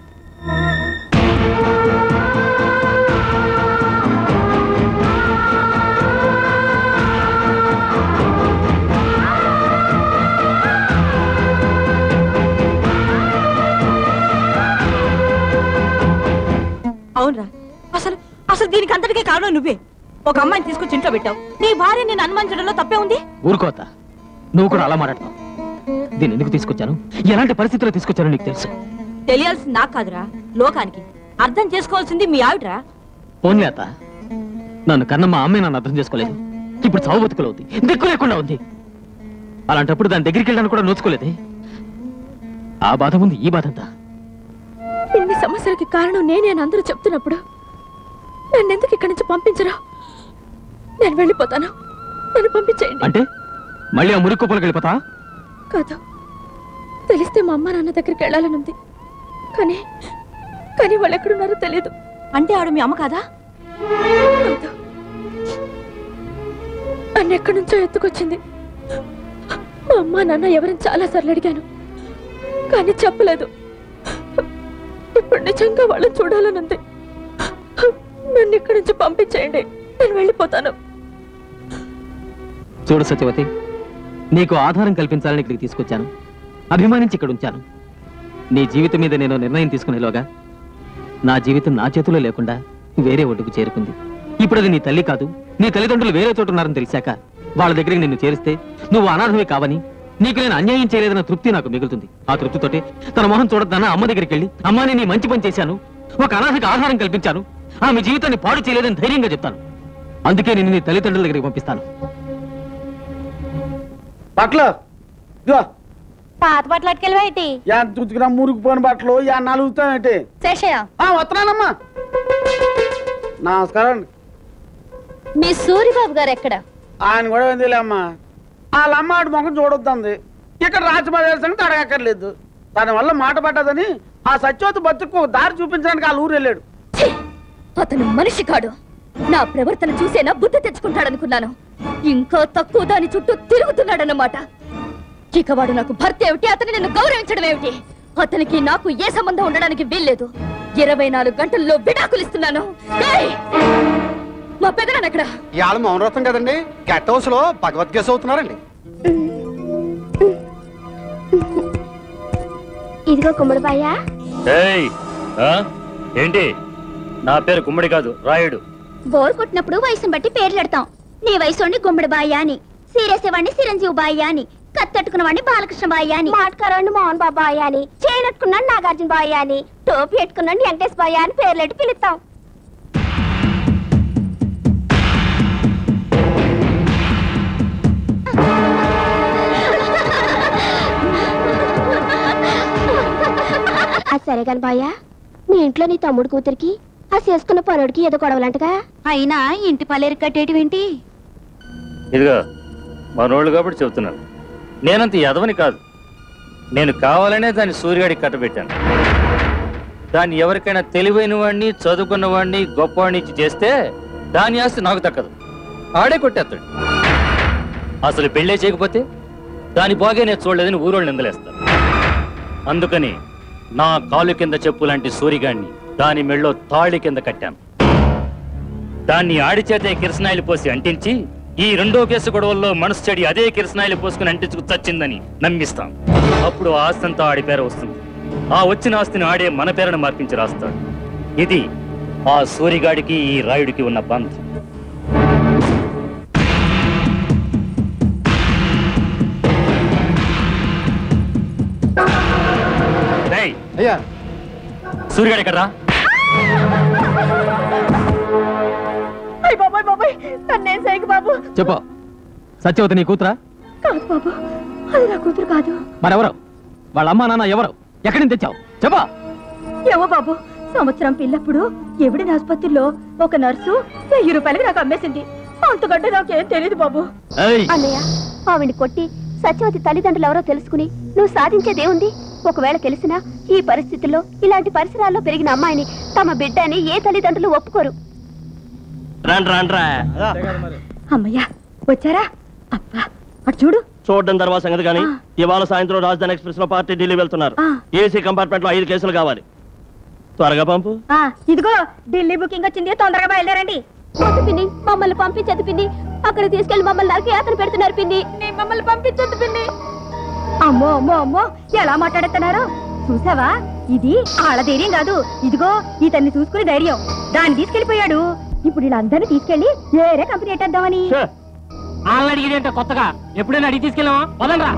కారణం నువ్వే ఒక అమ్మాయిని తీసుకొచ్చి ఇంట్లో పెట్టావు నీ భార్య నేను అనుమానించడంలో తప్పే ఉంది ఊరుకోత నువ్వు కూడా అలా మాట్లాడతావు దీన్ని ఎందుకు తీసుకొచ్చాను ఎలాంటి పరిస్థితుల్లో తీసుకొచ్చానో నీకు తెలుసు తెలియాల్సింది నాకు కాదురా లోకానికి అర్థం చేసుకోవాల్సింది మీ ఆవిడరా పోన్లే అత్త నన్ను కన్న మా అమ్మే నన్ను అర్థం చేసుకోలేదు ఇప్పుడు చావు బతుకులు ఉంది దిక్కు లేకుండా ఉంది అలాంటప్పుడు దాని దగ్గరికి వెళ్ళడానికి కూడా నోచుకోలేదే ఆ బాధ ఉంది ఈ బాధ అంతా ఇన్ని సమస్యలకి కారణం నేనే అని అందరూ చెప్తున్నప్పుడు నన్ను ఎందుకు ఇక్కడి నుంచి పంపించరా నేను వెళ్ళిపోతాను నన్ను పంపించేయండి అంటే మళ్ళీ ఆ మురికి కుప్పలకు వెళ్ళిపోతా కాదు తెలిస్తే మా అమ్మ నాన్న దగ్గరికి వెళ్ళాలనుంది కానీ కానీ వాళ్ళు ఎక్కడున్నారో తెలియదు అంటే ఆవిడ మీ అమ్మ కాదా కాదు నన్ను ఎక్కడి నుంచో ఎత్తుకొచ్చింది మా అమ్మ నాన్న ఎవరిని చాలా సార్లు అడిగాను కానీ చెప్పలేదు ఇప్పుడు నిజంగా వాళ్ళని చూడాలనుంది నన్ను ఇక్కడి నుంచి పంపించేయండి నేను వెళ్ళిపోతాను చూడు సత్యవతి నీకు ఆధారం కల్పించాలని ఇక్కడికి తీసుకొచ్చాను అభిమానించి ఇక్కడ ఉంచాను నీ జీవితం మీద నేను నిర్ణయం తీసుకునేలోగా నా జీవితం నా చేతిలో లేకుండా వేరే ఒడ్డుకు చేరుకుంది ఇప్పుడు అది నీ తల్లి కాదు నీ తల్లిదండ్రులు వేరే చోట ఉన్నారని తెలిసాక వాళ్ళ దగ్గరికి నిన్ను చేరిస్తే నువ్వు అనాథమే కావని నీకు నేను అన్యాయం చేయలేదన్న తృప్తి నాకు మిగులుతుంది ఆ తృప్తితోటే తన మొహం చూడద్దన్న అమ్మ దగ్గరికి వెళ్ళి అమ్మా నేను ఈ మంచి పని చేశాను ఒక అనాథకి ఆధారం కల్పించాను ఆమె జీవితాన్ని పాడు చేయలేదని ధైర్యంగా చెప్తాను అందుకే నేను నీ తల్లిదండ్రుల దగ్గరికి పంపిస్తాను బట్టలు ఇదిగో పాత బట్టలు అట్టుకెళ్ళి యా తుతుకురా మురిగిపోయిన బట్టలు యా నలుగుతామేంటి శేషయ్య ఆ వస్తున్నానమ్మా నమస్కారం అండి మీ సూరిబాబు గారు ఎక్కడ ఆయన కూడా ఏందిలే అమ్మా వాళ్ళ అమ్మ ఆడి ముఖం చూడొద్దంది ఇక్కడ రాజమహేశ్వర సంగతి అడగక్కర్లేదు దాని వల్ల మాట పడ్డదని ఆ సత్యోతి బతుకు దారి చూపించడానికి వాళ్ళ ఊరు వెళ్ళాడు అతను మనిషి కాడు నా ప్రవర్తన చూసేనా బుద్ధి తెచ్చుకుంటాడనుకున్నాను ఇంకా తక్కువ దాని చుట్టూ తిరుగుతున్నాడన్నమాట ఇక వాడు నాకు భర్త ఏమిటి అతని నన్ను గౌరవించడం ఏమిటి అతనికి నాకు ఏ సంబంధం ఉండడానికి వీల్లేదు ఇరవై నాలుగు గంటల్లో విడాకులు ఇస్తున్నాను ఏయ్! మా పెదనాన్న ఎక్కడ ఇవాళ మౌనవ్రతం కదండి గెట్ హౌస్ లో భగవద్గీత అవుతున్నారండి ఇదిగో కుమ్మడిబాయా ఏయ్ ఆ? ఏంటి నా పేరు గుమ్మడి కాదు రాయుడు బోర్ కొట్టినప్పుడు వయసుని బట్టి పేర్లు పెడతాం నీ వయసు గుమ్మడి బాయ్య అని సీరేసేవాడిని చిరంజీవి బాయ్య అని కత్తెట్టుకున్న వాడిని బాలకృష్ణ బాయ్య అని మాటకారాన్ని మోహన్ బాబాయ్ అని చేయనట్టుకున్నాను నాగార్జున బాయ్ అని టోపీ పెట్టుకున్నాను వెంకటేష్ బాయ్ అని పేర్లెట్టి పిలుస్తాం అది సరే కాని బాయ్యా మీ ఇంట్లో నీ తమ్ముడు కూతురికి ఆ చేసుకున్న పనుడికి ఏదో గొడవలంటగా అయినా ఇంటి పలేరు కట్టేటివేంటి ఇదిగో మనోళ్ళు కాబట్టి చెబుతున్నాను నేనంత ఎదవని కాదు నేను కావాలనే దాన్ని సూర్యుడికి కట్టబెట్టాను దాన్ని ఎవరికైనా తెలివైన వాడిని చదువుకున్న వాడిని గొప్పవాడిని ఇచ్చి చేస్తే దాని ఆస్తి నాకు దక్కదు ఆడే కొట్టేస్తాడు అసలు పెళ్ళే చేయకపోతే దాని బాగే నేను చూడలేదని ఊరోళ్ళు నిందలేస్తారు అందుకని నా కాలు కింద చెప్పు లాంటి సూరిగాడిని దాని మెళ్ళో తాళి కింద కట్టాను దాన్ని ఆడి చేతే కిరసనాయిలు పోసి అంటించి ఈ రెండో కేసు గొడవల్లో మనసు చెడి అదే కిరసనాయిలు పోసుకుని అంటించుకు చచ్చిందని నమ్మిస్తాం అప్పుడు ఆ ఆస్తంతా ఆడి పేర వస్తుంది ఆ వచ్చిన ఆస్తిని ఆడే మన పేరును మార్పించి రాస్తాడు ఇది ఆ సూరిగాడికి ఈ రాయుడికి ఉన్న బంధం అయ్యా సూర్యగాడు ఎక్కడ్రా అయ్య బాబాయ్ బాబాయ్ నన్నేం చేయకు బాబు చెప్పు సత్యవతి నీ కూతురా కాదు బాబు అది నా కూతురు కాదు మరెవరు వాళ్ళ అమ్మా నాన్న ఎవరు ఎక్కడి నుంచి తెచ్చావు చెప్పా ఏవో బాబు సంవత్సరం పిల్లప్పుడు ఎవడిన ఆసుపత్రిలో ఒక నర్సు వెయ్యి రూపాయలకి నాకు అమ్మేసింది అంతకంటే నాకేం తెలియదు బాబు అన్నయ్య ఆవిడ్ని కొట్టి సత్యవతి తల్లిదండ్రులు ఎవరో తెలుసుకుని నువ్వు సాధించేదేముంది ఒకవేళ తెలిసినా ఈ పరిస్థితుల్లో ఇలాంటి పరిసరాల్లో పెరిగిన అమ్మాయిని తమ బిడ్డ అని ఏ తల్లిదండ్రులు ఒప్పుకోరు రండి రండ్రా అమ్మయ్యా వచ్చారా అబ్బా అటు చూడు చూడడం తర్వాత సంగతి కానీ ఇవాళ సాయంత్రం రాజధాని ఎక్స్ప్రెస్ లో పార్టీ ఢిల్లీ వెళ్తున్నారు ఆ. ఏసీ కంపార్ట్మెంట్ లో ఐదు కేసులు కావాలి త్వరగా పంపు ఆ ఇదిగో ఢిల్లీ బుకింగ్ వచ్చింది తొందరగా బయలుదేరండి వద్దు పిన్ని మమ్మల్ని పంపించదు పిన్ని అక్కడ తీసుకెళ్లి మమ్మల్ని నరికి యాతన పెడుతున్నారు పిన్ని మమ్మల్ని పంపించదు పిన్ని అమ్మో అమ్మో అమ్మో ఎలా మాట్లాడుతున్నారు చూసావా ఇది ఆళ్ళ ధైర్యం కాదు ఇదిగో ఇతన్ని చూసుకుని ధైర్యం దాన్ని తీసుకెళ్లిపోయాడు ఇప్పుడు వీళ్ళందరినీ తీసుకెళ్లి వేరే కంపెనీ ఎట్టేద్దామని వాళ్ళని అడిగేదేంటో కొత్తగా ఎప్పుడైనా అడిగి తీసుకెళ్ళామా పదండ్రా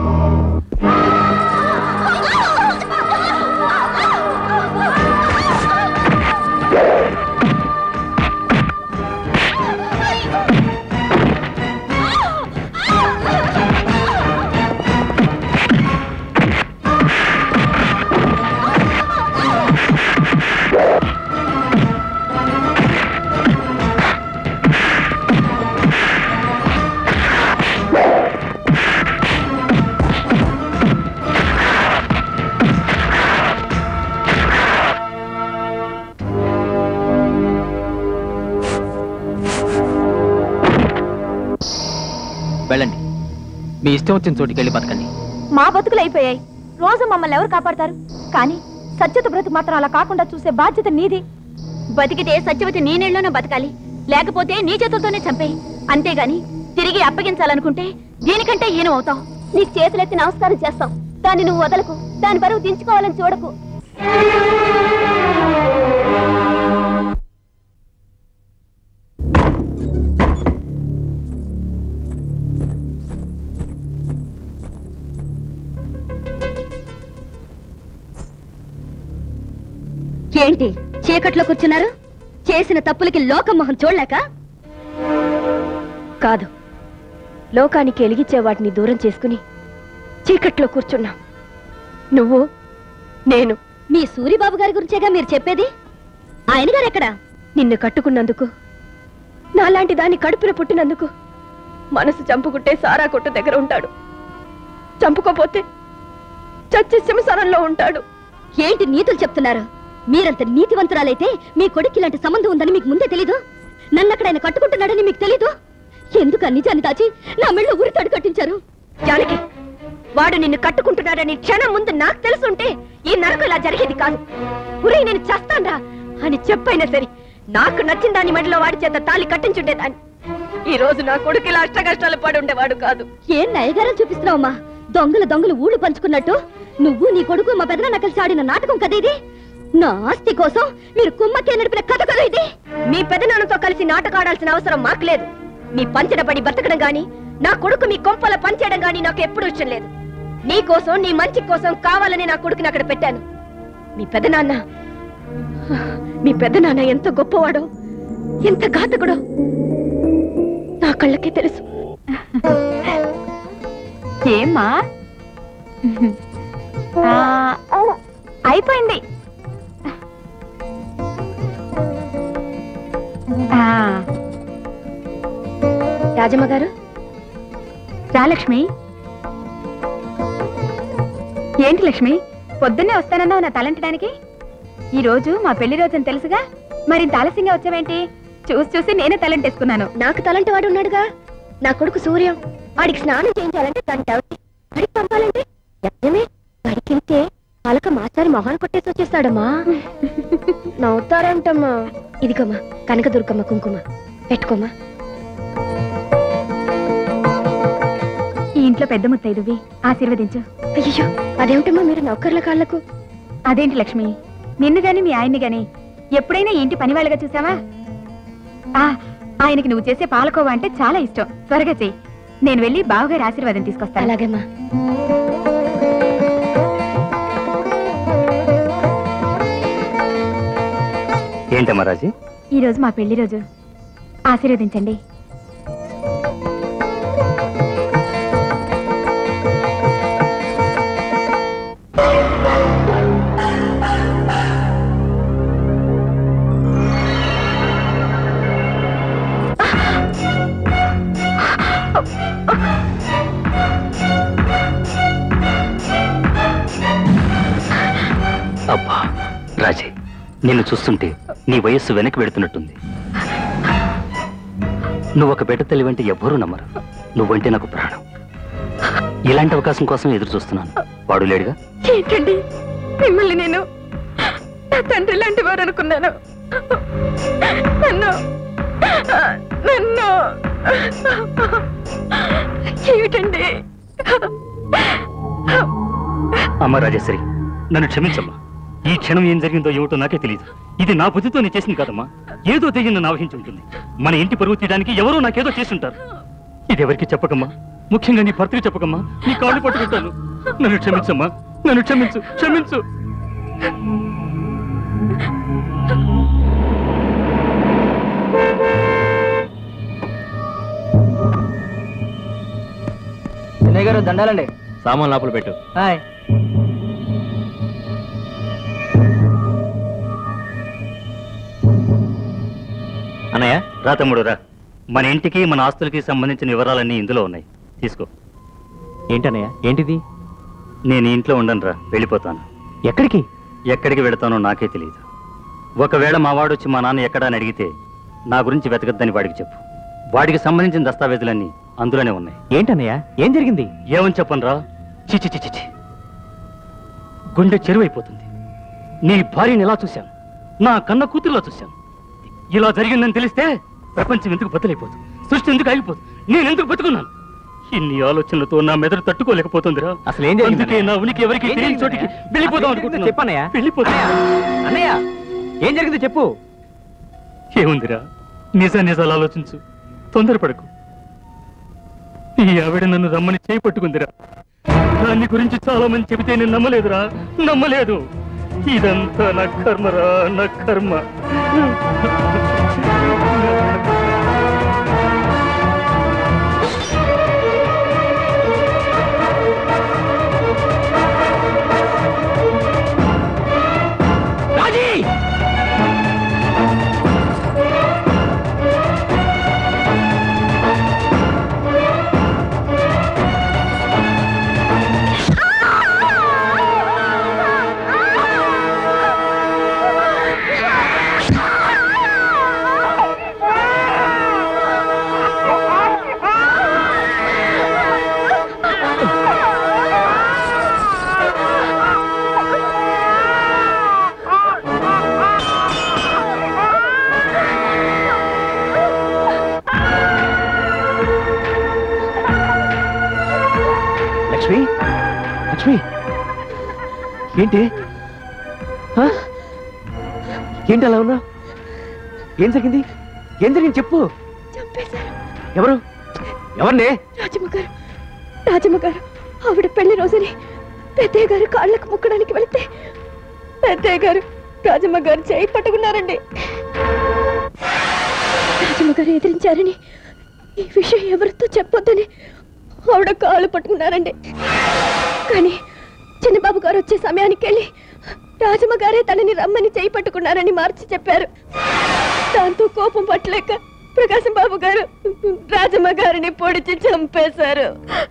వెళ్ళండి మీ ఇష్టం వచ్చిన చోటికి వెళ్ళి బతకండి మా బతుకులు అయిపోయాయి రోజు మమ్మల్ని ఎవరు కాపాడతారు కానీ సత్యత బ్రతుకు మాత్రం అలా కాకుండా చూసే బాధ్యత నీది బతికితే సత్యవతి నీ నీళ్ళలోనే బతకాలి లేకపోతే నీ చేతులతోనే చంపేయి అంతేగాని తిరిగి అప్పగించాలనుకుంటే దీనికంటే ఈనం అవుతావు నీకు చేతులెత్తి నమస్కారం చేస్తాం దాన్ని నువ్వు వదలకు దాని బరువు దించుకోవాలని చూడకు ఏంటి చీకట్లో కూర్చున్నారు చేసిన తప్పులకి లోకం మొహం చూడలేక కాదు లోకానికి ఎలిగించే వాటిని దూరం చేసుకుని చీకట్లో కూర్చున్నా నువ్వు నేను మీ సూరిబాబు గారి గురించేగా మీరు చెప్పేది ఆయన గారు ఎక్కడా నిన్ను కట్టుకున్నందుకు నాలాంటి దాన్ని కడుపున పుట్టినందుకు మనసు చంపుకుంటే సారా కొట్టు దగ్గర ఉంటాడు చంపుకోపోతే చచ్చి సింసనంలో ఉంటాడు ఏంటి నీతులు చెప్తున్నారు మీరంత నీతివంతురాలైతే మీ కొడుకు ఇలాంటి సంబంధం ఉందని మీకు ముందే తెలీదు నన్ను అక్కడ ఆయన కట్టుకుంటున్నాడని మీకు తెలీదు ఎందుకు ఆ నిజాన్ని దాచి నా మెళ్ళో ఉరితాడు కట్టించారు జానకి వాడు నిన్ను కట్టుకుంటున్నాడని క్షణం ముందు నాకు తెలుసుంటే ఈ నరకం ఇలా జరిగేది కాదు ఉరే నేను చస్తాన్రా అని చెప్పైనా సరే నాకు నచ్చిన దాని మెడలో వాడి చేత తాళి కట్టించుండేదాన్ని ఈ రోజు నా కొడుకు ఇలా అష్ట కష్టాలు పడి ఉండేవాడు కాదు ఏం నయగారం చూపిస్తున్నావమ్మా దొంగలు దొంగలు ఊళ్ళు పంచుకున్నట్టు నువ్వు నీ కొడుకు మా పెదనాన్న కలిసి ఆడిన నాటకం కదా ఇది నా ఆస్తి కోసం మీరు కుమ్మకే నడిపిన కథ కదా ఇది మీ పెదనాన్నతో కలిసి నాటకాడాల్సిన అవసరం మాకు లేదు మీ పంచన పడి బతకడం గాని నా కొడుకు మీ కొంపల పంచేయడం గాని నాకు ఎప్పుడు ఇష్టం లేదు నీ కోసం నీ మంచి కోసం కావాలని నా కొడుకుని అక్కడ పెట్టాను మీ పెదనాన్న మీ పెదనాన్న ఎంత గొప్పవాడో ఎంత ఘాతకుడో నా కళ్ళకే తెలుసు ఏమ్మా ఆ, అయిపోయింది ఆ, రాజమ్మ గారు రా లక్ష్మి ఏంటి లక్ష్మి పొద్దున్నే వస్తానన్నావు నా తలంటడానికి ఈ రోజు మా పెళ్లి రోజు అని తెలుసుగా మరింత ఆలస్యంగా వచ్చావేంటి చూసి చూసి నేనే తలంటేసుకున్నాను నాకు తలంటి వాడు ఉన్నాడుగా నా కొడుకు సూర్యం వాడికి స్నానం చేయించాలంటే గంట అవుతుంది. వాడికి పంపాలంటే నిజమే వాడికింటే వాళ్ళక మాస్టారి మొహాన్ని కొట్టేసి వచ్చేస్తాడమ్మా నవ్వుతారంటమ్మా ఇదిగమ్మా కనకదుర్గమ్మ కుంకుమ పెట్టుకోమ్మా ఈ ఇంట్లో పెద్ద ముత్తైదువి ఆశీర్వదించు అయ్యో అదేమిటమ్మా మీరు నౌకర్ల కాళ్ళకు అదేంటి లక్ష్మి నిన్ను గాని మీ ఆయన్ని గాని ఎప్పుడైనా ఈ ఇంటి పని వాళ్ళగా చూసావా ఆ ఆయనకి నువ్వు చేసే పాలకోవా అంటే చాలా ఇష్టం త్వరగా చెయ్యి నేను వెళ్ళి బావగారి ఆశీర్వాదం తీసుకొస్తాను అలాగేమ్మా ఏంటమ్మా రాజీ ఈ రోజు మా పెళ్లి రోజు ఆశీర్వదించండి అబ్బా రాజీ నిన్ను చూస్తుంటే నీ వయస్సు వెనక్కి వెడుతున్నట్టుంది నువ్వు ఒక బిడ్డ తల్లి వంటి ఎవ్వరూ నమ్మరు నువ్వంటే నాకు ప్రాణం ఇలాంటి అవకాశం కోసం ఎదురు చూస్తున్నాను వాడు లేడుగా ఏంటండి మిమ్మల్ని నేను నా తండ్రి లాంటి వారు అనుకున్నాను నన్ను నన్ను ఏమిటండి అమ్మ రాజేశ్వరి నన్ను క్షమించమ్మా ఈ క్షణం ఏం జరిగిందో ఏమిటో నాకే తెలియదు ఇది నా బుద్ధితో నేను చేసింది కాదమ్మా ఏదో దెయ్యం నన్ను ఆవహించి ఉంటుంది మన ఇంటి పరువు తీయడానికి ఎవరో నాకేదో చేస్తుంటారు ఇది ఎవరికి చెప్పకమ్మా ముఖ్యంగా నీ భర్తకి చెప్పకమ్మా నీ కాళ్ళు పట్టుకుంటాను నన్ను క్షమించమ్మా నన్ను క్షమించు క్షమించు చెన్నయ్య గారు దండాలండి సామాన్ లోపల పెట్టు హాయ్ అన్నయ్య రా తమ్ముడు రా మన ఇంటికి మన ఆస్తులకి సంబంధించిన వివరాలన్నీ ఇందులో ఉన్నాయి తీసుకో ఏంటన్నయ్య ఏంటిది నేను ఈ ఇంట్లో ఉండను రా వెళ్ళిపోతాను ఎక్కడికి ఎక్కడికి వెళతానో నాకే తెలియదు ఒకవేళ మా వాడు వచ్చి మా నాన్న ఎక్కడా అని అడిగితే నా గురించి వెతకద్దని వాడికి చెప్పు వాడికి సంబంధించిన దస్తావేజులన్నీ అందులోనే ఉన్నాయి ఏంటన్నయ్య ఏం జరిగింది ఏమని చెప్పను రా చిచి చిచి చిచి గుండె చెరువైపోతుంది నీ భార్యని ఎలా చూశాను నా కన్న కూతురులా చూశాను ఇలా జరిగిందని తెలిస్తే ప్రపంచం ఎందుకు బద్దలైపోతుంది సృష్టి ఎందుకు ఆగిపోతుంది నేను ఎందుకు బతుకున్నాను ఇన్ని ఆలోచనలతో నా మెదడు తట్టుకోలేకపోతుందిరా అసలు ఏం జరిగింది అందుకే నా ఉనికి ఎవరికి ఏం తెలియని జరిగింది చోటికి అన్నయ్య? వెళ్ళిపోదాం అసలు ఏం జరిగిందో అనుకుంటున్నాను చెప్పన్నయ్య? వెళ్ళిపోతా అన్నయ్య ఏం జరిగిందో చెప్పు ఏముందిరా నిజ నిజాలు ఆలోచించు తొందరపడకు ఈ ఆవిడ నన్ను రమ్మని చేయి పట్టుకుందిరా దాన్ని గురించి చాలా మంది చెబితే నేను నమ్మలేదురా నమ్మలేదు ఇదంతా నా కర్మరా నా కర్మ రాజీ లక్ష్మి లక్ష్మి ఏంటి ఆ? ఏంటి అలా ఉన్నా ఏం జరిగింది ఏం జరిగింది చెప్పు చంపేశారు ఎవరు ఎవరిని రాజమ్మ గారు రాజమ్మ గారు ఆవిడ పెళ్లి రోజుని పెద్దయ్య గారు కాళ్ళకు మొక్కడానికి వెళితే పెద్దయ్య గారు రాజమ్మ గారు చేయి పట్టుకున్నారండి రాజమ్మ గారు ఎదిరించారని ఈ విషయం ఎవరితో చెప్పొద్దని ఆవిడ కాళ్ళు పట్టుకున్నారండి కానీ చిన్నబాబు గారు వచ్చే సమయానికి వెళ్ళి రాజమ్మ గారే తనని రమ్మని చేయి పట్టుకున్నారని మార్చి చెప్పారు దాంతో కోపం పట్టలేక ప్రకాశం బాబు గారు రాజమ్మ గారిని పొడిచి చంపేశారు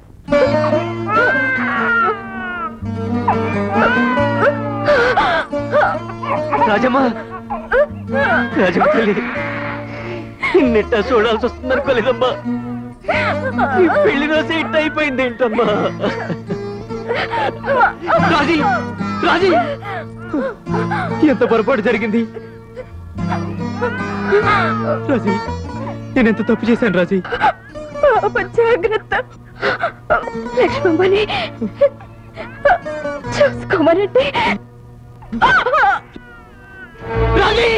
రాజమ్మ రాజమ్మ తల్లి నిట్ట చూడాల్సి వస్తుంది అనుకోలేదమ్మా ఈ పెళ్లి రోజు ఇట్ట అయిపోయింది ఏంటమ్మా రాజీ రాజీ ఎంత పొరపాటు జరిగింది రాజీ నేను ఎంత తప్పు చేశాను రాజీ పాప జాగ్రత్త లక్ష్మమ్మని చూసుకోమనండి రాజీ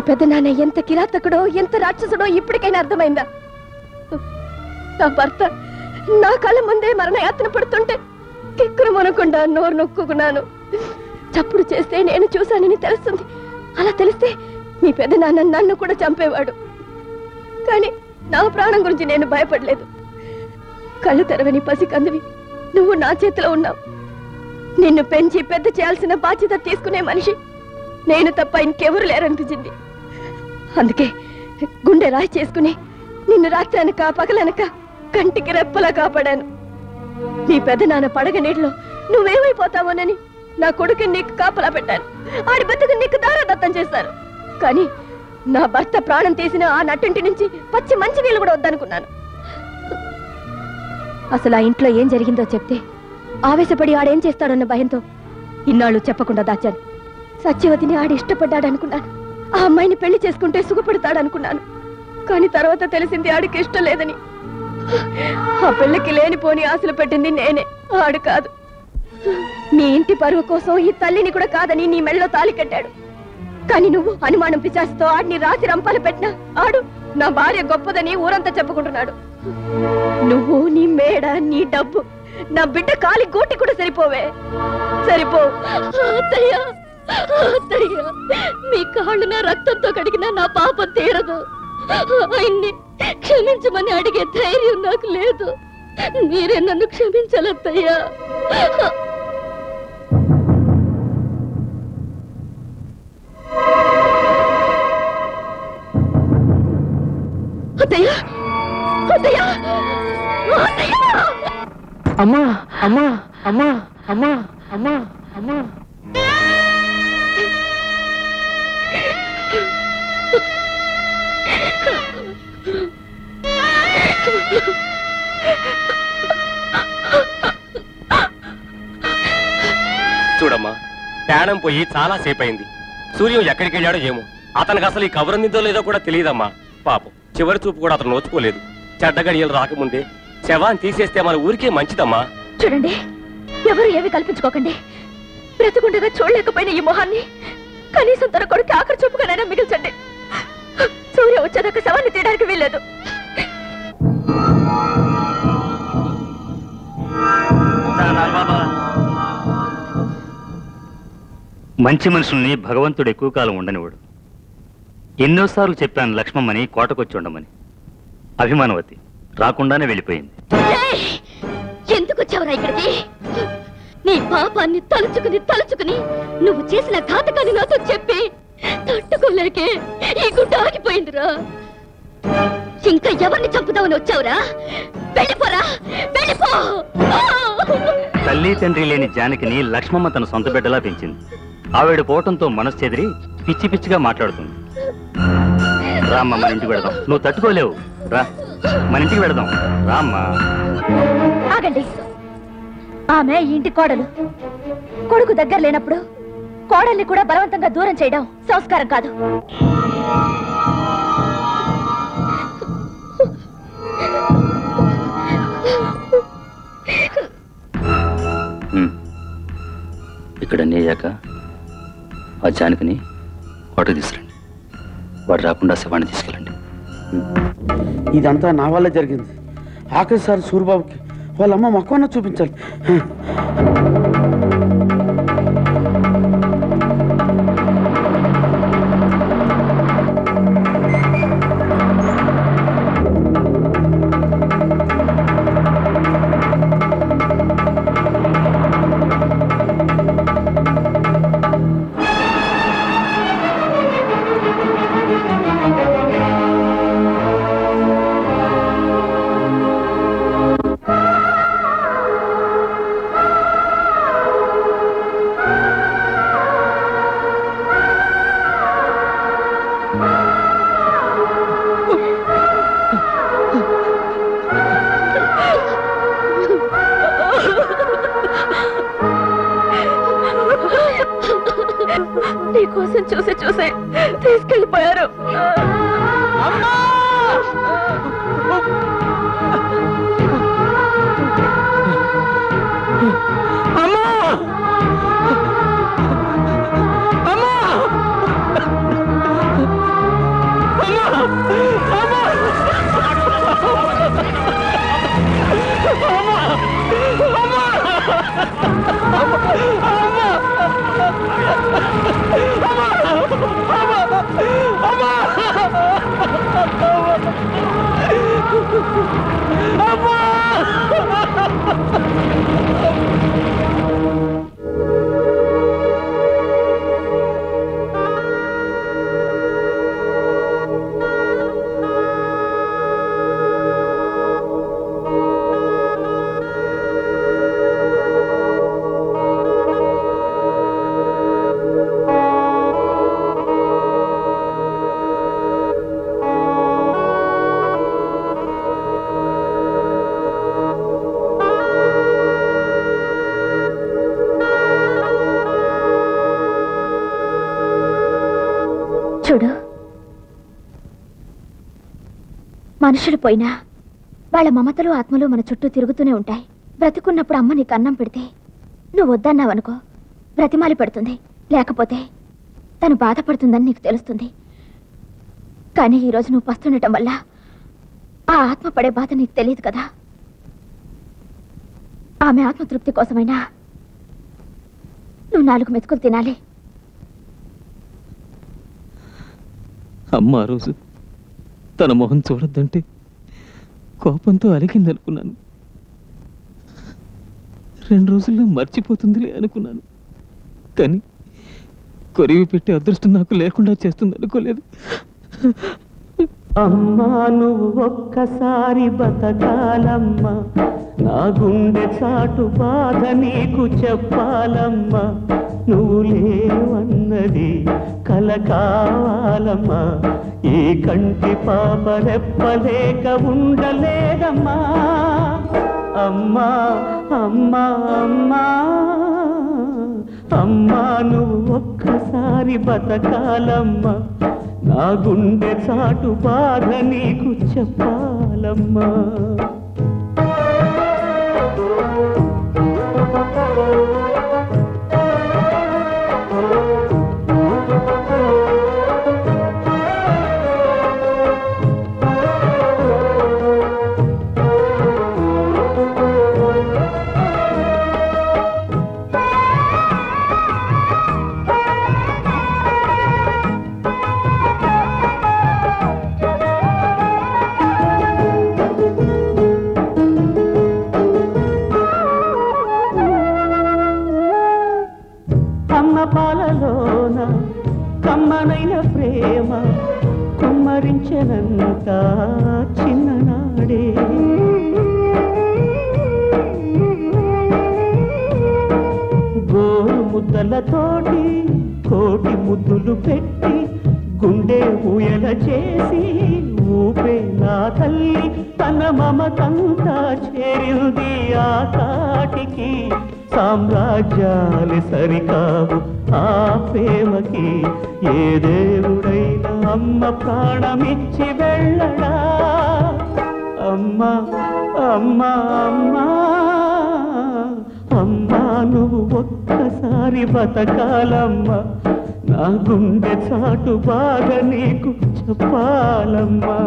పెద్దనాన్న ఎంత కిరాతకుడో ఎంత రాక్షసుడో ఇప్పటికైనా అర్థమైందా నా భర్త నా కళ్ళ ముందే మరణయాతన పడుతుంటే కిక్కురు మనకుండా నోరు నొక్కుకున్నాను చప్పుడు చేస్తే నేను చూశానని తెలుస్తుంది అలా తెలిస్తే మీ పెద్దనాన్న నన్ను కూడా చంపేవాడు కానీ నా ప్రాణం గురించి నేను భయపడలేదు కళ్ళు తెరవని పసి కందువి నువ్వు నా చేతిలో ఉన్నావు నిన్ను పెంచి పెద్ద చేయాల్సిన బాధ్యత తీసుకునే మనిషి నేను తప్ప ఇంకెవరు లేరనిపించింది అందుకే గుండె రాయి చేసుకుని నిన్ను రాత్రి అనక పగలనక కంటికి రెప్పలా కాపాడాను నీ పెదనాన్న పడగ నీటిలో నువ్వేమైపోతావోనని నా కొడుకు నీకు కాపలా పెట్టాను ఆడి బతుకు నీకు దారాదత్తం చేశారు కానీ నా భర్త ప్రాణం తీసిన ఆ నట్టింటి నుంచి పచ్చి మంచి నీళ్ళు కూడా వద్దనుకున్నాను అసలు ఆ ఇంట్లో ఏం జరిగిందో చెప్తే ఆవేశపడి ఆడేం చేస్తాడన్న భయంతో ఇన్నాళ్ళు చెప్పకుండా దాచాను సత్యవతిని ఆడి ఇష్టపడ్డాడనుకున్నాను ఆ అమ్మాయిని పెళ్లి చేసుకుంటే సుఖపడతాడనుకున్నాను కానీ తర్వాత తెలిసింది ఆడికి ఇష్టం లేదని ఆ పిల్లకి లేనిపోని ఆశలు పెట్టింది నేనే ఆడు కాదు నీ ఇంటి పరువు కోసం ఈ తల్లిని కూడా కాదని నీ మెళ్ళలో తాలి కట్టాడు కానీ నువ్వు అనుమానం పిచాసితో ఆడిని రాతి రంపాలు పెట్టినా ఆడు నా భార్య గొప్పదని ఊరంతా చెప్పుకుంటున్నాడు నువ్వు నీ మేడ నీ డబ్బు నా బిడ్డ కాలి గోటి కూడా సరిపోవే సరిపో అత్తయ్య అత్తయ్య మీ కాళ్ళు నా రక్తంతో కడిగిన నా పాపం తీరదు ఆయన్ని క్షమించమని అడిగే ధైర్యం నాకు లేదు మీరే నన్ను క్షమించాలత్తయ్యా అత్తయ్య అత్తయ్య అత్తయ్య అమ్మా అమ్మా అమ్మా అమ్మా అమ్మా అమ్మా చూడమ్మా ప్రాణం పోయి చాలా సేపు అయింది సూర్యం ఎక్కడికి వెళ్ళాడో ఏమో అతనికి అసలు ఈ కవర్ నిందో లేదో కూడా తెలియదమ్మా పాపం చివరి చూపు కూడా అతను నోచుకోలేదు చెడ్డ గడియలు రాకముందే శవాన్ని తీసేస్తే మన ఊరికే మంచిదమ్మా చూడండి ఎవరు ఏమి కల్పించుకోకండి బ్రతుకుండగా చూడలేకపోయిన ఈ మొహాన్ని కనీసం తన కొడుకు ఆఖరి చూపుగానైనా మిగిల్చండి సూర్య వచ్చేదాకా శవాన్ని తీయడానికి వీల్లేదు మంచి మనుషుల్ని భగవంతుడు ఎక్కువ కాలం ఉండనివాడు ఎన్నోసార్లు చెప్పాను లక్ష్మమ్మని కోటకొచ్చి ఉండమని అభిమానవతి రాకుండానే వెళ్ళిపోయింది ఏయ్! ఎందుకు వచ్చావురా ఇక్కడికి నీ పాపాన్ని తలుచుకుని తలుచుకుని నువ్వు చేసిన ఘాతకాన్ని నాతో చెప్పి తట్టుకోలేకే ఈ గుడ్డ ఆగిపోయిందిరా ఇంకా ఎవరిని చంపుదామని వచ్చావురా వెళ్ళిపోరా వెళ్ళిపో ఆ! తల్లి తండ్రి లేని జానకిని లక్ష్మమ్మ తన సొంత బిడ్డలా పెంచింది ఆవిడ పోవటంతో మనసు చెదిరి పిచ్చి పిచ్చిగా మాట్లాడుతుంది రామ్మ మన ఇంటికి వెళదాం నువ్వు తట్టుకోలేవు రా మన ఇంటికి వెళదాం రామ్మా ఆగండి ఆమె ఈ ఇంటి కోడలు కొడుకు దగ్గర లేనప్పుడు కోడల్ని కూడా బలవంతంగా దూరం చేయడం సంస్కారం కాదు ఉమ్. ఇక్కడ అన్నీ అయ్యాక ఆ జానకిని కోటకు తీసుకురండి వాడు రాకుండా శవాన్ని తీసుకెళ్ళండి ఇదంతా నా వల్ల జరిగింది ఆఖరిసారి సూరిబాబుకి వాళ్ళ అమ్మ మక్కువన్న చూపించాలి నీ కోసం చూసి చూసి తీసుకెళ్ళిపోయారు అమ్మా అమ్మా చూడు మనుషులు పోయినా వాళ్ళ మమతలు ఆత్మలు మన చుట్టూ తిరుగుతూనే ఉంటాయి బ్రతికున్నప్పుడు అమ్మ నీకు అన్నం పెడితే నువ్వు వద్దన్నావనుకో బ్రతిమాలి పెడుతుంది లేకపోతే తను బాధపడుతుందని నీకు తెలుస్తుంది కానీ ఈరోజు నువ్వు పస్తుండటం వల్ల ఆ ఆత్మ పడే బాధ నీకు తెలియదు కదా ఆమె ఆత్మతృప్తి కోసమైనా నువ్వు నాలుగు మెతుకులు తినాలి అమ్మ ఆ రోజు తన మొహం చూడొద్దంటే కోపంతో అలిగిందనుకున్నాను రెండు రోజుల్లో మర్చిపోతుందిలే అనుకున్నాను కానీ కొరివి పెట్టే అదృష్టం నాకు లేకుండా చేస్తుంది అనుకోలేదు అమ్మా నువ్వు ఒక్కసారి బతకాలమ్మా నా గుండె చాటు బాధ నీకు చెప్పాలమ్మా నువ్వు లేవన్నది కల కావాలమ్మా ఈ కంటి పాప రెప్పలేక ఉండలేదమ్మా అమ్మా అమ్మా అమ్మా అమ్మా నువ్వు ఒక్కసారి బతకాలమ్మా నా గుండె చాటు బాధ నీకు చెప్పాలమ్మా అమ్మ పాలలోన కమ్మనైన ప్రేమ కుమ్మరించనంత చిన్ననాడే గోరు ముద్దలతోటి కోటి ముద్దులు పెట్టి గుండె ఊయల చేసి ఊపే నా తల్లి తన మమతంతా చేరింది ఆ కాటికి సామ్రాజ్యాలు సరికావు ఆ ప్రేమకి ఏ దేవుడైనా అమ్మ ప్రాణమిచ్చి వెళ్ళడా అమ్మ అమ్మ అమ్మా అమ్మా నువ్వు ఒక్కసారి బతకాలమ్మా నా గుండె చాటు బాగా నీకు చెప్పాలమ్మా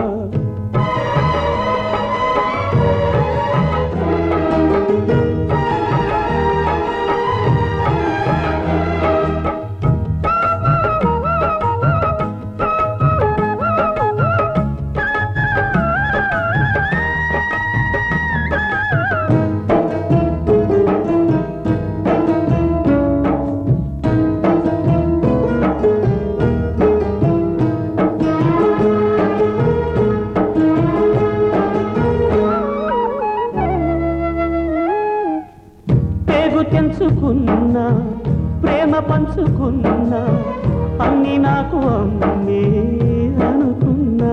పేగు తెంచుకున్నా ప్రేమ పంచుకున్నా అన్ని నాకు అమ్మే అనుకున్నా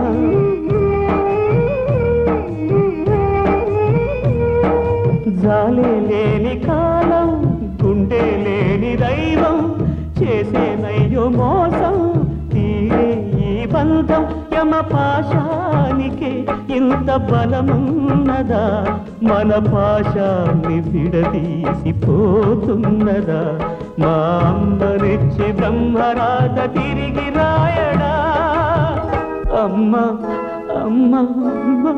జాలే లేని కాలం గుండె లేని దైవం చేసేనయ్యో మోసం తీరే ఈ బంధం యమ పాశానికి ఇంత బలమున్నదా మన పాశాన్ని విడదీసిపోతున్నదా మా అమ్మనిచ్చి బ్రహ్మరాధ తిరిగి రాయడా అమ్మ అమ్మ అమ్మ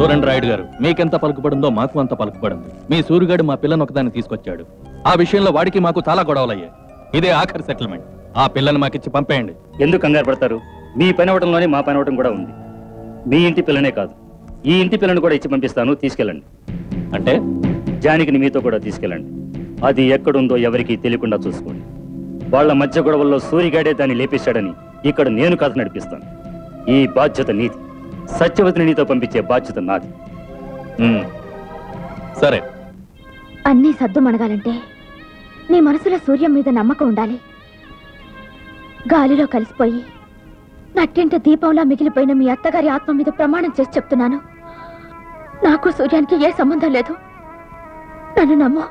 చూడండి రాయుడు గారు మీకెంత పలుకుపడిందో మాకు అంత పలుకుపడింది మీ సూర్యుగాడు మా పిల్లని ఒకదాన్ని తీసుకొచ్చాడు ఆ విషయంలో వాడికి మాకు చాలా గొడవలయ్యాయి ఇదే ఆఖరి సెటిల్మెంట్ ఆ పిల్లని మాకిచ్చి పంపేయండి ఎందుకు కంగారు పడతారు మీ పని అవడంలోనే మా పని అవడం కూడా ఉంది మీ ఇంటి పిల్లనే కాదు ఈ ఇంటి పిల్లను కూడా ఇచ్చి పంపిస్తాను తీసుకెళ్ళండి అంటే జానికిని మీతో కూడా తీసుకెళ్ళండి అది ఎక్కడుందో ఎవరికీ తెలియకుండా చూసుకోండి వాళ్ళ మధ్య గొడవల్లో సూరిగాడే దాన్ని లేపేశాడని ఇక్కడ నేను కథ నడిపిస్తాను ఈ బాధ్యత నీది సత్యవతిని నీతో పంపించే బాధ్యత నాది సరే అన్నీ సద్దుమణగాలంటే నీ మనసులో సూర్యం మీద నమ్మకం ఉండాలి గాలిలో కలిసిపోయి నట్టింట దీపంలా మిగిలిపోయిన మీ అత్తగారి ఆత్మ మీద ప్రమాణం చేసి చెప్తున్నాను నాకు సూర్యానికి ఏ సంబంధం లేదు నన్ను నమ్ము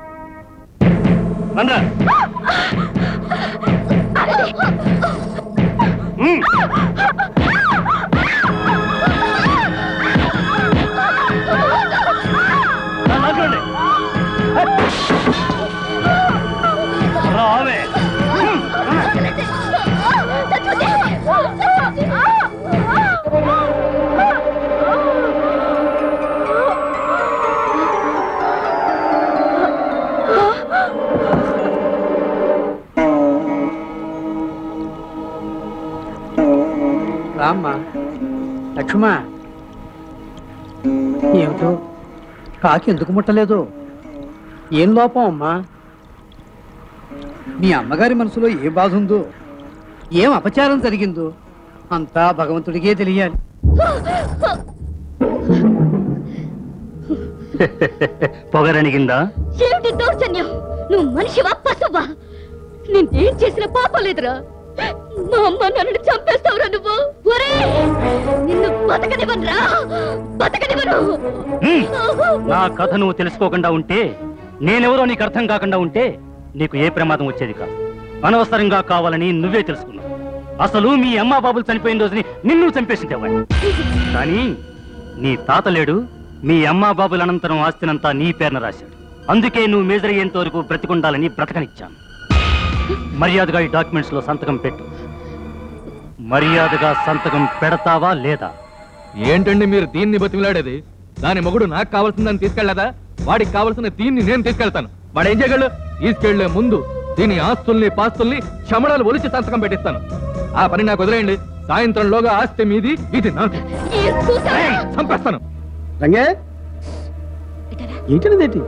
రామ్మా లక్ష్మా ఏమిటో కాకి ఎందుకు ముట్టలేదు ఏం లోపం అమ్మా మీ అమ్మగారి మనసులో ఏ బాధ ఉందో ఏం అపచారం జరిగిందో అంతా భగవంతుడికే తెలియాలి పొగరనిగిందా ఏమిటి దౌర్జన్యం నువ్వు మనిషివా పశువా నిన్నేం చేసిన పాపం లేదురా మా అమ్మ నన్ను చంపేస్తావురా నువ్వు ఒరే నిన్ను బతకనివ్వనురా బతకనివ్వను నా కథ నువ్వు తెలుసుకోకుండా ఉంటే నేనెవరో నీకు అర్థం కాకుండా ఉంటే నీకు ఏ ప్రమాదం వచ్చేది కాదు అనవసరంగా కావాలని నువ్వే తెలుసుకున్నావు అసలు మీ అమ్మా బాబులు చనిపోయిన రోజుని నిన్ను చంపేసిందేవాడిని కానీ నీ తాత లేడు మీ అమ్మా బాబుల అనంతరం ఆస్తినంతా నీ పేరున రాశాడు అందుకే నువ్వు మేజర్ అయ్యేంత వరకు బ్రతికుండాలని బ్రతకనిచ్చాను మర్యాదగా ఈ డాక్యుమెంట్స్ లో సంతకం పెట్టు మర్యాదగా సంతకం పెడతావా లేదా ఏంటండి మీరు దీన్ని బతిమిలాడేది దాని మొగుడు నాకు కావాల్సిందని తీసుకెళ్లేదా వాడికి కావాల్సిన దీన్ని నేను తీసుకెళ్తాను వాడు ఏం చేయగలడు తీసుకెళ్లే ముందు దీని ఆస్తుల్ని పాస్తుల్ని క్షమణాలు ఒలిచి సంతకం పెట్టిస్తాను ఆ పని నాకు వదిలేయండి సాయంత్రంలోగా ఆస్తి మీది ఇది నాకు ఏయ్, చంపేస్తాను రంగే ఏంటనేదేంటి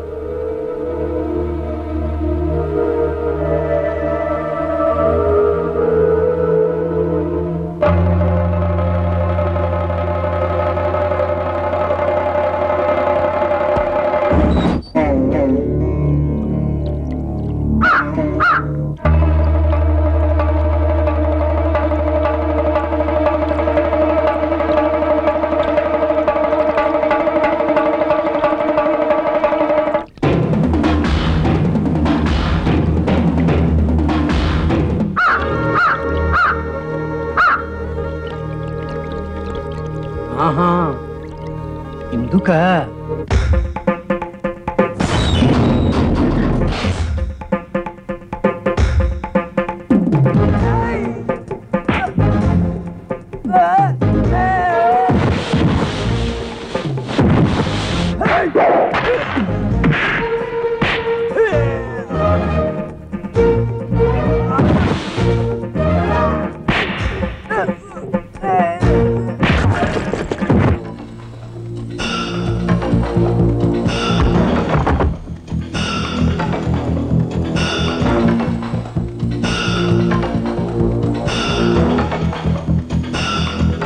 ఆహా ఇందుక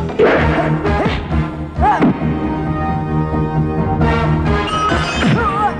Ah!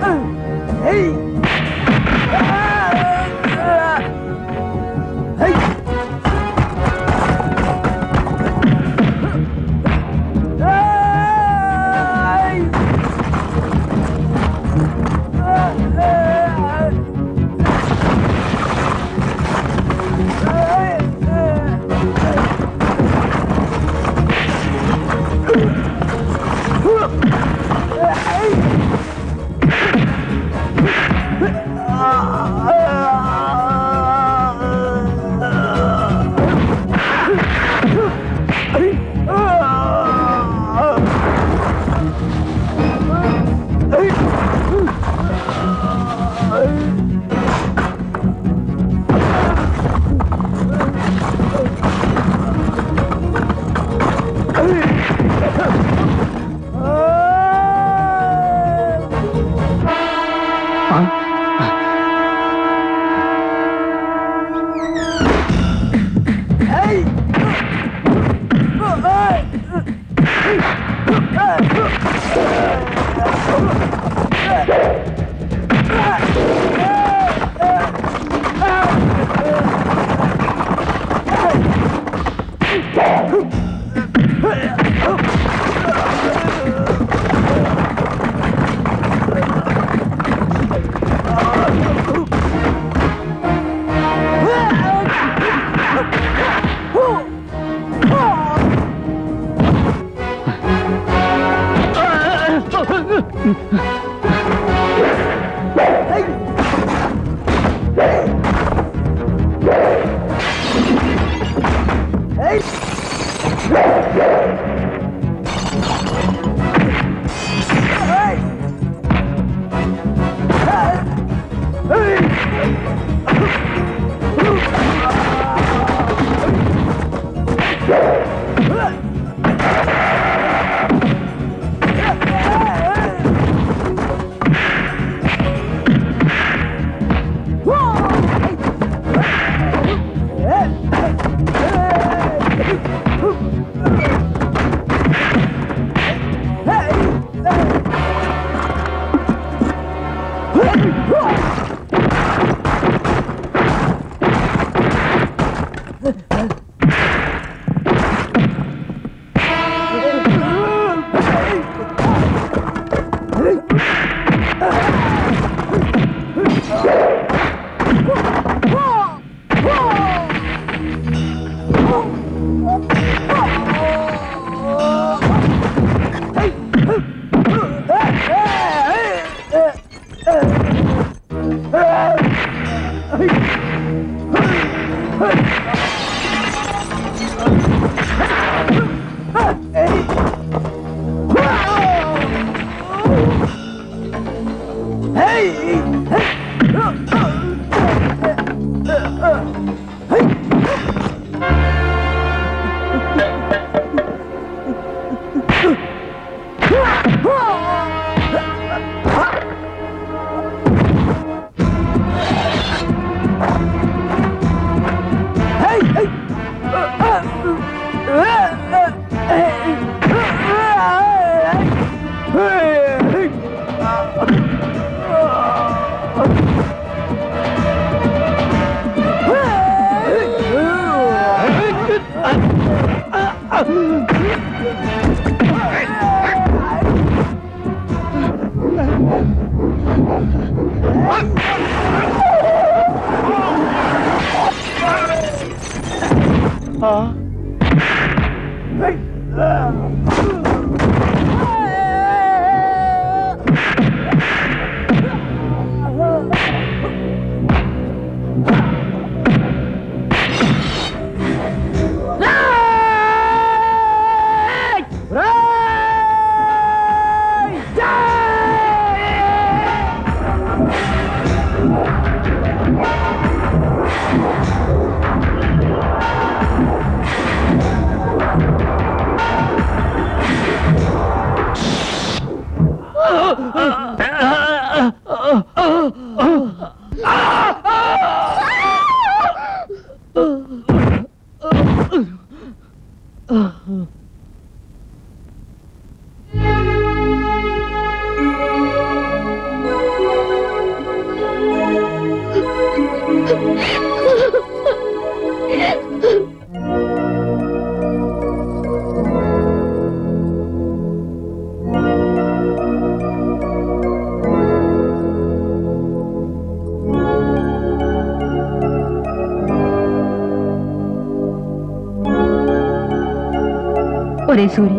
ఒరే సూరి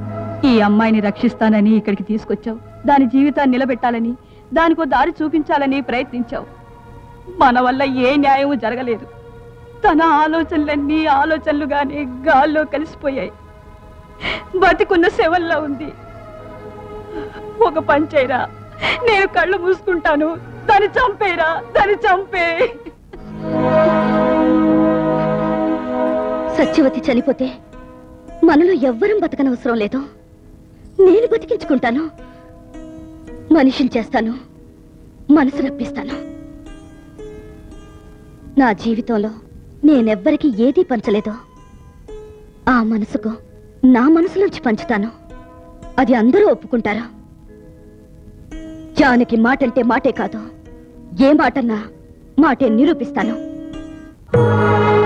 ఈ అమ్మాయిని రక్షిస్తానని ఇక్కడికి తీసుకొచ్చావు దాని జీవితాన్ని నిలబెట్టాలని దానికో దారి చూపించాలని ప్రయత్నించావు మన వల్ల ఏ న్యాయము జరగలేదు తన ఆలోచనలన్నీ ఆలోచనలుగానే గాల్లో కలిసిపోయాయి బతికున్న శవల్లా ఉంది ఒక పంచైరా నేను కళ్ళు మూసుకుంటాను దాన్ని చంపేరా దాన్ని చంపే సత్యవతి చనిపోతే మనలో ఎవ్వరం బతకనవసరం లేదు నేను బతికించుకుంటాను మనిషిని చేస్తాను మనసు రప్పిస్తాను నా జీవితంలో నేనెవ్వరికి ఏదీ పంచలేదు ఆ మనసుకు నా మనసులోంచి పంచుతాను అది అందరూ ఒప్పుకుంటారా జానకి మాటంటే మాటే కాదు ఏ మాటన్నా మాటే నిరూపిస్తాను